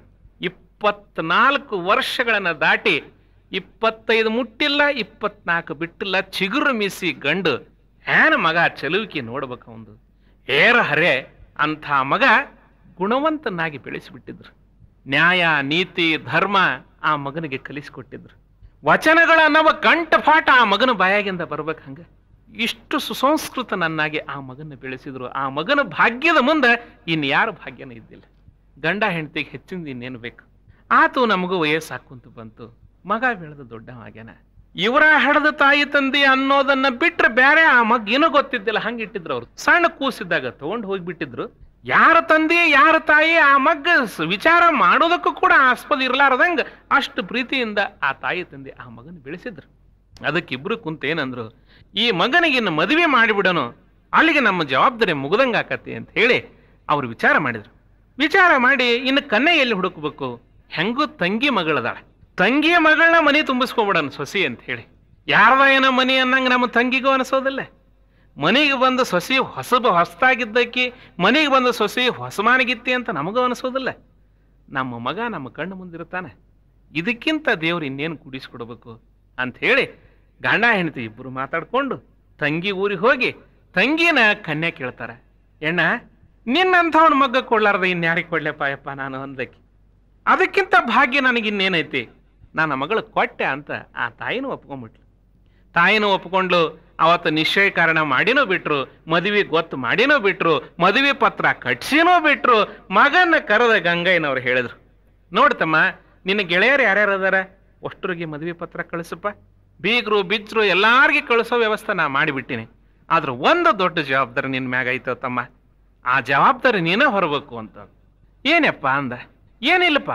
ಇಪ್ಪತ್ನಾಲ್ಕು ವರ್ಷಗಳನ್ನ ದಾಟಿ ಇಪ್ಪತ್ತೈದು ಮುಟ್ಟಿಲ್ಲ ಇಪ್ಪತ್ನಾಲ್ಕು ಬಿಟ್ಟಿಲ್ಲ ಚಿಗುರು ಮೀಸಿ ಗಂಡು ಏನ ಮಗ ಚಲುವಿಕೆ ನೋಡ್ಬೇಕು ಅವಂದು ಏರ ಹರೆ ಅಂಥ ಮಗ ಗುಣವಂತನಾಗಿ ಬೆಳೆಸಿಬಿಟ್ಟಿದ್ರು ನ್ಯಾಯ ನೀತಿ ಧರ್ಮ ಆ ಮಗನಿಗೆ ಕಲಿಸಿಕೊಟ್ಟಿದ್ರು ವಚನಗಳ ನವ ಕಂಠಪಾಠ ಆ ಮಗನ ಬಾಯಾಗಿಂದ ಬರ್ಬೇಕು ಹಂಗ ಇಷ್ಟು ಸುಸಂಸ್ಕೃತನನ್ನಾಗಿ ಆ ಮಗನ ಬೆಳೆಸಿದ್ರು ಆ ಮಗನ ಭಾಗ್ಯದ ಮುಂದೆ ಇನ್ಯಾರ ಭಾಗ್ಯನೂ ಇದ್ದಿಲ್ಲ ಗಂಡ ಹೆಂಡತಿಗೆ ಹೆಚ್ಚಿಂದ ಇನ್ನೇನು ಬೇಕು ಆತು ನಮಗೂ ವಯಸ್ಸು ಹಾಕುಂತ ಬಂತು ಮಗ ಬೆಳೆದ ದೊಡ್ಡವಾಗ್ಯಾನ ಇವರ ಹಡದ ತಾಯಿ ತಂದೆ ಅನ್ನೋದನ್ನ ಬಿಟ್ರೆ ಬೇರೆ ಆ ಮಗ್ ಏನೂ ಗೊತ್ತಿದ್ದಿಲ್ಲ ಹಂಗಿಟ್ಟಿದ್ರು ಅವ್ರು ಸಣ್ಣ ಕೂಸಿದ್ದಾಗ ತಗೊಂಡು ಹೋಗ್ಬಿಟ್ಟಿದ್ರು ಯಾರ ತಂದೆ ಯಾರ ತಾಯಿ ಆ ಮಗ್ಗ ಸ್- ವಿಚಾರ ಮಾಡೋದಕ್ಕೂ ಕೂಡ ಆಸ್ಪದ ಇರ್ಲಾರ್ದಂಗ ಅಷ್ಟು ಪ್ರೀತಿಯಿಂದ ಆ ತಾಯಿ ತಂದೆ ಆ ಮಗನ ಬೆಳೆಸಿದ್ರು ಅದಕ್ಕಿಬ್ರು ಕುಂತ ಏನಂದ್ರು ಈ ಮಗನಿಗೆ ಇನ್ನು ಮದುವೆ ಮಾಡಿಬಿಡನು ಅಲ್ಲಿಗೆ ನಮ್ಮ ಜವಾಬ್ದಾರಿ ಮುಗ್ದಂಗ ಆಕತಿ ಅಂತ ಹೇಳಿ ಅವ್ರು ವಿಚಾರ ಮಾಡಿದ್ರು ವಿಚಾರ ಮಾಡಿ ಇನ್ನು ಕನ್ನೆ ಎಲ್ಲಿ ಹುಡುಕ್ಬೇಕು ಹೆಂಗೂ ತಂಗಿ ಮಗಳದಾಳ ತಂಗಿಯ ಮಗಳನ್ನ ಮನೆ ತುಂಬಿಸ್ಕೊಂಬಿಡಣ ಸೊಸಿ ಅಂತ ಹೇಳಿ ಯಾರದ ಏನೋ ಮನೆ ಅನ್ನಂಗ ನಮ್ಮ ತಂಗಿಗೂ ಅನಿಸೋದಿಲ್ಲ ಮನೆಗೆ ಬಂದ ಸೊಸಿ ಹೊಸಬ ಹೊಸದಾಗಿದ್ದಕ್ಕಿ ಮನೆಗೆ ಬಂದ ಸೊಸಿ ಹೊಸಮಾನಗಿತ್ತಿ ಅಂತ ನಮಗೂ ಅನಿಸೋದಿಲ್ಲ ನಮ್ಮ ಮಗ ನಮ್ಮ ಕಣ್ಣು ಮುಂದಿರ್ತಾನೆ ಇದಕ್ಕಿಂತ ದೇವ್ರು ಇನ್ನೇನು ಕುಡಿಸ್ಕೊಡ್ಬೇಕು ಅಂತ ಹೇಳಿ ಗಂಡ ಹೆಂಡತಿ ಇಬ್ಬರು ಮಾತಾಡ್ಕೊಂಡು ತಂಗಿ ಊರಿಗೆ ಹೋಗಿ ತಂಗಿನ ಕನ್ಯಾ ಕೇಳ್ತಾರೆ ಎಣ್ಣ ನಿನ್ನಂಥವನ ಮಗ್ಗ ಕೊಡ್ಲಾರ್ದ ಇನ್ಯಾರಿಗೆ ಕೊಡ್ಲೆಪ್ಪ ಯಪ್ಪ ನಾನು ಅಂದಕ್ಕೆ ಅದಕ್ಕಿಂತ ಭಾಗ್ಯ ನನಗಿನ್ನೇನೈತಿ ನನ್ನ ಮಗಳು ಕೊಟ್ಟೆ ಅಂತ ಆ ತಾಯಿನೂ ಒಪ್ಕೊಂಡ್ಬಿಟ್ಲು ತಾಯಿನೂ ಒಪ್ಕೊಂಡ್ಲು ಅವತ್ತು ನಿಶ್ಚಯೀಕರಣ ಮಾಡಿನೂ ಬಿಟ್ರು ಮದುವೆ ಗೊತ್ತು ಮಾಡಿನೂ ಬಿಟ್ರು ಮದುವೆ ಪತ್ರ ಕಟ್ಸಿನೂ ಬಿಟ್ರು ಮಗನ ಕರೆದ ಗಂಗಯ್ಯನವ್ರು ಹೇಳಿದ್ರು ನೋಡ್ತಮ್ಮ ನಿನ್ನ ಗೆಳೆಯರು ಯಾರ್ಯಾರು ಅದಾರ ಅಷ್ಟರಿಗೆ ಮದುವೆ ಪತ್ರ ಕಳಿಸಪ್ಪ ಬೀಗರು ಬಿಜ್ರು ಎಲ್ಲಾರ್ಗಿ ಕಳಿಸೋ ವ್ಯವಸ್ಥೆ ನಾ ಮಾಡಿಬಿಟ್ಟಿನಿ ಆದ್ರೆ ಒಂದು ದೊಡ್ಡ ಜವಾಬ್ದಾರಿ ನಿನ್ನ ಮ್ಯಾಗ ಐತೋ ತಮ್ಮ ಆ ಜವಾಬ್ದಾರಿ ನೀನೇ ಹೊರಬೇಕು ಅಂತ ಏನಪ್ಪ ಅಂದ ಏನಿಲ್ಲಪ್ಪ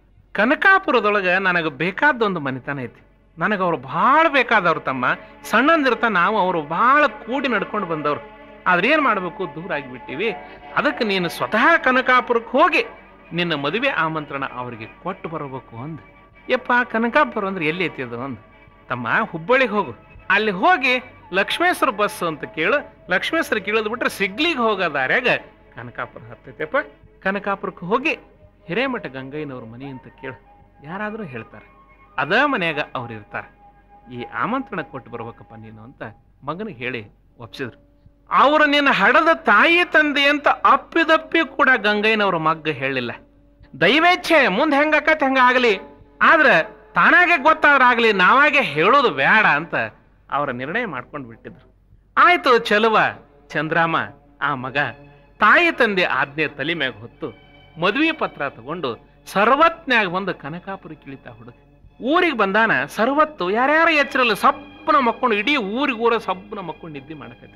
ಕನಕಾಪುರದೊಳಗೆ ನನಗೆ ಬೇಕಾದೊಂದು ಮನೆತನ ಐತಿ ನನಗೆ ಅವ್ರು ಭಾಳ ಬೇಕಾದವ್ರು ತಮ್ಮ ಸಣ್ಣಂದಿರ್ತ ನಾವು ಅವರು ಭಾಳ ಕೂಡಿ ನಡ್ಕೊಂಡು ಬಂದವ್ರು ಆದ್ರೆ ಏನು ಮಾಡಬೇಕು ದೂರ ಆಗಿಬಿಟ್ಟಿವಿ ಅದಕ್ಕೆ ನೀನು ಸ್ವತಃ ಕನಕಾಪುರಕ್ಕೆ ಹೋಗಿ ನಿನ್ನ ಮದುವೆ ಆಮಂತ್ರಣ ಅವರಿಗೆ ಕೊಟ್ಟು ಬರಬೇಕು ಅಂದ ಯಪ್ಪ ಕನಕಾಪುರ ಅಂದ್ರೆ ಎಲ್ಲಿ ಐತಿ ಅದು ಅಂದ ತಮ್ಮ ಹುಬ್ಬಳ್ಳಿಗೆ ಹೋಗು ಅಲ್ಲಿ ಹೋಗಿ ಲಕ್ಷ್ಮೇಶ್ವರ ಬಸ್ ಅಂತ ಕೇಳು ಲಕ್ಷ್ಮೇಶ್ವರ ಕೇಳಿದ್ ಬಿಟ್ರೆ ಸಿಗ್ಲಿಗೆ ಹೋಗೋ ದಾರ್ಯಾಗ ಕನಕಾಪುರ ಹತ್ತೈತೆಪ್ಪ ಕನಕಾಪುರಕ್ಕೆ ಹೋಗಿ ಹಿರೇಮಠ ಗಂಗಯ್ಯನವ್ರ ಮನೆ ಅಂತ ಕೇಳು ಯಾರಾದರೂ ಹೇಳ್ತಾರೆ ಅದ ಮನ್ಯಾಗ ಅವ್ರು ಇರ್ತಾರೆ ಈ ಆಮಂತ್ರಣ ಕೊಟ್ಟು ಬರ್ಬೇಕಪ್ಪ ನೀನು ಅಂತ ಮಗನಿಗೆ ಹೇಳಿ ಒಪ್ಸಿದ್ರು ಅವರು ನಿನ್ನ ಹಡದ ತಾಯಿ ತಂದೆ ಅಂತ ಅಪ್ಪಿದಪ್ಪಿ ಕೂಡ ಗಂಗಯ್ಯನವ್ರ ಮಗ್ಗ ಹೇಳಿಲ್ಲ ದೈವೇಚ್ಛೆ ಮುಂದೆ ಹೆಂಗಾಕತ್ ಹಂಗ ಆಗಲಿ ಆದ್ರೆ ತಾನಾಗೆ ಗೊತ್ತಾದ್ರಾಗ್ಲಿ ನಾವಾಗೆ ಹೇಳೋದು ಬೇಡ ಅಂತ ಅವರ ನಿರ್ಣಯ ಮಾಡ್ಕೊಂಡು ಬಿಟ್ಟಿದ್ರು ಆಯ್ತು ಚಲುವ ಚಂದ್ರಾಮ ಆ ಮಗ ತಾಯಿ ತಂದೆ ಆಜ್ಞೆ ತಲೆ ಮ್ಯಾಗ ಹೊತ್ತು ಮದ್ವಿ ಪತ್ರ ತಗೊಂಡು ಸರ್ವತ್ನ್ಯಾಗ ಬಂದು ಕನಕಾಪುರ ಕಿಳಿತ ಹುಡುಗ ಊರಿಗೆ ಬಂದಾನ ಸರ್ವತ್ತು ಯಾರ್ಯಾರ ಎಚ್ಚರಲ್ಲ ಸಬ್ಬನ ಮಕ್ಕೊಂಡು ಇಡೀ ಊರಿಗೆ ಊರ ಸಬ್ಬನ ಮಕ್ಕೊಂಡು ನಿದ್ದೆ ಮಾಡಕತ್ತೈತಿ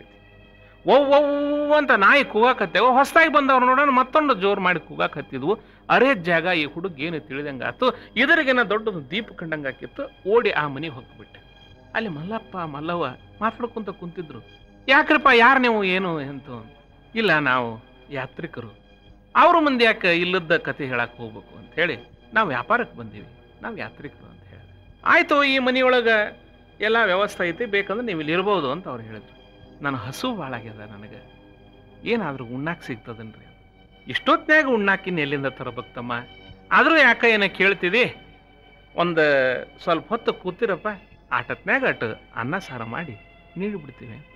ಒವ್ ಒವ್ ಅಂತ ನಾಯಿ ಕೂಗಾಕತ್ತೇವ ಹೊಸದಾಗಿ ಬಂದವ್ರು ನೋಡೋಣ ಮತ್ತೊಂದು ಜೋರು ಮಾಡಿ ಕೂಗಾಕತ್ತಿದ್ವು ಅರೇ ಜಾಗ ಈ ಹುಡುಗ ಏನು ತಿಳಿದಂಗ ಆತು ಇದರಿಗೇನ ದೊಡ್ಡದು ದೀಪ ಕಂಡಂಗ ಆಕಿತ್ತು ಓಡಿ ಆ ಮನೆಗೆ ಹೋಗ್ಬಿಟ್ಟೆ ಅಲ್ಲಿ ಮಲ್ಲಪ್ಪ ಮಲ್ಲವ್ವ ಮಾತಾಡ್ಕೊಂತ ಕುಂತಿದ್ರು ಯಾಕ್ರಪ್ಪ ಯಾರು ನೀವು ಏನು ಅಂತ ಇಲ್ಲ ನಾವು ಯಾತ್ರಿಕರು ಅವ್ರ ಮುಂದೆ ಯಾಕೆ ಇಲ್ಲದ ಕತೆ ಹೇಳಕ್ ಹೋಗ್ಬೇಕು ಅಂತ ಹೇಳಿ ನಾವು ವ್ಯಾಪಾರಕ್ಕೆ ಬಂದೀವಿ ನಾವು ಯಾತ್ರಿಕರು ಅಂತ ಹೇಳಿದೆ ಆಯ್ತು ಈ ಮನೆಯೊಳಗೆ ಎಲ್ಲ ವ್ಯವಸ್ಥೆ ಐತಿ ಬೇಕಂದ್ರೆ ನೀವು ಇಲ್ಲಿ ಇರ್ಬೋದು ಅಂತ ಅವ್ರು ಹೇಳಿದ್ರು ನನ್ನ ಹಸು ಭಾಳ ಆಗ್ಯದ ನನಗೆ ಏನಾದರೂ ಉಣ್ಣಾಕ್ ಸಿಗ್ತದನ್ರಿ ಇಷ್ಟೊತ್ನ್ಯಾಗ ಉಣ್ಣಾಕಿನ ಎಲ್ಲಿಂದ ತರಬೇಕಮ್ಮ ಆದರೂ ಯಾಕ ಏನ ಕೇಳ್ತಿದಿ ಒಂದು ಸ್ವಲ್ಪ ಹೊತ್ತು ಕೂತಿರಪ್ಪ ಆಟತ್ನ್ಯಾಗ ಅಟ್ ಅನ್ನ ಸಾರ ಮಾಡಿ ನೀಡಿಬಿಡ್ತೀವಿ ಅಂತ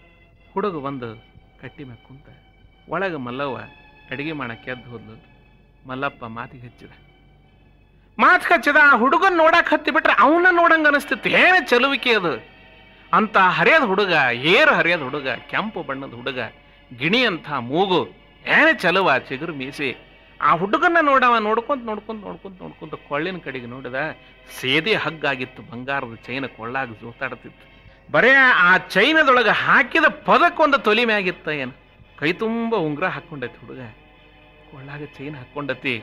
ಹುಡುಗ ಒಂದು ಕಟ್ಟಿ ಮ್ಯಾಗ ಕುಂತ ಒಳಗೆ ಮಲ್ಲವ್ವ ಅಡಿಗೆ ಮಾಡಕ್ಕೆ ಎದ್ದು ಹೋದ್ಲು ಮಲ್ಲಪ್ಪ ಮಾತಿಗೆ ಹಚ್ಚಿದ ಮಾತು ಹಚ್ಚಿದ ಆ ಹುಡುಗನ್ ನೋಡಕ್ ಹತ್ತಿ ಬಿಟ್ರೆ ಅವನ್ನ ನೋಡಂಗ ಅನಿಸ್ತಿತ್ತು ಏನ ಚಲುವಿಕೆ ಅದು ಅಂತ ಹರಿಯದ ಹುಡುಗ ಏರು ಹರಿಯದ ಹುಡುಗ ಕೆಂಪು ಬಣ್ಣದ ಹುಡುಗ ಗಿಣಿ ಅಂತ ಮೂಗು ಏನೇ ಚಲುವ ಚಿಗುರು ಮೀಸಿ ಆ ಹುಡುಗನ್ನ ನೋಡವ ನೋಡ್ಕೊಂತ ನೋಡ್ಕೊಂತ ನೋಡ್ಕೊಂತ ನೋಡ್ಕೊಂತ ಕೊಳ್ಳಿನ ಕಡೆಗೆ ನೋಡಿದ ಸೇದಿ ಹಗ್ಗಾಗಿತ್ತು ಬಂಗಾರದ ಚೈನ ಕೊಳ್ಳಾಗ ಜೋತಾಡ್ತಿತ್ತು ಬರೇ ಆ ಚೈನದೊಳಗೆ ಹಾಕಿದ ಪದಕ್ಕೊಂದು ತೊಲಿ ಮ್ಯಾಗಿತ್ತ ಏನು ಕೈ ತುಂಬ ಉಂಗ್ರ ಹಾಕೊಂಡೈತಿ ಹುಡುಗ ಕೊಳ್ಳಾಗ ಚೈನ್ ಹಾಕೊಂಡತಿ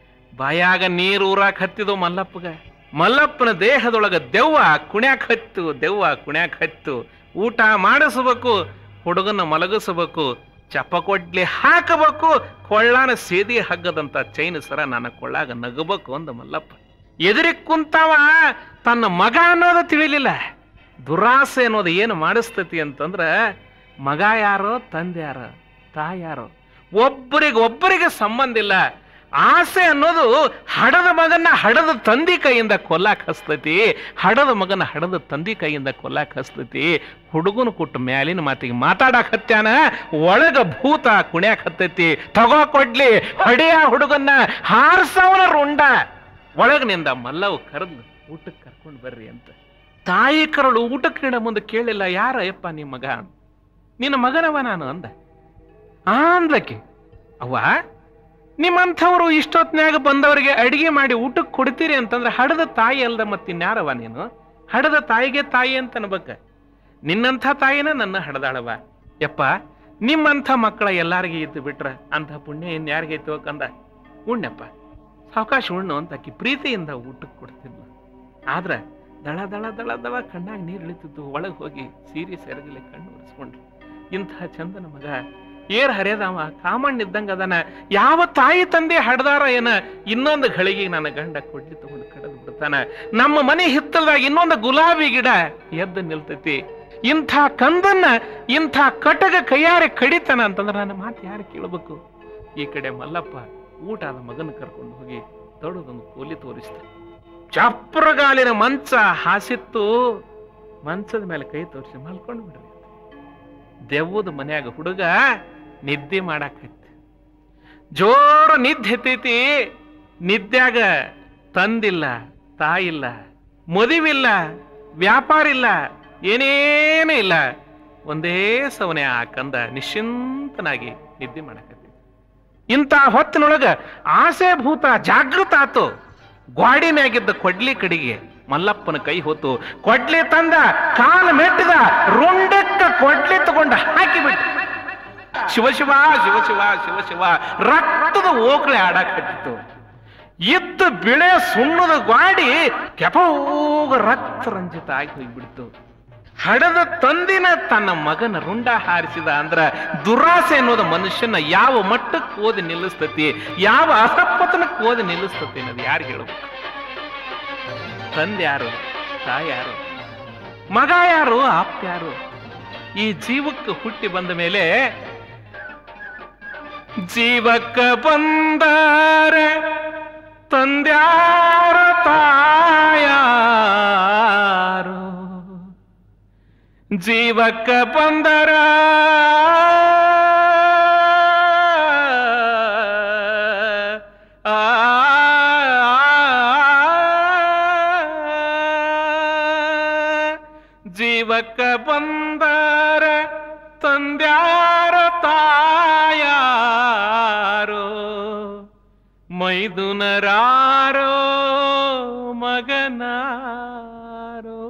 ಬಾಯಾಗ ನೀರು ಊರಾಕ್ ಹತ್ತಿದು ಮಲ್ಲಪ್ಪಗ ಮಲ್ಲಪ್ಪನ ದೇಹದೊಳಗ ದೆವ್ವ ಕುಣ್ಯಾಕ್ ಹತ್ತು ದೆವ್ವ ಕುಣ್ಯಾಕ್ ಹತ್ತು ಊಟ ಮಾಡಿಸಬೇಕು ಹುಡುಗನ ಮಲಗಿಸಬೇಕು ಚಪ್ಪ ಕೊಡ್ಲಿ ಹಾಕಬೇಕು ಕೊಳ್ಳಾನ ಸೇದಿ ಹಗ್ಗದಂತ ಚೈನ್ ಸರ ನನ್ನ ಕೊಳ್ಳಾಗ ನಗಬೇಕು ಅಂದ ಮಲ್ಲಪ್ಪ ಎದುರಿಗೆ ಕುಂತಾವ ತನ್ನ ಮಗ ಅನ್ನೋದು ತಿಳಿಲಿಲ್ಲ ದುರಾಸೆ ಅನ್ನೋದು ಏನು ಮಾಡಿಸ್ತತಿ ಅಂತಂದ್ರ ಮಗ ಯಾರೋ ತಂದೆ ಯಾರೋ ತಾಯಿ ಯಾರೋ ಒಬ್ಬರಿಗೆ ಒಬ್ಬರಿಗೆ ಸಂಬಂಧ ಇಲ್ಲ ಆಸೆ ಅನ್ನೋದು ಹಡದ ಮಗನ ಹಡದ ತಂದಿ ಕೈಯಿಂದ ಕೊಲ್ಲಾಕ್ ಹಸ್ತೈತಿ ಹಡದ ಮಗನ ಹಡದ ತಂದಿ ಕೈಯಿಂದ ಕೊಲ್ಲಾಕ್ ಹಸ್ತೈತಿ ಹುಡುಗನ ಕೊಟ್ಟು ಮ್ಯಾಲಿನ ಮಾತಿಗೆ ಮಾತಾಡಕ್ ಹತ್ಯಾನ ಒಳಗ ಭೂತ ಕುಣ್ಯಾಕ್ ಹತ್ತೈತಿ ತಗೋ ಕೊಡ್ಲಿ ಹೊಡೆಯ ಹುಡುಗನ್ನ ಹಾರ್ಸವನ ರುಂಡ ಒಳಗಿನಿಂದ ಮಲ್ಲವ್ ಕರೆದ್ಲು ಊಟಕ್ಕೆ ಕರ್ಕೊಂಡು ಬರ್ರಿ ಅಂತ ತಾಯಿ ಕರಳು ಊಟಕ್ಕೆ ನೀಡ ಮುಂದೆ ಕೇಳಿಲ್ಲ ಯಾರ ಯಪ್ಪ ನಿಮ್ಮ ಮಗ ನಿನ್ನ ಮಗನವ ನಾನು ಅಂದ ಅಂದ್ಲಕ್ಕೆ ಅವ್ವ ನಿಮ್ಮಂಥವ್ರು ಇಷ್ಟೊತ್ನ್ಯಾಗ ಬಂದವರಿಗೆ ಅಡಿಗೆ ಮಾಡಿ ಊಟಕ್ಕೆ ಕೊಡ್ತೀರಿ ಅಂತಂದ್ರೆ ಹಡದ ತಾಯಿ ಅಲ್ದ ಮತ್ತಿನ್ಯಾರವ ನೀನು ಹಡದ ತಾಯಿಗೆ ತಾಯಿ ಅಂತ ಅನ್ಬೇಕ ನಿನ್ನಂಥ ತಾಯಿನ ನನ್ನ ಹಡದಾಳವ ಯಪ್ಪ ನಿಮ್ಮಂಥ ಮಕ್ಕಳ ಎಲ್ಲಾರಿಗೆ ಇದ್ದು ಬಿಟ್ರ ಅಂಥ ಪುಣ್ಯ ಇನ್ಯಾರಿಗೆ ಇತ್ತು ಕಂದ ಉಣ್ಣಪ್ಪ ಸಾವಕಾಶ ಉಣ್ಣು ಅಂತ ಆಕಿ ಪ್ರೀತಿಯಿಂದ ಊಟಕ್ಕೆ ಕೊಡ್ತಿದ್ಲು ಆದ್ರ ದಳ ದಳ ದಳ ದಳ ಕಣ್ಣಾಗ ನೀರು ಇಳಿತಿದ್ದು ಒಳಗೆ ಹೋಗಿ ಸೀರೆ ಸೆರಗಲಿ ಕಣ್ಣು ಒರೆಸ್ಕೊಂಡ್ರು ಇಂತಹ ಚಂದನ ಮಗ ಏರ್ ಹರಿಯದವ ಕಾಮಣ್ಣ ಇದ್ದಂಗ ಅದನ ಯಾವ ತಾಯಿ ತಂದೆ ಹಡ್ದಾರ ಏನ ಇನ್ನೊಂದು ಗಳಿಗೆ ನನ್ನ ಗಂಡ ಕೊಡ್ಲಿ ತಗೊಂಡು ಕಡದು ಬಿಡ್ತಾನ ನಮ್ಮ ಮನೆ ಹಿತ್ತಲದಾಗ ಇನ್ನೊಂದು ಗುಲಾಬಿ ಗಿಡ ಎದ್ದು ನಿಲ್ತೈತಿ ಇಂಥ ಕಂದನ್ನ ಇಂಥ ಕಟಗ ಕೈಯಾರೆ ಕಡಿತಾನ ಅಂತಂದ್ರೆ ನನ್ನ ಮಾತು ಯಾರು ಕೇಳಬೇಕು ಈ ಕಡೆ ಮಲ್ಲಪ್ಪ ಊಟ ಆದ ಮಗನ ಕರ್ಕೊಂಡು ಹೋಗಿ ದೊಡ್ಡದೊಂದು ಕೋಲಿ ತೋರಿಸ್ತ ಚಪ್ರಗಾಲಿನ ಮಂಚ ಹಾಸಿತ್ತು ಮಂಚದ ಮೇಲೆ ಕೈ ತೋರಿಸಿ ಮಲ್ಕೊಂಡು ಬಿಡ್ರಿ ದೆವ್ವದ ಮನ್ಯಾಗ ಹುಡುಗ ನಿದ್ದೆ ಮಾಡಾಕೈತಿ ಜೋರು ನಿದ್ದೆ ಎತ್ತೈತಿ ನಿದ್ದ್ಯಾಗ ತಂದಿಲ್ಲ ತಾಯಿಲ್ಲ ಮದುವಿಲ್ಲ ವ್ಯಾಪಾರ ಇಲ್ಲ ಏನೇನೂ ಇಲ್ಲ ಒಂದೇ ಸವನೆ ಆ ಕಂದ ನಿಶ್ಚಿಂತನಾಗಿ ನಿದ್ದೆ ಮಾಡಕತ್ತಿ ಇಂಥ ಹೊತ್ತಿನೊಳಗ ಆಸೆ ಭೂತ ಜಾಗೃತ ಆತು ಗ್ವಾಡಿ ಮ್ಯಾಗಿದ್ದ ಕೊಡ್ಲಿ ಕಡಿಗೆ ಮಲ್ಲಪ್ಪನ ಕೈ ಹೊತ್ತು ಕೊಡ್ಲಿ ತಂದ ಕಾಲ ಮೆಟ್ಟಿದ ರುಂಡಕ್ಕ ಕೊಡ್ಲಿ ತಗೊಂಡ ಹಾಕಿಬಿಟ್ಟ ಶಿವಶಿವ ಶಿವಶಿವ ಶಿವಶಿವ ರಕ್ತದ ಓಕಳೆ ಆಡಾಕತ್ತಿತ್ತು ಇದ್ದ ಬಿಳೆ ಸುಣ್ಣದ ಗ್ವಾಡಿ ಕೆಪೋಗ ರಕ್ತ ರಂಜಿತ ಆಗಿ ಹೋಗ್ಬಿಡ್ತು ಹಡದ ತಂದಿನ ತನ್ನ ಮಗನ ರುಂಡ ಹಾರಿಸಿದ ಅಂದ್ರ ದುರಾಸೆ ಅನ್ನೋದು ಮನುಷ್ಯನ ಯಾವ ಮಟ್ಟಕ್ಕೆ ಓದಿ ನಿಲ್ಲಿಸ್ತತಿ ಯಾವ ಅಸಪತನಕ್ಕೆ ಓದಿ ನಿಲ್ಲಿಸ್ತತಿ ಅನ್ನೋದು ಯಾರು ಹೇಳ್ಬೇಕು ತಂದೆ ಯಾರು ತಾಯಿ ಯಾರು ಮಗ ಯಾರು ಅಪ್ಪ ಯಾರು ಈ ಜೀವಕ್ಕೆ ಹುಟ್ಟಿ ಬಂದ ಮೇಲೆ ಜೀವಕ್ಕ ಬಂದಾರೆ ತಂದ್ಯಾರ ತಾಯಾರು ಜೀವಕ್ಕ ಬಂದರ ಆ, ಜೀವಕ್ಕ ಬಂದರ ತಂದ್ಯಾರ ತಾಯಾರೋ ಮೈದುನರಾರೋ ಮಗನಾರೋ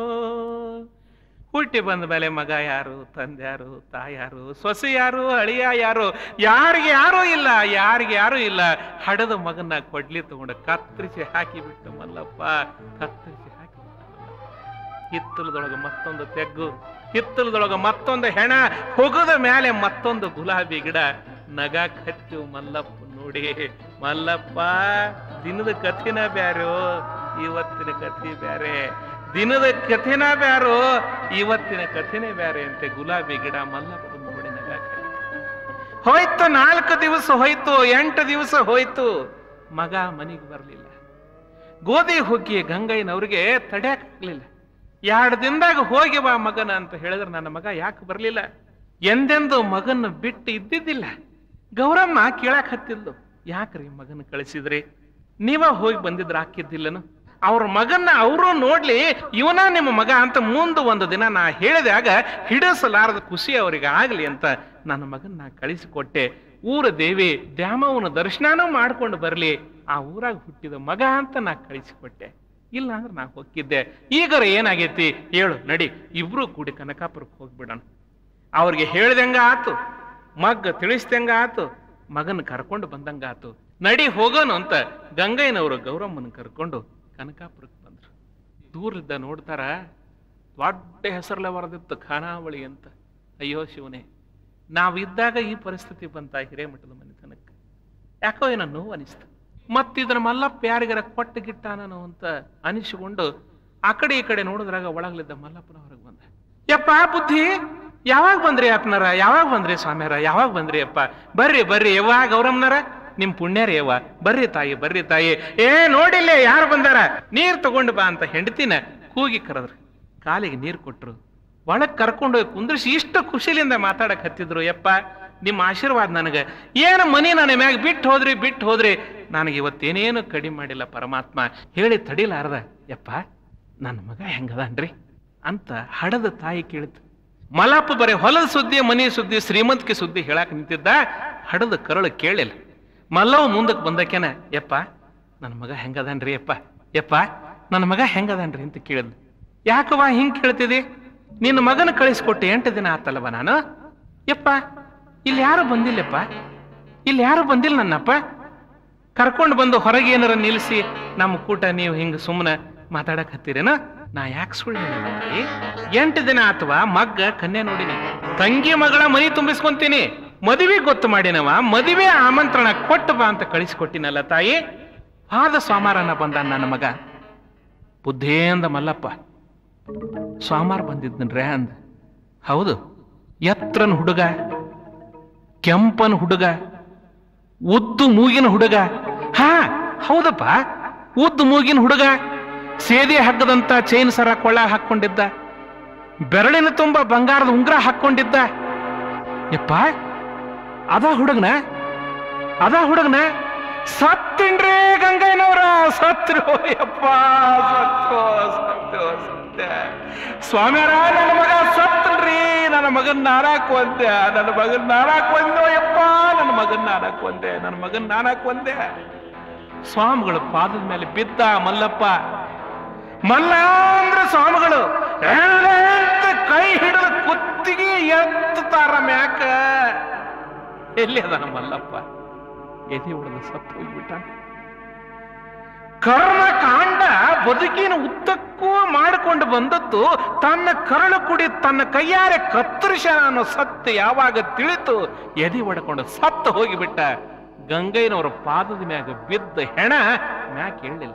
ಹುಟ್ಟಿ ಬಂದ ಮೇಲೆ ಮಗ ಯಾರು ತಂದೆ ಯಾರು ತಾಯಾರು ಸೊಸೆ ಯಾರು ಅಳಿಯ ಯಾರು ಯಾರಿಗೆ ಯಾರೂ ಇಲ್ಲ ಯಾರಿಗೆ ಯಾರೂ ಇಲ್ಲ ಹಡದ ಮಗನ ಕೊಡ್ಲಿ ತಗೊಂಡು ಕತ್ತರಿಸಿ ಹಾಕಿಬಿಟ್ಟು ಮಲ್ಲಪ್ಪ ಕತ್ತರಿಸಿ ಹಾಕಿಬಿಟ್ಟು ಹಿತ್ತಲದೊಳಗೆ ಮತ್ತೊಂದು ತೆಗ್ಗು ಹಿತ್ತಲದೊಳಗೆ ಮತ್ತೊಂದು ಹೆಣ ಹೊಗದ ಮೇಲೆ ಮತ್ತೊಂದು ಗುಲಾಬಿ ಗಿಡ ನಗ ಕಚ್ಚು ಮಲ್ಲಪ್ಪ ನೋಡಿ ಮಲ್ಲಪ್ಪ ದಿನದ ಕಥಿನ ಬ್ಯಾರೋ ಇವತ್ತಿನ ಕಥೆ ಬ್ಯಾರೆ ದಿನದ ಕಥೆನ ಬ್ಯಾರೋ ಇವತ್ತಿನ ಕಥೆನೇ ಬ್ಯಾರೆ ಅಂತೆ ಗುಲಾಬಿ ಗಿಡ ಮಲ್ಲಪ್ಪ ನೋಡಿ ನಗ ಕಚ್ಚು. ಹೋಯ್ತು ನಾಲ್ಕು ದಿವಸ ಹೋಯ್ತು ಎಂಟು ದಿವಸ ಹೋಯ್ತು ಮಗ ಮನೆಗೆ ಬರಲಿಲ್ಲ ಗೋಧಿ ಹುಗ್ಗಿ ಗಂಗಯ್ಯನವ್ರಿಗೆ ತಡ್ಯಾಕಾಗ್ಲಿಲ್ಲ ಎರಡು ದಿನದಾಗ ಹೋಗಿ ಬಾ ಮಗನ ಅಂತ ಹೇಳಿದ್ರೆ ನನ್ನ ಮಗ ಯಾಕೆ ಬರಲಿಲ್ಲ ಎಂದೆಂದು ಮಗನ ಬಿಟ್ಟು ಇದ್ದಿದ್ದಿಲ್ಲ ಗೌರಮ್ಮ ಕೇಳಕ್ ಹತ್ತಿದ್ಲು ಯಾಕ್ರಿ ಮಗನ ಕಳಿಸಿದ್ರಿ ನೀವ ಹೋಗಿ ಬಂದಿದ್ರ ಹಾಕಿದ್ದಿಲ್ಲನು ಅವ್ರ ಮಗನ್ನ ಅವರು ನೋಡ್ಲಿ ಇವನ ನಿಮ್ಮ ಮಗ ಅಂತ ಮುಂದೆ ಒಂದು ದಿನ ನಾ ಹೇಳಿದಾಗ ಹಿಡಿಸಲಾರದ ಖುಷಿ ಅವರಿಗೆ ಆಗ್ಲಿ ಅಂತ ನನ್ನ ಮಗನ್ನ ನಾ ಕಳಿಸಿಕೊಟ್ಟೆ ಊರ ದೇವಿ ದ್ಯಾಮವನ ದರ್ಶನನೂ ಮಾಡ್ಕೊಂಡು ಬರ್ಲಿ ಆ ಊರಾಗ ಹುಟ್ಟಿದ ಮಗ ಅಂತ ನಾ ಕಳಿಸಿಕೊಟ್ಟೆ ಇಲ್ಲ ಅಂದ್ರೆ ನಾ ಹೋಗಿದ್ದೆ ಈಗರ ಏನಾಗೈತಿ ಹೇಳು ನಡಿ ಇಬ್ರು ಕೂಡಿ ಕನಕಾಪುರಕ್ಕೆ ಹೋಗ್ಬಿಡೋಣ ಅವ್ರಿಗೆ ಹೇಳ್ದಂಗ ಆತು ಮಗ್ಗ ತಿಳಿಸ್ದಂಗ ಆತು ಮಗನ ಕರ್ಕೊಂಡು ಬಂದಂಗ ಆತು ನಡಿ ಹೋಗೋನು ಅಂತ ಗಂಗಯ್ಯನವರು ಗೌರಮ್ಮನ ಕರ್ಕೊಂಡು ಕನಕಾಪುರಕ್ಕೆ ಬಂದ್ರು ದೂರದಿಂದ ನೋಡ್ತಾರ ದೊಡ್ಡ ಹೆಸರಲ್ಲೇ ಬರೆದಿತ್ತು ಖಾನಾವಳಿ ಅಂತ ಅಯ್ಯೋ ಶಿವನೇ ನಾವಿದ್ದಾಗ ಈ ಪರಿಸ್ಥಿತಿ ಬಂತ ಹಿರೇಮಠದ ಮನೆತನಕ್ಕೆ ಯಾಕೋ ಏನೋ ನೋವು ಅನಿಸ್ತು ಮತ್ತಿದ್ರ ಮಲ್ಲಪ್ಪ ಯಾರಿಗಾರ ಕೊಟ್ಟ ಗಿಟ್ಟಾನೋ ಅಂತ ಅನಿಸಿಕೊಂಡು ಆ ಕಡೆ ಈ ಕಡೆ ನೋಡಿದ್ರಾಗ ಒಳಗ್ಲಿದ್ದ ಮಲ್ಲಪ್ಪನ ಹೊರಗೆ ಬಂದ ಯಪ್ಪ ಬುದ್ಧಿ ಯಾವಾಗ ಬಂದ್ರಿ ಅಪ್ಪನರ ಯಾವಾಗ ಬಂದ್ರಿ ಸ್ವಾಮ್ಯಾರ ಯಾವಾಗ ಬಂದ್ರಿ ಅಪ್ಪ ಬರ್ರಿ ಬರ್ರಿ ಯವ್ವ ಗೌರಮ್ನರ ನಿಮ್ ಪುಣ್ಯರ ಯವ್ವ ಬರ್ರಿ ತಾಯಿ ಬರ್ರಿ ತಾಯಿ ಏ ನೋಡಿಲ್ಲ ಯಾರು ಬಂದಾರ ನೀರ್ ತಗೊಂಡು ಬಾ ಅಂತ ಹೆಂಡತಿನ ಕೂಗಿ ಕರೆದ್ರು ಕಾಲಿಗೆ ನೀರು ಕೊಟ್ರು ಒಳಗ್ ಕರ್ಕೊಂಡು ಹೋಗಿ ಕುಂದ್ರಿಸಿ ಇಷ್ಟು ಖುಷಿಲಿಂದ ಮಾತಾಡಕ್ ಹತ್ತಿದ್ರು ಯಪ್ಪ ನಿಮ್ಮ ಆಶೀರ್ವಾದ ನನಗೆ ಏನು ಮನಿ ನನ್ನ ಮ್ಯಾಗ ಬಿಟ್ಟು ಹೋದ್ರಿ ಬಿಟ್ಟು ಹೋದ್ರಿ ನನಗೆ ಇವತ್ತೇನೇನು ಕಡಿಮೆ ಮಾಡಿಲ್ಲ ಪರಮಾತ್ಮ ಹೇಳಿ ತಡಿಲಾರ್ದ ಯಪ್ಪ ನನ್ನ ಮಗ ಹೆಂಗದನ್ರಿ ಅಂತ ಹಡದ ತಾಯಿ ಕೇಳಿತು ಮಲಪ್ಪ ಬರೀ ಹೊಲದ ಸುದ್ದಿ ಮನಿ ಸುದ್ದಿ ಶ್ರೀಮಂತಿಕೆ ಸುದ್ದಿ ಹೇಳಕ್ ನಿಂತಿದ್ದ ಹಡದ ಕರಳು ಕೇಳಿಲ್ಲ ಮಲ್ಲವ ಮುಂದಕ್ಕೆ ಬಂದಕ್ಕೇನ ಯಪ್ಪ ನನ್ನ ಮಗ ಹೆಂಗದನ್ರಿ ಯಪ್ಪ ಯಪ್ಪ ನನ್ನ ಮಗ ಹೆಂಗದನ್ರಿ ಅಂತ ಕೇಳಿದ್ ಯಾಕವ್ವ ಹಿಂಗ್ ಕೇಳ್ತಿದಿ ನಿನ್ನ ಮಗನ ಕಳಿಸ್ಕೊಟ್ಟೆ ಎಂಟು ದಿನ ಆತಲ್ಲವ ನಾನು ಯಪ್ಪ ಇಲ್ಲಿ ಯಾರು ಬಂದಿಲ್ಲಪ್ಪ ಇಲ್ಲಿ ಯಾರು ಬಂದಿಲ್ಲ ನನ್ನಪ್ಪ ಕರ್ಕೊಂಡು ಬಂದು ಹೊರಗೆ ಏನಾರ ನಿಲ್ಲಿಸಿ ನಮ್ಮ ಕೂಟ ನೀವು ಹಿಂಗ ಸುಮ್ಮನೆ ಮಾತಾಡಕ್ ಹತ್ತೀರೇನ ನಾ ಯಾಕೆ ಸುಳ್ಳು ಹೇಳಿಲ್ಲ ತಾಯಿ? ಎಂಟು ದಿನ ಅಥವಾ ಮಗ್ಗ ಕನ್ಯಾ ನೋಡಿನಿ ತಂಗಿ ಮಗಳ ಮನಿ ತುಂಬಿಸ್ಕೊಂತೀನಿ ಮದುವೆ ಗೊತ್ತು ಮಾಡಿನವ ಮದುವೆ ಆಮಂತ್ರಣ ಕೊಟ್ಟು ಬಾ ಅಂತ ಕಳಿಸ್ಕೊಟ್ಟಿನಲ್ಲ ತಾಯಿ ಆದ ಸೋಮಾರನ ಬಂದ ನನ್ನ ಮಗ ಬುದ್ಧೇ ಅಂದ ಮಲ್ಲಪ್ಪ ಸೋಮಾರ ಬಂದಿದ್ದನ್ರೇ ಅಂದ ಹೌದು ಎತ್ರನ್ ಹುಡುಗ ಕೆಂಪನ್ ಹುಡುಗ ಉದ್ದು ಮೂಗಿನ ಹುಡುಗ ಹಾ ಹೌದಪ್ಪ ಉದ್ದು ಮೂಗಿನ ಹುಡುಗ ಸೇದಿ ಹಗ್ಗದಂತ ಚೈನ್ ಸರ ಕೊಳ್ಳ ಹಾಕೊಂಡಿದ್ದ ಬೆರಳಿನ ತುಂಬ ಬಂಗಾರದ ಉಂಗ್ರ ಹಾಕೊಂಡಿದ್ದ ಯಪ್ಪ ಅದ ಹುಡುಗನ ಅದ ಹುಡುಗನ ಸತ್ತಿನ್ರಿ ಗಂಗಯ್ಯನವರ ಸತ್ರು ಯಪ್ಪ ಸತ್ತು ಸತ್ತು ಸತ್ಯ ಸ್ವಾಮಿಯರ ನನ್ನ ಮಗ ಸತ್ತನ್ರಿ ನನ್ನ ಮಗನ್ ನಾರಾಕ್ ಒಂದೆ ನನ್ನ ಮಗನ್ ನಾರಾಕ್ ಒಂದೋ ಯಪ್ಪ ನನ್ನ ಮಗನ್ ನಾರಾಕ್ ಒಂದೆ ನನ್ನ ಮಗನ್ ನಾರಾಕ್ ಒಂದೆ ಸ್ವಾಮಿಗಳು ಪಾದದ ಮೇಲೆ ಬಿದ್ದ ಮಲ್ಲಪ್ಪ ಮಲ್ಲ ಅಂದ್ರೆ ಸ್ವಾಮಿಗಳು ಅಂತ ಕೈ ಹಿಡಿದು ಕುತ್ತಿಗೆ ಎತ್ತುತ್ತಾರ ಮ್ಯಾಕ ಎಲ್ಲಿ ಅದಾನ ಮಲ್ಲಪ್ಪ ಎದೆ ಹೊಡೆದು ಸತ್ತು ಹೋಗ್ಬಿಟ್ಟ ಕರ್ಮ ಕಾಂಡ ಬದುಕಿನ ಉದ್ದಕ್ಕೂ ಮಾಡಿಕೊಂಡು ಬಂದದ್ದು ತನ್ನ ಕರಳು ಕುಡಿ ತನ್ನ ಕೈಯಾರೆ ಕತ್ತರಿಸ ಅನ್ನೋ ಸತ್ತು ಯಾವಾಗ ತಿಳಿತು ಎದೆ ಹೊಡ್ಕೊಂಡು ಸತ್ತು ಹೋಗಿಬಿಟ್ಟ ಗಂಗಯ್ಯನವರ ಪಾದದ ಮ್ಯಾಗ ಬಿದ್ದ ಹೆಣ ಮ್ಯಾಕ್ ಹೇಳಿಲ್ಲ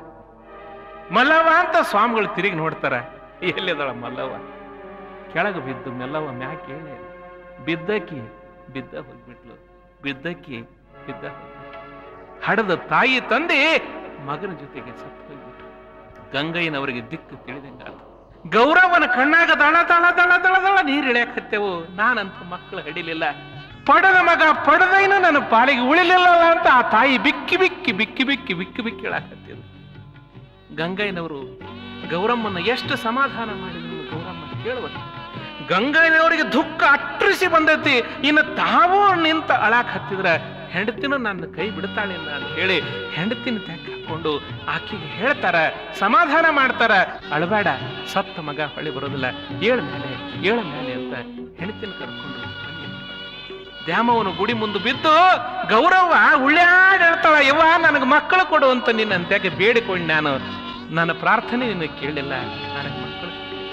ಮಲ್ಲವ ಅಂತ ಸ್ವಾಮಿಗಳು ತಿರುಗಿ ನೋಡ್ತಾರ ಎಲ್ಲಿದಾಳ ಮಲ್ಲವ ಕೆಳಗೆ ಬಿದ್ದು ಮೆಲ್ಲವ ಮ್ಯಾಕ್ ಹೇಳಿ ಬಿದ್ದಕ್ಕಿ ಬಿದ್ದ ಹೋಗ್ಬಿಟ್ಲು ಬಿದ್ದಕ್ಕಿ ಬಿದ್ದ ಹೋಗ್ಬಿಟ್ಲು ಹಡದ ತಾಯಿ ತಂದೆ ಮಗನ ಜೊತೆಗೆ ಸತ್ತು ಹೋಗ್ಬಿಟ್ರು ಗಂಗಯ್ಯನವರಿಗೆ ದಿಕ್ಕು ತಿಳಿದಂಗಾತ ಗೌರವನ ಕಣ್ಣಾಗ ದಳ ದಳ ದಳ ದಳ ದಳ ನೀರ್ ಇಳ್ಯಾಕತ್ತೇವು ನಾನಂತ ಮಕ್ಕಳು ಹಡಿಲಿಲ್ಲ ಪಡದ ಮಗ ಪಡದೈನ ನನ್ನ ಪಾಲಿಗೆ ಉಳಿಲಿಲ್ಲ ಅಂತ ಆ ತಾಯಿ ಬಿಕ್ಕಿ ಬಿಕ್ಕಿ ಬಿಕ್ಕಿ ಬಿಕ್ಕಿ ಬಿಕ್ಕಿ ಬಿಕ್ಕಿ ಹೇಳಾಕತ್ತಿದ್ರು ಗಂಗಯ್ಯನವರು ಗೌರಮ್ಮನ ಎಷ್ಟು ಸಮಾಧಾನ ಮಾಡಿದ್ರು ಗೌರಮ್ಮ ಕೇಳುವ ಗಂಗಯ್ಯನವರಿಗೆ ದುಃಖ ಅಟ್ರಿಸಿ ಬಂದೈತಿ ಇನ್ನು ತಾವು ನಿಂತ ಅಳಾಕ್ ಹತ್ತಿದ್ರ ಹೆಂಡತಿನೂ ನನ್ನ ಕೈ ಬಿಡ್ತಾಳಿಲ್ಲ ಅಂತ ಹೇಳಿ ಹೆಂಡತಿನ ತೆಕ್ಕ ಹಾಕೊಂಡು ಆಕೆಗೆ ಹೇಳ್ತಾರ ಸಮಾಧಾನ ಮಾಡ್ತಾರ ಅಳಬೇಡ ಸತ್ತ ಮಗ ಹೊಳಿ ಬರೋದಿಲ್ಲ ಏಳ ಮೇಲೆ ಏಳ ಮೇಲೆ ಅಂತ ಹೆಂಡತಿನ ಕರ್ಕೊಂಡು ಮನೆಗೆ ದ್ಯಾಮವನು ಗುಡಿ ಮುಂದೆ ಬಿದ್ದು ಗೌರವ ಉಳ್ಳ್ಯಾಡ್ ಹೇಳ್ತಾಳ ಯವ್ವ ನನಗೆ ಮಕ್ಕಳು ಕೊಡು ಅಂತ ನಿನ್ನ ಅಂತ್ಯಾಕೆ ಬೇಡಿಕೊಂಡು ನಾನು ನನ್ನ ಪ್ರಾರ್ಥನೆ ನಿನ್ನ ಕೇಳಿಲ್ಲ ನನಗೆ ಮಕ್ಕಳು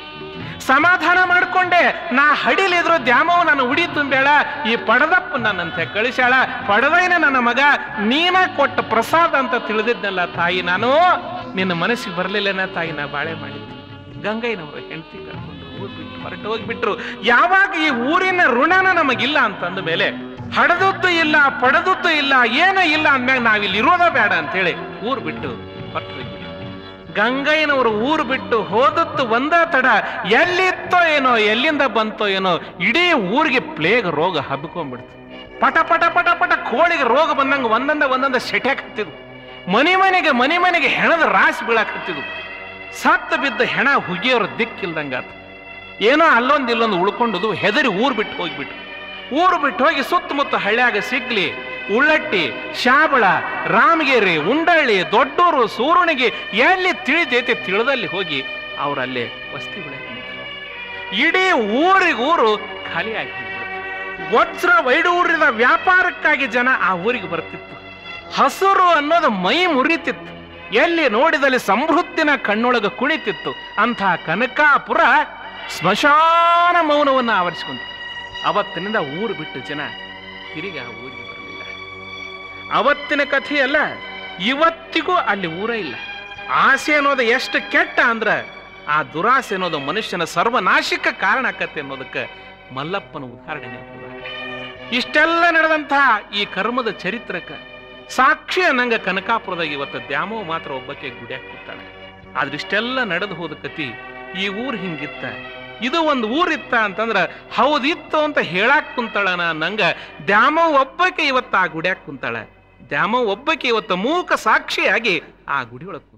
ಸಮಾಧಾನ ಮಾಡ್ಕೊಂಡೆ ನಾ ಹಡಿಲಿದ್ರು ದ್ಯಾಮವ್ ನನ್ನ ಉಡಿ ತುಂಬೇಳ ಈ ಪಡದಪ್ಪ ನನ್ನಂತೆ ಕಳಿಸ್ಯಾಳ ಪಡದೈನ ನನ್ನ ಮಗ ನೀನ ಕೊಟ್ಟ ಪ್ರಸಾದ ಅಂತ ತಿಳಿದಿದ್ನಲ್ಲ ತಾಯಿ ನಾನು ನಿನ್ನ ಮನಸ್ಸಿಗೆ ಬರಲಿಲ್ಲನ ತಾಯಿ ನಾ ಬಾಳೆ ಮಾಡಿದ್ದೆ ಗಂಗಯ್ಯನವರು ಹೆಂಡತಿ ಕರ್ಕೊಂಡು ಊರ್ ಬಿಟ್ಟು ಹೊರಟು ಹೋಗ್ಬಿಟ್ರು ಯಾವಾಗ ಈ ಊರಿನ ಋಣನ ನಮಗಿಲ್ಲ ಅಂತಂದ ಮೇಲೆ ಹಡದದ್ದು ಇಲ್ಲ ಪಡೆದದ್ದು ಇಲ್ಲ ಏನೂ ಇಲ್ಲ ಅಂದ್ಮ್ಯಾಗ ನಾವಿಲ್ಲಿ ಇರೋದ ಬೇಡ ಅಂತೇಳಿ ಊರ್ ಬಿಟ್ಟು ಹೊರಟು ಹೋಗ್ಬಿಟ್ರು ಗಂಗಯ್ಯನವರು ಊರು ಬಿಟ್ಟು ಹೋದದ್ದು ಒಂದ ತಡ ಎಲ್ಲಿತ್ತೋ ಏನೋ ಎಲ್ಲಿಂದ ಬಂತೋ ಏನೋ ಇಡೀ ಊರಿಗೆ ಪ್ಲೇಗ್ ರೋಗ ಹಬ್ಕೊಂಡ್ಬಿಡ್ತು ಪಟ ಪಟ ಪಟ ಪಟ ಕೋಳಿಗೆ ರೋಗ ಬಂದಂಗ ಒಂದೊಂದ ಒಂದೊಂದ ಸೆಟ್ಯಾಕ್ ಹತ್ತಿದ್ವು ಮನೆ ಮನೆಗೆ ಮನೆ ಮನೆಗೆ ಹೆಣದ ರಾಶಿ ಬೀಳಾಕ್ ಹತ್ತಿದ್ವು ಸತ್ತ ಬಿದ್ದ ಹೆಣ ಹುಗಿಯೋರ ದಿಕ್ಕಿಲ್ದಂಗಾತು ಏನೋ ಅಲ್ಲೊಂದು ಇಲ್ಲೊಂದು ಉಳ್ಕೊಂಡದು ಹೆದರಿ ಊರ್ ಬಿಟ್ಟು ಹೋಗ್ಬಿಟ್ಟು ಊರು ಬಿಟ್ಟು ಹೋಗಿ ಸುತ್ತಮುತ್ತ ಹಳ್ಳ್ಯಾಗ ಸಿಗ್ಲಿ ಉಳ್ಳಟ್ಟಿ ಶಾಬಳ ರಾಮಗಿರಿ ಉಂಡಳ್ಳಿ ದೊಡ್ಡೂರು ಸೂರುಣಿಗೆ ಎಲ್ಲಿ ತಿಳಿದೈತೆ ತಿಳಿದಲ್ಲಿ ಹೋಗಿ ಅವರಲ್ಲಿ ವಸ್ತಿ ಬೆಳೆಯ ಇಡೀ ಊರಿಗೂರು ಖಾಲಿ ಆಗಿ ವಜ್ರ ವೈಡೂರಿನ ವ್ಯಾಪಾರಕ್ಕಾಗಿ ಜನ ಆ ಊರಿಗೆ ಬರ್ತಿತ್ತು ಹಸುರು ಅನ್ನೋದು ಮೈ ಮುರಿತಿತ್ತು ಎಲ್ಲಿ ನೋಡಿದಲ್ಲಿ ಸಮೃದ್ಧಿನ ಕಣ್ಣೊಳಗ ಕುಳಿತಿತ್ತು ಅಂಥ ಕನಕಾಪುರ ಸ್ಮಶಾನ ಮೌನವನ್ನು ಆವರಿಸಿಕೊಂತು ಅವತ್ತಿನಿಂದ ಊರು ಬಿಟ್ಟು ಜನ ತಿರುಗಿ ಆ ಊರಿಗೆ ಬರಲಿಲ್ಲ ಅವತ್ತಿನ ಕಥೆಯಲ್ಲ ಇವತ್ತಿಗೂ ಅಲ್ಲಿ ಊರೇ ಇಲ್ಲ ಆಸೆ ಅನ್ನೋದು ಎಷ್ಟು ಕೆಟ್ಟ ಅಂದ್ರ ಆ ದುರಾಸೆ ಅನ್ನೋದು ಮನುಷ್ಯನ ಸರ್ವನಾಶಕ್ಕೆ ಕಾರಣ ಆಕತ್ತೆ ಅನ್ನೋದಕ್ಕೆ ಮಲ್ಲಪ್ಪನ ಉದಾಹರಣೆ ನೆನಪು ಇಷ್ಟೆಲ್ಲ ನಡೆದಂತಹ ಈ ಕರ್ಮದ ಚರಿತ್ರಕ್ಕೆ ಸಾಕ್ಷಿ ಅನ್ನಂಗ ಕನಕಾಪುರದಾಗ ಇವತ್ತು ದ್ಯಾಮೋ ಮಾತ್ರ ಒಬ್ಬಕ್ಕೆ ಗುಡಿಯಾಗ ಕೂತಾಳೆ ಆದ್ರೆ ಇಷ್ಟೆಲ್ಲ ನಡೆದು ಹೋದ ಕತಿ ಈ ಊರ್ ಹಿಂಗಿತ್ತ ಇದು ಒಂದು ಊರಿತ್ತ ಅಂತಂದ್ರ ಹೌದಿತ್ತು ಅಂತ ಹೇಳಾಕ್ ಕುಂತಾಳನ ನಂಗ ದ್ಯಾಮೋ ಒಬ್ಬಕ್ಕೆ ಇವತ್ತು ಆ ಗುಡಿಯಾಗ ಕುಂತಾಳ ದ್ಯಾಮೋ ಒಬ್ಬಕ್ಕೆ ಇವತ್ತು ಮೂಕ ಸಾಕ್ಷಿಯಾಗಿ ಆ ಗುಡಿ ಒಳಗೆ